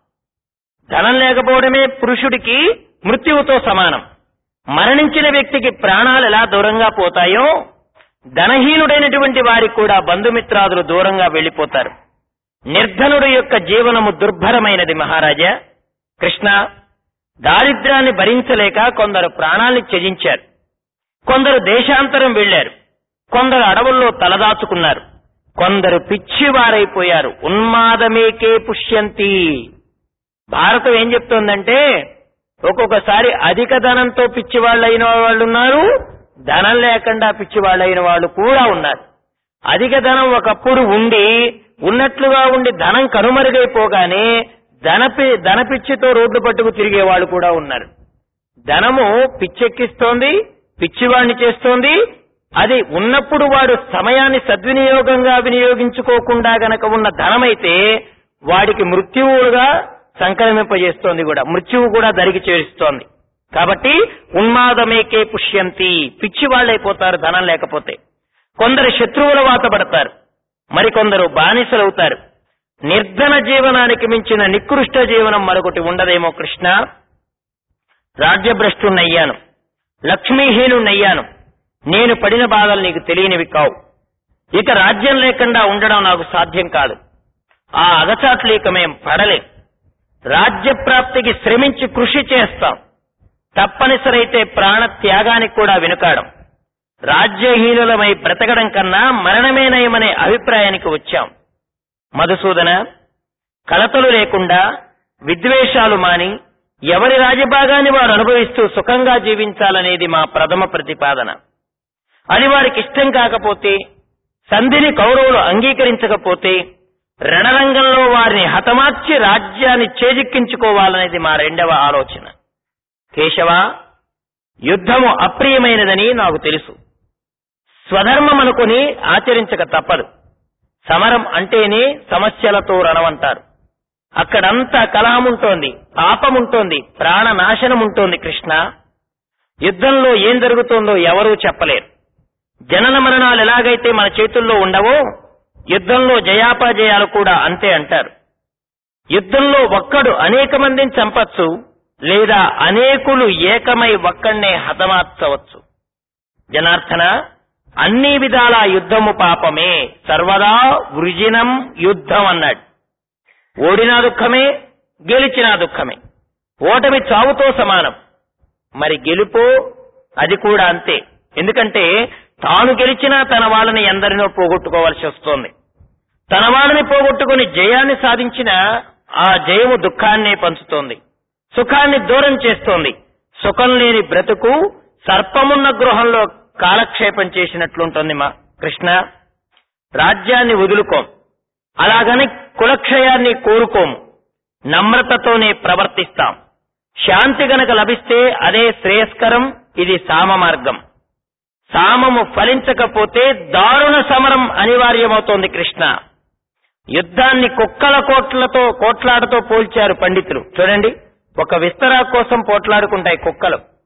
ధనం లేకపోవడమే పురుషుడికి మృత్యువుతో సమానం మరణించిన వ్యక్తికి ప్రాణాలు ఎలా దూరంగా పోతాయో ధనహీనుడైనటువంటి వారికి కూడా బంధుమిత్రాదులు దూరంగా వెళ్లిపోతారు నిర్ధనుడు యొక్క జీవనము దుర్భరమైనది మహారాజా కృష్ణ దారిద్ర్యాన్ని భరించలేక కొందరు ప్రాణాల్ని త్యజించారు కొందరు దేశాంతరం వెళ్లారు కొందరు అడవుల్లో తలదాచుకున్నారు కొందరు పిచ్చివారైపోయారు ఉన్మాదమేకే పుష్యంతి భారతం ఏం చెప్తోందంటే ఒక్కొక్కసారి అధిక ధనంతో పిచ్చివాళ్ళైన వాళ్ళు ఉన్నారు ధనం లేకుండా పిచ్చివాళ్ళైన వాళ్ళు కూడా ఉన్నారు అధిక ధనం ఒకప్పుడు ఉండి ఉన్నట్లుగా ఉండి ధనం కనుమరుగైపోగానే ధనపి ధనపిచ్చితో రోడ్లు పట్టుకు తిరిగే వాళ్ళు కూడా ఉన్నారు ధనము పిచ్చెక్కిస్తోంది పిచ్చివాణ్ణి చేస్తోంది అది ఉన్నప్పుడు వాడు సమయాన్ని సద్వినియోగంగా వినియోగించుకోకుండా గనక ఉన్న ధనమైతే వాడికి మృత్యువుగా సంక్రమింపజేస్తోంది కూడా మృత్యువు కూడా దరికి చేరుస్తోంది కాబట్టి ఉన్మాదమేకే పుష్యంతి పిచ్చి వాళ్ళైపోతారు ధనం లేకపోతే కొందరు శత్రువుల వాత పడతారు మరికొందరు బానిసలవుతారు నిర్ధన జీవనానికి మించిన నికృష్ట జీవనం మరొకటి ఉండదేమో కృష్ణ రాజ్యభ్రష్టున్నయ్యాను లక్ష్మీహీనున్నయ్యాను నేను పడిన బాధలు నీకు తెలియనివి కావు ఇక రాజ్యం లేకుండా ఉండడం నాకు సాధ్యం కాదు ఆ అగచాట్లు ఇక మేం పడలేం రాజ్య ప్రాప్తికి శ్రమించి కృషి చేస్తాం తప్పనిసరైతే ప్రాణ త్యాగానికి కూడా వెనుకాడం రాజ్యహీనులమై బ్రతకడం కన్నా మరణమే నయమనే అభిప్రాయానికి వచ్చాం మధుసూదన కలతలు లేకుండా విద్వేషాలు మాని ఎవరి రాజభాగాన్ని వారు అనుభవిస్తూ సుఖంగా జీవించాలనేది మా ప్రథమ ప్రతిపాదన అది వారికి ఇష్టం కాకపోతే సంధిని కౌరవులు అంగీకరించకపోతే రణరంగంలో వారిని హతమార్చి రాజ్యాన్ని చేజిక్కించుకోవాలనేది మా రెండవ ఆలోచన కేశవ యుద్ధము అప్రియమైనదని నాకు తెలుసు స్వధర్మం అనుకుని ఆచరించక తప్పదు సమరం అంటేనే సమస్యలతో రణమంటారు అక్కడంతా కలహముంటోంది పాపముంటోంది ప్రాణ నాశనం ఉంటోంది కృష్ణ యుద్ధంలో ఏం జరుగుతోందో ఎవరూ చెప్పలేరు జనన మరణాలు ఎలాగైతే మన చేతుల్లో ఉండవో యుద్ధంలో జయాపజయాలు కూడా అంతే అంటారు యుద్ధంలో ఒక్కడు అనేక మందిని చంపచ్చు లేదా అనేకులు ఏకమై ఒక్కడినే హతమార్చవచ్చు జనార్దన అన్ని విధాల యుద్ధము పాపమే సర్వదా వృజినం యుద్ధం అన్నాడు ఓడినా దుఃఖమే గెలిచినా దుఃఖమే ఓటమి చావుతో సమానం మరి గెలుపో అది కూడా అంతే ఎందుకంటే తాను గెలిచినా తన వాళ్ళని ఎందరినో పోగొట్టుకోవాల్సి వస్తోంది తన వాళ్ళని పోగొట్టుకుని జయాన్ని సాధించిన ఆ జయము దుఃఖాన్నే పంచుతోంది సుఖాన్ని దూరం చేస్తోంది సుఖం లేని బ్రతుకు సర్పమున్న గృహంలో కాలక్షేపం చేసినట్లుంటుంది మా కృష్ణ రాజ్యాన్ని వదులుకోం అలాగని కులక్షయాన్ని కోరుకోము నమ్రతతోనే ప్రవర్తిస్తాం శాంతి గనక లభిస్తే అదే శ్రేయస్కరం ఇది సామ మార్గం సామము ఫలించకపోతే దారుణ సమరం అనివార్యమవుతోంది కృష్ణ యుద్ధాన్ని కుక్కల కోట్లతో కోట్లాటతో పోల్చారు పండితులు చూడండి ఒక విస్తరా కోసం పోట్లాడుకుంటాయి కుక్కలు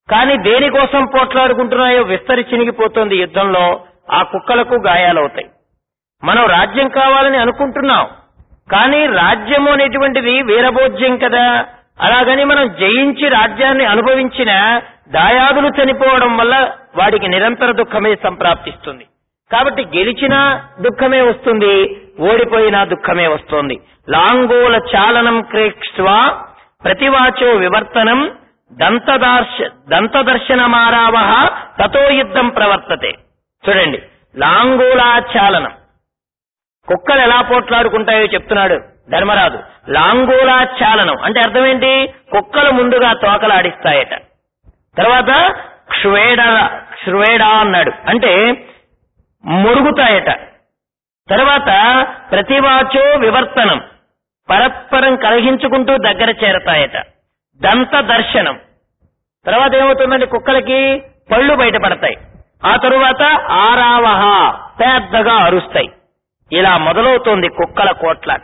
కానీ దేనికోసం పోట్లాడుకుంటున్నాయో విస్తరి చినిగిపోతుంది యుద్ధంలో ఆ కుక్కలకు గాయాలవుతాయి మనం రాజ్యం కావాలని అనుకుంటున్నాం కానీ రాజ్యము అనేటువంటిది వీరభోజ్యం కదా అలాగని మనం జయించి రాజ్యాన్ని అనుభవించిన దాయాదులు చనిపోవడం వల్ల వాడికి నిరంతర దుఃఖమే సంప్రాప్తిస్తుంది కాబట్టి గెలిచినా దుఃఖమే వస్తుంది ఓడిపోయినా దుఃఖమే వస్తుంది లాంగోల చాలనం క్రేక్ష్వా ప్రతివాచో వివర్తనం దంతదార్శ దంతదర్శనమారావహ తతో యుద్ధం ప్రవర్తతే చూడండి లాంగూలాచాలనం కుక్కలు ఎలా పోట్లాడుకుంటాయో చెప్తున్నాడు ధర్మరాజు లాంగూలాచాలనం అంటే అర్థం ఏంటి కుక్కలు ముందుగా తోకలాడిస్తాయట తర్వాత క్షువేడ క్షువేడ అన్నాడు అంటే మురుగుతాయట తర్వాత ప్రతివాచో వివర్తనం పరస్పరం కలహించుకుంటూ దగ్గర చేరతాయట దంత దర్శనం తర్వాత ఏమవుతుందండి కుక్కలకి పళ్ళు బయటపడతాయి ఆ తరువాత ఆరావహ పెద్దగా అరుస్తాయి ఇలా మొదలవుతోంది కుక్కల కోట్లాట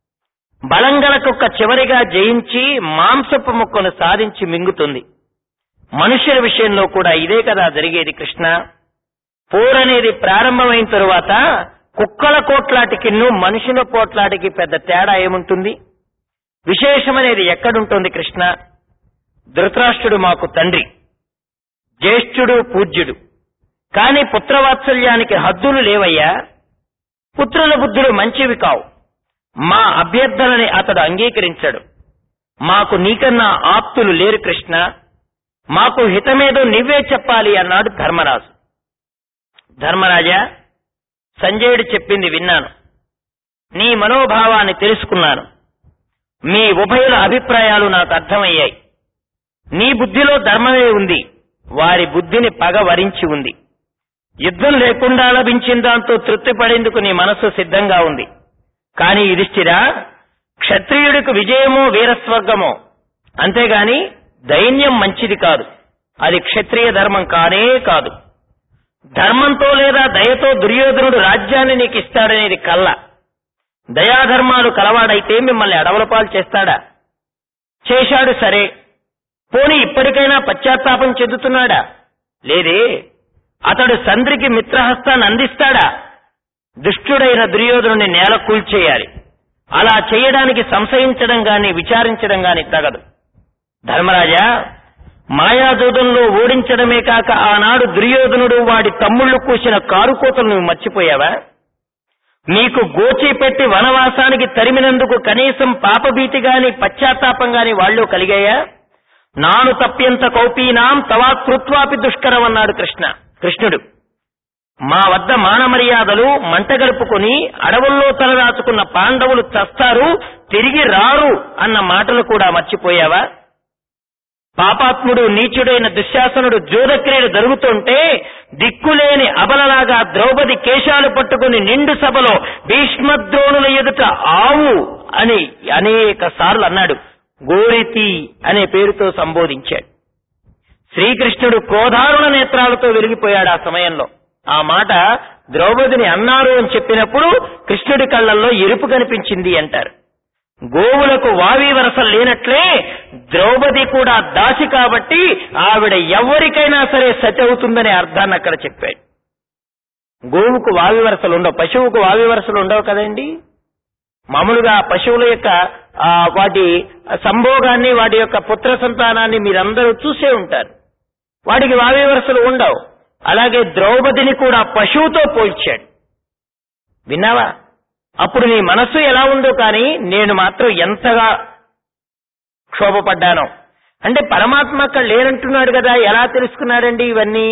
బలంగల కుక్క చివరిగా జయించి మాంసపు ముక్కను సాధించి మింగుతుంది మనుష్యుల విషయంలో కూడా ఇదే కదా జరిగేది కృష్ణ పోరనేది ప్రారంభమైన తరువాత కుక్కల కోట్లాటికిన్ను మనుషుల కోట్లాటికి పెద్ద తేడా ఏముంటుంది విశేషమనేది ఎక్కడుంటుంది కృష్ణ ధృతరాష్ట్రుడు మాకు తండ్రి జ్యేష్ఠుడు పూజ్యుడు కాని పుత్రవాత్సల్యానికి హద్దులు లేవయ్యా పుత్రుల బుద్ధులు మంచివి కావు మా అభ్యర్థనని అతడు అంగీకరించడు మాకు నీకన్నా ఆప్తులు లేరు కృష్ణ మాకు హితమేదో నువ్వే చెప్పాలి అన్నాడు ధర్మరాజు ధర్మరాజా సంజయుడు చెప్పింది విన్నాను నీ మనోభావాన్ని తెలుసుకున్నాను మీ ఉభయుల అభిప్రాయాలు నాకు అర్థమయ్యాయి నీ బుద్ధిలో ధర్మమే ఉంది వారి బుద్ధిని పగ వరించి ఉంది యుద్ధం లేకుండా లభించిన దాంతో తృప్తి పడేందుకు నీ మనస్సు సిద్ధంగా ఉంది కానీ యుధిష్ఠిరా క్షత్రియుడికి విజయమో వీరస్వర్గమో అంతేగాని దైన్యం మంచిది కాదు అది క్షత్రియ ధర్మం కానే కాదు ధర్మంతో లేదా దయతో దుర్యోధనుడు రాజ్యాన్ని నీకు ఇస్తాడనేది కల్ల దయాధర్మాలు కలవాడైతే మిమ్మల్ని అడవుల పాలు చేస్తాడా చేశాడు సరే పోనీ ఇప్పటికైనా పశ్చాత్తాపం చెందుతున్నాడా లేదే అతడు సంద్రికి మిత్రహస్తాన్ని అందిస్తాడా దుష్టుడైన దుర్యోధనుని నేల కూల్చేయాలి అలా చేయడానికి సంశయించడం గాని విచారించడం గాని తగదు ధర్మరాజా మాయాజూదంలో ఓడించడమే కాక ఆనాడు దుర్యోధనుడు వాడి తమ్ముళ్లు కూసిన కారుకోతలు నువ్వు మర్చిపోయావా నీకు గోచి పెట్టి వనవాసానికి తరిమినందుకు కనీసం పాపభీతి గాని పశ్చాత్తాపం గాని వాళ్ళు కలిగాయా నాను తప్యంత కౌపీనాం తవా కృత్వాపి దుష్కరం అన్నాడు కృష్ణ కృష్ణుడు మా వద్ద మానమర్యాదలు మంటగలుపుకొని అడవుల్లో తలదాచుకున్న పాండవులు చస్తారు తిరిగి రారు అన్న మాటలు కూడా మర్చిపోయావా పాపాత్ముడు నీచుడైన దుశ్శాసనుడు జోదక్రియలు జరుగుతుంటే దిక్కులేని అబలలాగా ద్రౌపది కేశాలు పట్టుకుని నిండు సభలో భీష్మద్రోణుల ఎదుట ఆవు అని అనేక సార్లు అన్నాడు గోరితి అనే పేరుతో సంబోధించాడు శ్రీకృష్ణుడు క్రోధారుణ నేత్రాలతో వెలిగిపోయాడు ఆ సమయంలో ఆ మాట ద్రౌపదిని అన్నారు అని చెప్పినప్పుడు కృష్ణుడి కళ్ళల్లో ఎరుపు కనిపించింది అంటారు గోవులకు వావి వరస లేనట్లే ద్రౌపది కూడా దాసి కాబట్టి ఆవిడ ఎవరికైనా సరే సతి అవుతుందనే అర్థాన్ని అక్కడ చెప్పాడు గోవుకు వావి వరసలు ఉండవు పశువుకు వావి వరసలు ఉండవు కదండి మామూలుగా పశువుల యొక్క ఆ, వాటి సంభోగాన్ని వాటి యొక్క పుత్ర సంతానాన్ని మీరందరూ చూసే ఉంటారు వాటికి వావి వరసలు ఉండవు అలాగే ద్రౌపదిని కూడా పశువుతో పోల్చాడు విన్నావా అప్పుడు నీ మనస్సు ఎలా ఉందో కానీ నేను మాత్రం ఎంతగా క్షోభపడ్డానో అంటే పరమాత్మ అక్కడ లేనంటున్నాడు కదా ఎలా తెలుసుకున్నాడండి ఇవన్నీ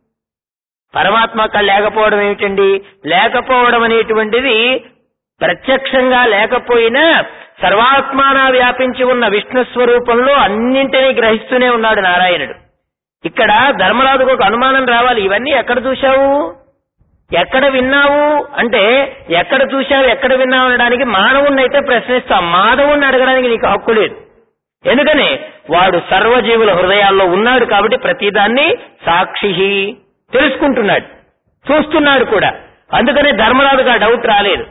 పరమాత్మ అక్కడ లేకపోవడం ఏమిటండి లేకపోవడం అనేటువంటిది ప్రత్యక్షంగా లేకపోయినా సర్వాత్మాన వ్యాపించి ఉన్న విష్ణు స్వరూపంలో అన్నింటినీ గ్రహిస్తూనే ఉన్నాడు నారాయణుడు ఇక్కడ ధర్మరాజుకు ఒక అనుమానం రావాలి ఇవన్నీ ఎక్కడ చూశావు ఎక్కడ విన్నావు అంటే ఎక్కడ చూశావు ఎక్కడ విన్నావు అనడానికి మానవుణ్ణి అయితే ప్రశ్నిస్తాం మాధవుణ్ణి అడగడానికి నీకు హక్కు లేదు ఎందుకని వాడు సర్వజీవుల హృదయాల్లో ఉన్నాడు కాబట్టి ప్రతిదాన్ని సాక్షి తెలుసుకుంటున్నాడు చూస్తున్నాడు కూడా అందుకనే ధర్మరాజుకు ఆ డౌట్ రాలేదు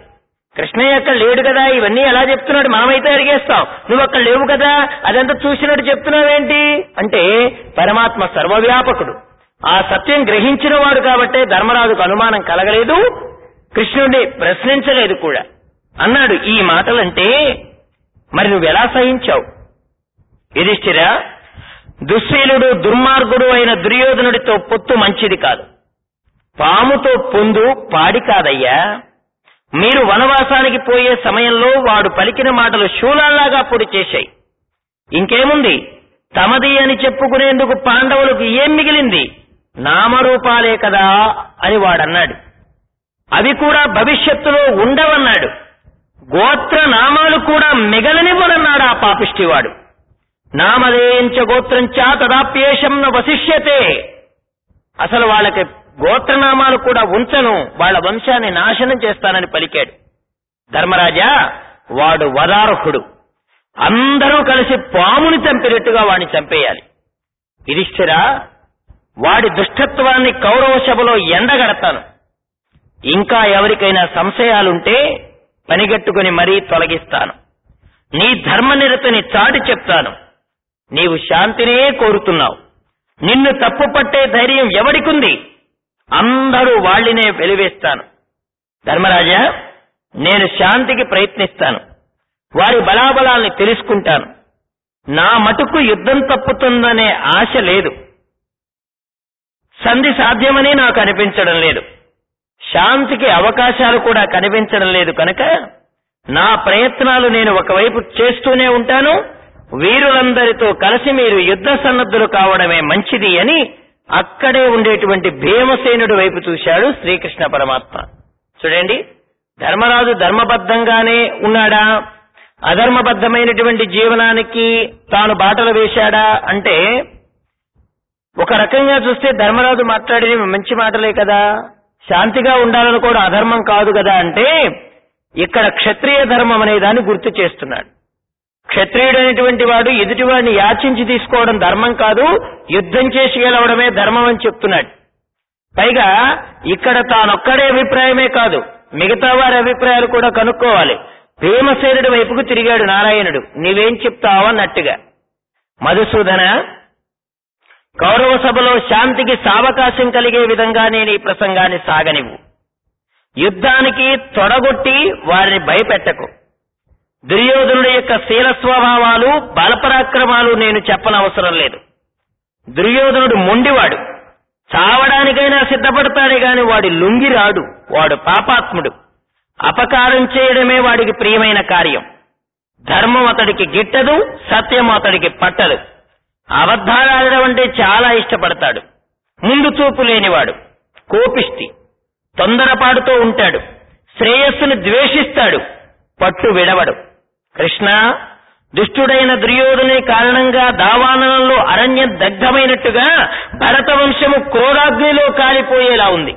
కృష్ణయ్య అక్కడ లేడు కదా ఇవన్నీ ఎలా చెప్తున్నాడు మనమైతే అడిగేస్తాం నువ్వు అక్కడ లేవు కదా అదంతా చూసినట్టు చెప్తున్నావేంటి అంటే పరమాత్మ సర్వవ్యాపకుడు ఆ సత్యం గ్రహించిన వాడు కాబట్టే ధర్మరాజుకు అనుమానం కలగలేదు కృష్ణుడిని ప్రశ్నించలేదు కూడా అన్నాడు ఈ మాటలంటే మరి నువ్వెలా సహించావు యుధిష్ఠిరా దుశ్శీలుడు దుర్మార్గుడు అయిన దుర్యోధనుడితో పొత్తు మంచిది కాదు పాముతో పొందు పాడి కాదయ్యా మీరు వనవాసానికి పోయే సమయంలో వాడు పలికిన మాటలు శూలాల్లాగా పొడి చేశాయి ఇంకేముంది తమది అని చెప్పుకునేందుకు పాండవులకు ఏం మిగిలింది నామరూపాలే కదా అని వాడన్నాడు అవి కూడా భవిష్యత్తులో ఉండవన్నాడు గోత్ర నామాలు కూడా మిగలనివ్వనన్నాడు ఆ పాపిష్టివాడు నామధేయంచ గోత్రంచ తదాప్యేషం న వశిష్యతే అసలు వాళ్ళకి గోత్రనామాలు కూడా ఉంచను వాళ్ళ వంశాన్ని నాశనం చేస్తానని పలికాడు ధర్మరాజా వాడు వదార్హుడు అందరూ కలిసి పాముని చంపినట్టుగా వాడిని చంపేయాలి యుధిష్ఠిరా వాడి దుష్టత్వాన్ని కౌరవ సభలో ఎండగడతాను ఇంకా ఎవరికైనా సంశయాలుంటే పనిగట్టుకుని మరీ తొలగిస్తాను నీ ధర్మనిరతని చాటి చెప్తాను నీవు శాంతినే కోరుతున్నావు నిన్ను తప్పు పట్టే ధైర్యం ఎవడికుంది అందరూ వాళ్ళనే వెలివేస్తాను ధర్మరాజా నేను శాంతికి ప్రయత్నిస్తాను వారి బలాబలాల్ని తెలుసుకుంటాను నా మటుకు యుద్ధం తప్పుతుందనే ఆశ లేదు సంధి సాధ్యమని నాకు అనిపించడం లేదు శాంతికి అవకాశాలు కూడా కనిపించడం లేదు కనుక నా ప్రయత్నాలు నేను ఒకవైపు చేస్తూనే ఉంటాను వీరులందరితో కలిసి మీరు యుద్ధ సన్నద్ధులు కావడమే మంచిది అని అక్కడే ఉండేటువంటి భీమసేనుడి వైపు చూశాడు శ్రీకృష్ణ పరమాత్మ చూడండి ధర్మరాజు ధర్మబద్ధంగానే ఉన్నాడా అధర్మబద్ధమైనటువంటి జీవనానికి తాను బాటలు వేశాడా అంటే ఒక రకంగా చూస్తే ధర్మరాజు మాట్లాడేది మంచి మాటలే కదా శాంతిగా ఉండాలనుకోవడం అధర్మం కాదు కదా అంటే ఇక్కడ క్షత్రియ ధర్మం అనే దాన్ని గుర్తు చేస్తున్నాడు క్షత్రియుడు అనేటువంటి వాడు ఎదుటివాడిని యాచించి తీసుకోవడం ధర్మం కాదు యుద్ధం చేసి గెలవడమే ధర్మం అని చెప్తున్నాడు పైగా ఇక్కడ తానొక్కడే అభిప్రాయమే కాదు మిగతా వారి అభిప్రాయాలు కూడా కనుక్కోవాలి భీమసేనుడి వైపుకు తిరిగాడు నారాయణుడు నీవేం చెప్తావు అన్నట్టుగా మధుసూదన కౌరవ సభలో శాంతికి సావకాశం కలిగే విధంగా నేను ఈ ప్రసంగాన్ని సాగనివ్వు యుద్ధానికి తొడగొట్టి వారిని భయపెట్టకు దుర్యోధనుడి యొక్క శీల స్వభావాలు బలపరాక్రమాలు నేను చెప్పనవసరం లేదు దుర్యోధనుడు మొండివాడు చావడానికైనా సిద్ధపడతాడే గాని వాడి లొంగిరాడు వాడు పాపాత్ముడు అపకారం చేయడమే వాడికి ప్రియమైన కార్యం ధర్మం అతడికి గిట్టదు సత్యం అతడికి పట్టదు అబద్ధాలాడడం అంటే చాలా ఇష్టపడతాడు ముందు చూపు లేనివాడు కోపిష్టి తొందరపాటుతో ఉంటాడు శ్రేయస్సును ద్వేషిస్తాడు పట్టు విడవడు కృష్ణ దుష్టుడైన దుర్యోధని కారణంగా దావాననంలో అరణ్యం దగ్ధమైనట్టుగా భరత వంశము క్రోధాగ్నిలో కాలిపోయేలా ఉంది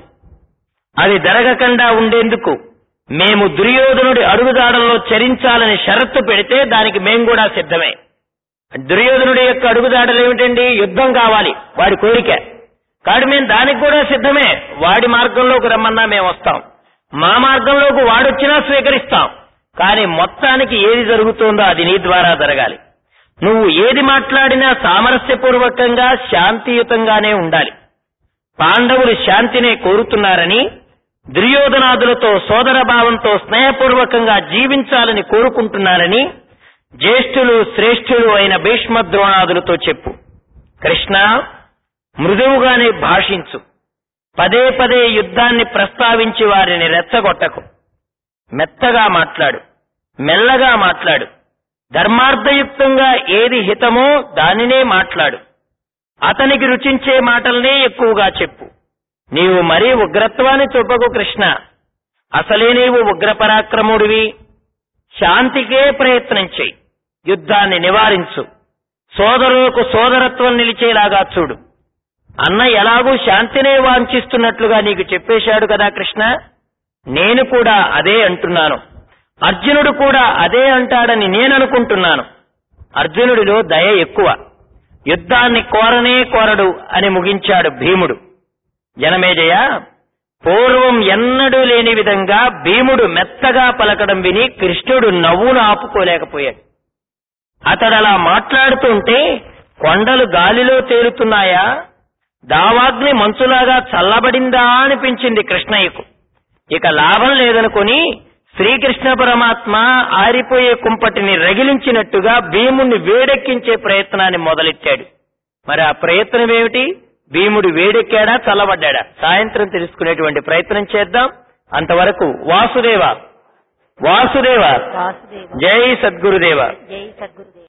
అది జరగకుండా ఉండేందుకు మేము దుర్యోధనుడి అడుగుదాడల్లో చరించాలని షరత్తు పెడితే దానికి మేం కూడా సిద్ధమే దుర్యోధనుడి యొక్క అడుగుదాడలు ఏమిటండి యుద్ధం కావాలి వాడి కోరిక కాడు మేము దానికి కూడా సిద్ధమే వాడి మార్గంలోకి రమ్మన్నా మేము వస్తాం మా మార్గంలోకి వాడొచ్చినా స్వీకరిస్తాం కానీ మొత్తానికి ఏది జరుగుతోందో అది నీ ద్వారా జరగాలి నువ్వు ఏది మాట్లాడినా సామరస్యపూర్వకంగా శాంతియుతంగానే ఉండాలి పాండవులు శాంతినే కోరుతున్నారని దుర్యోధనాదులతో సోదర భావంతో స్నేహపూర్వకంగా జీవించాలని కోరుకుంటున్నారని జ్యేష్ఠులు శ్రేష్ఠులు అయిన భీష్మ ద్రోణాదులతో చెప్పు కృష్ణ మృదువుగానే భాషించు పదే పదే యుద్ధాన్ని ప్రస్తావించి వారిని రెచ్చగొట్టకు మెత్తగా మాట్లాడు మెల్లగా మాట్లాడు ధర్మార్థయుక్తంగా ఏది హితమో దానినే మాట్లాడు అతనికి రుచించే మాటలనే ఎక్కువగా చెప్పు నీవు మరీ ఉగ్రత్వాన్ని చూపకు కృష్ణ అసలే నీవు ఉగ్రపరాక్రముడివి శాంతికే ప్రయత్నం చెయ్యి యుద్ధాన్ని నివారించు సోదరులకు సోదరత్వం నిలిచేలాగా చూడు అన్న ఎలాగూ శాంతినే వాంఛిస్తున్నట్లుగా నీకు చెప్పేశాడు కదా కృష్ణ నేను కూడా అదే అంటున్నాను అర్జునుడు కూడా అదే అంటాడని నేననుకుంటున్నాను అర్జునుడిలో దయ ఎక్కువ యుద్ధాన్ని కోరనే కోరడు అని ముగించాడు భీముడు జనమేజయ పూర్వం ఎన్నడూ లేని విధంగా భీముడు మెత్తగా పలకడం విని కృష్ణుడు నవ్వును ఆపుకోలేకపోయాడు అతడు అలా మాట్లాడుతుంటే కొండలు గాలిలో తేలుతున్నాయా దావాగ్ని మంచులాగా చల్లబడిందా అనిపించింది కృష్ణయ్యకు ఇక లాభం లేదనుకొని శ్రీకృష్ణ పరమాత్మ ఆరిపోయే కుంపటిని రగిలించినట్టుగా భీముణ్ణి వేడెక్కించే ప్రయత్నాన్ని మొదలెట్టాడు మరి ఆ ప్రయత్నం ఏమిటి భీముడు వేడెక్కాడా చల్లబడ్డాడా సాయంత్రం తెలుసుకునేటువంటి ప్రయత్నం చేద్దాం అంతవరకు వాసుదేవ వాసుదేవ వాసుదేవ జై సద్గురుదేవ జై సద్గురుదేవ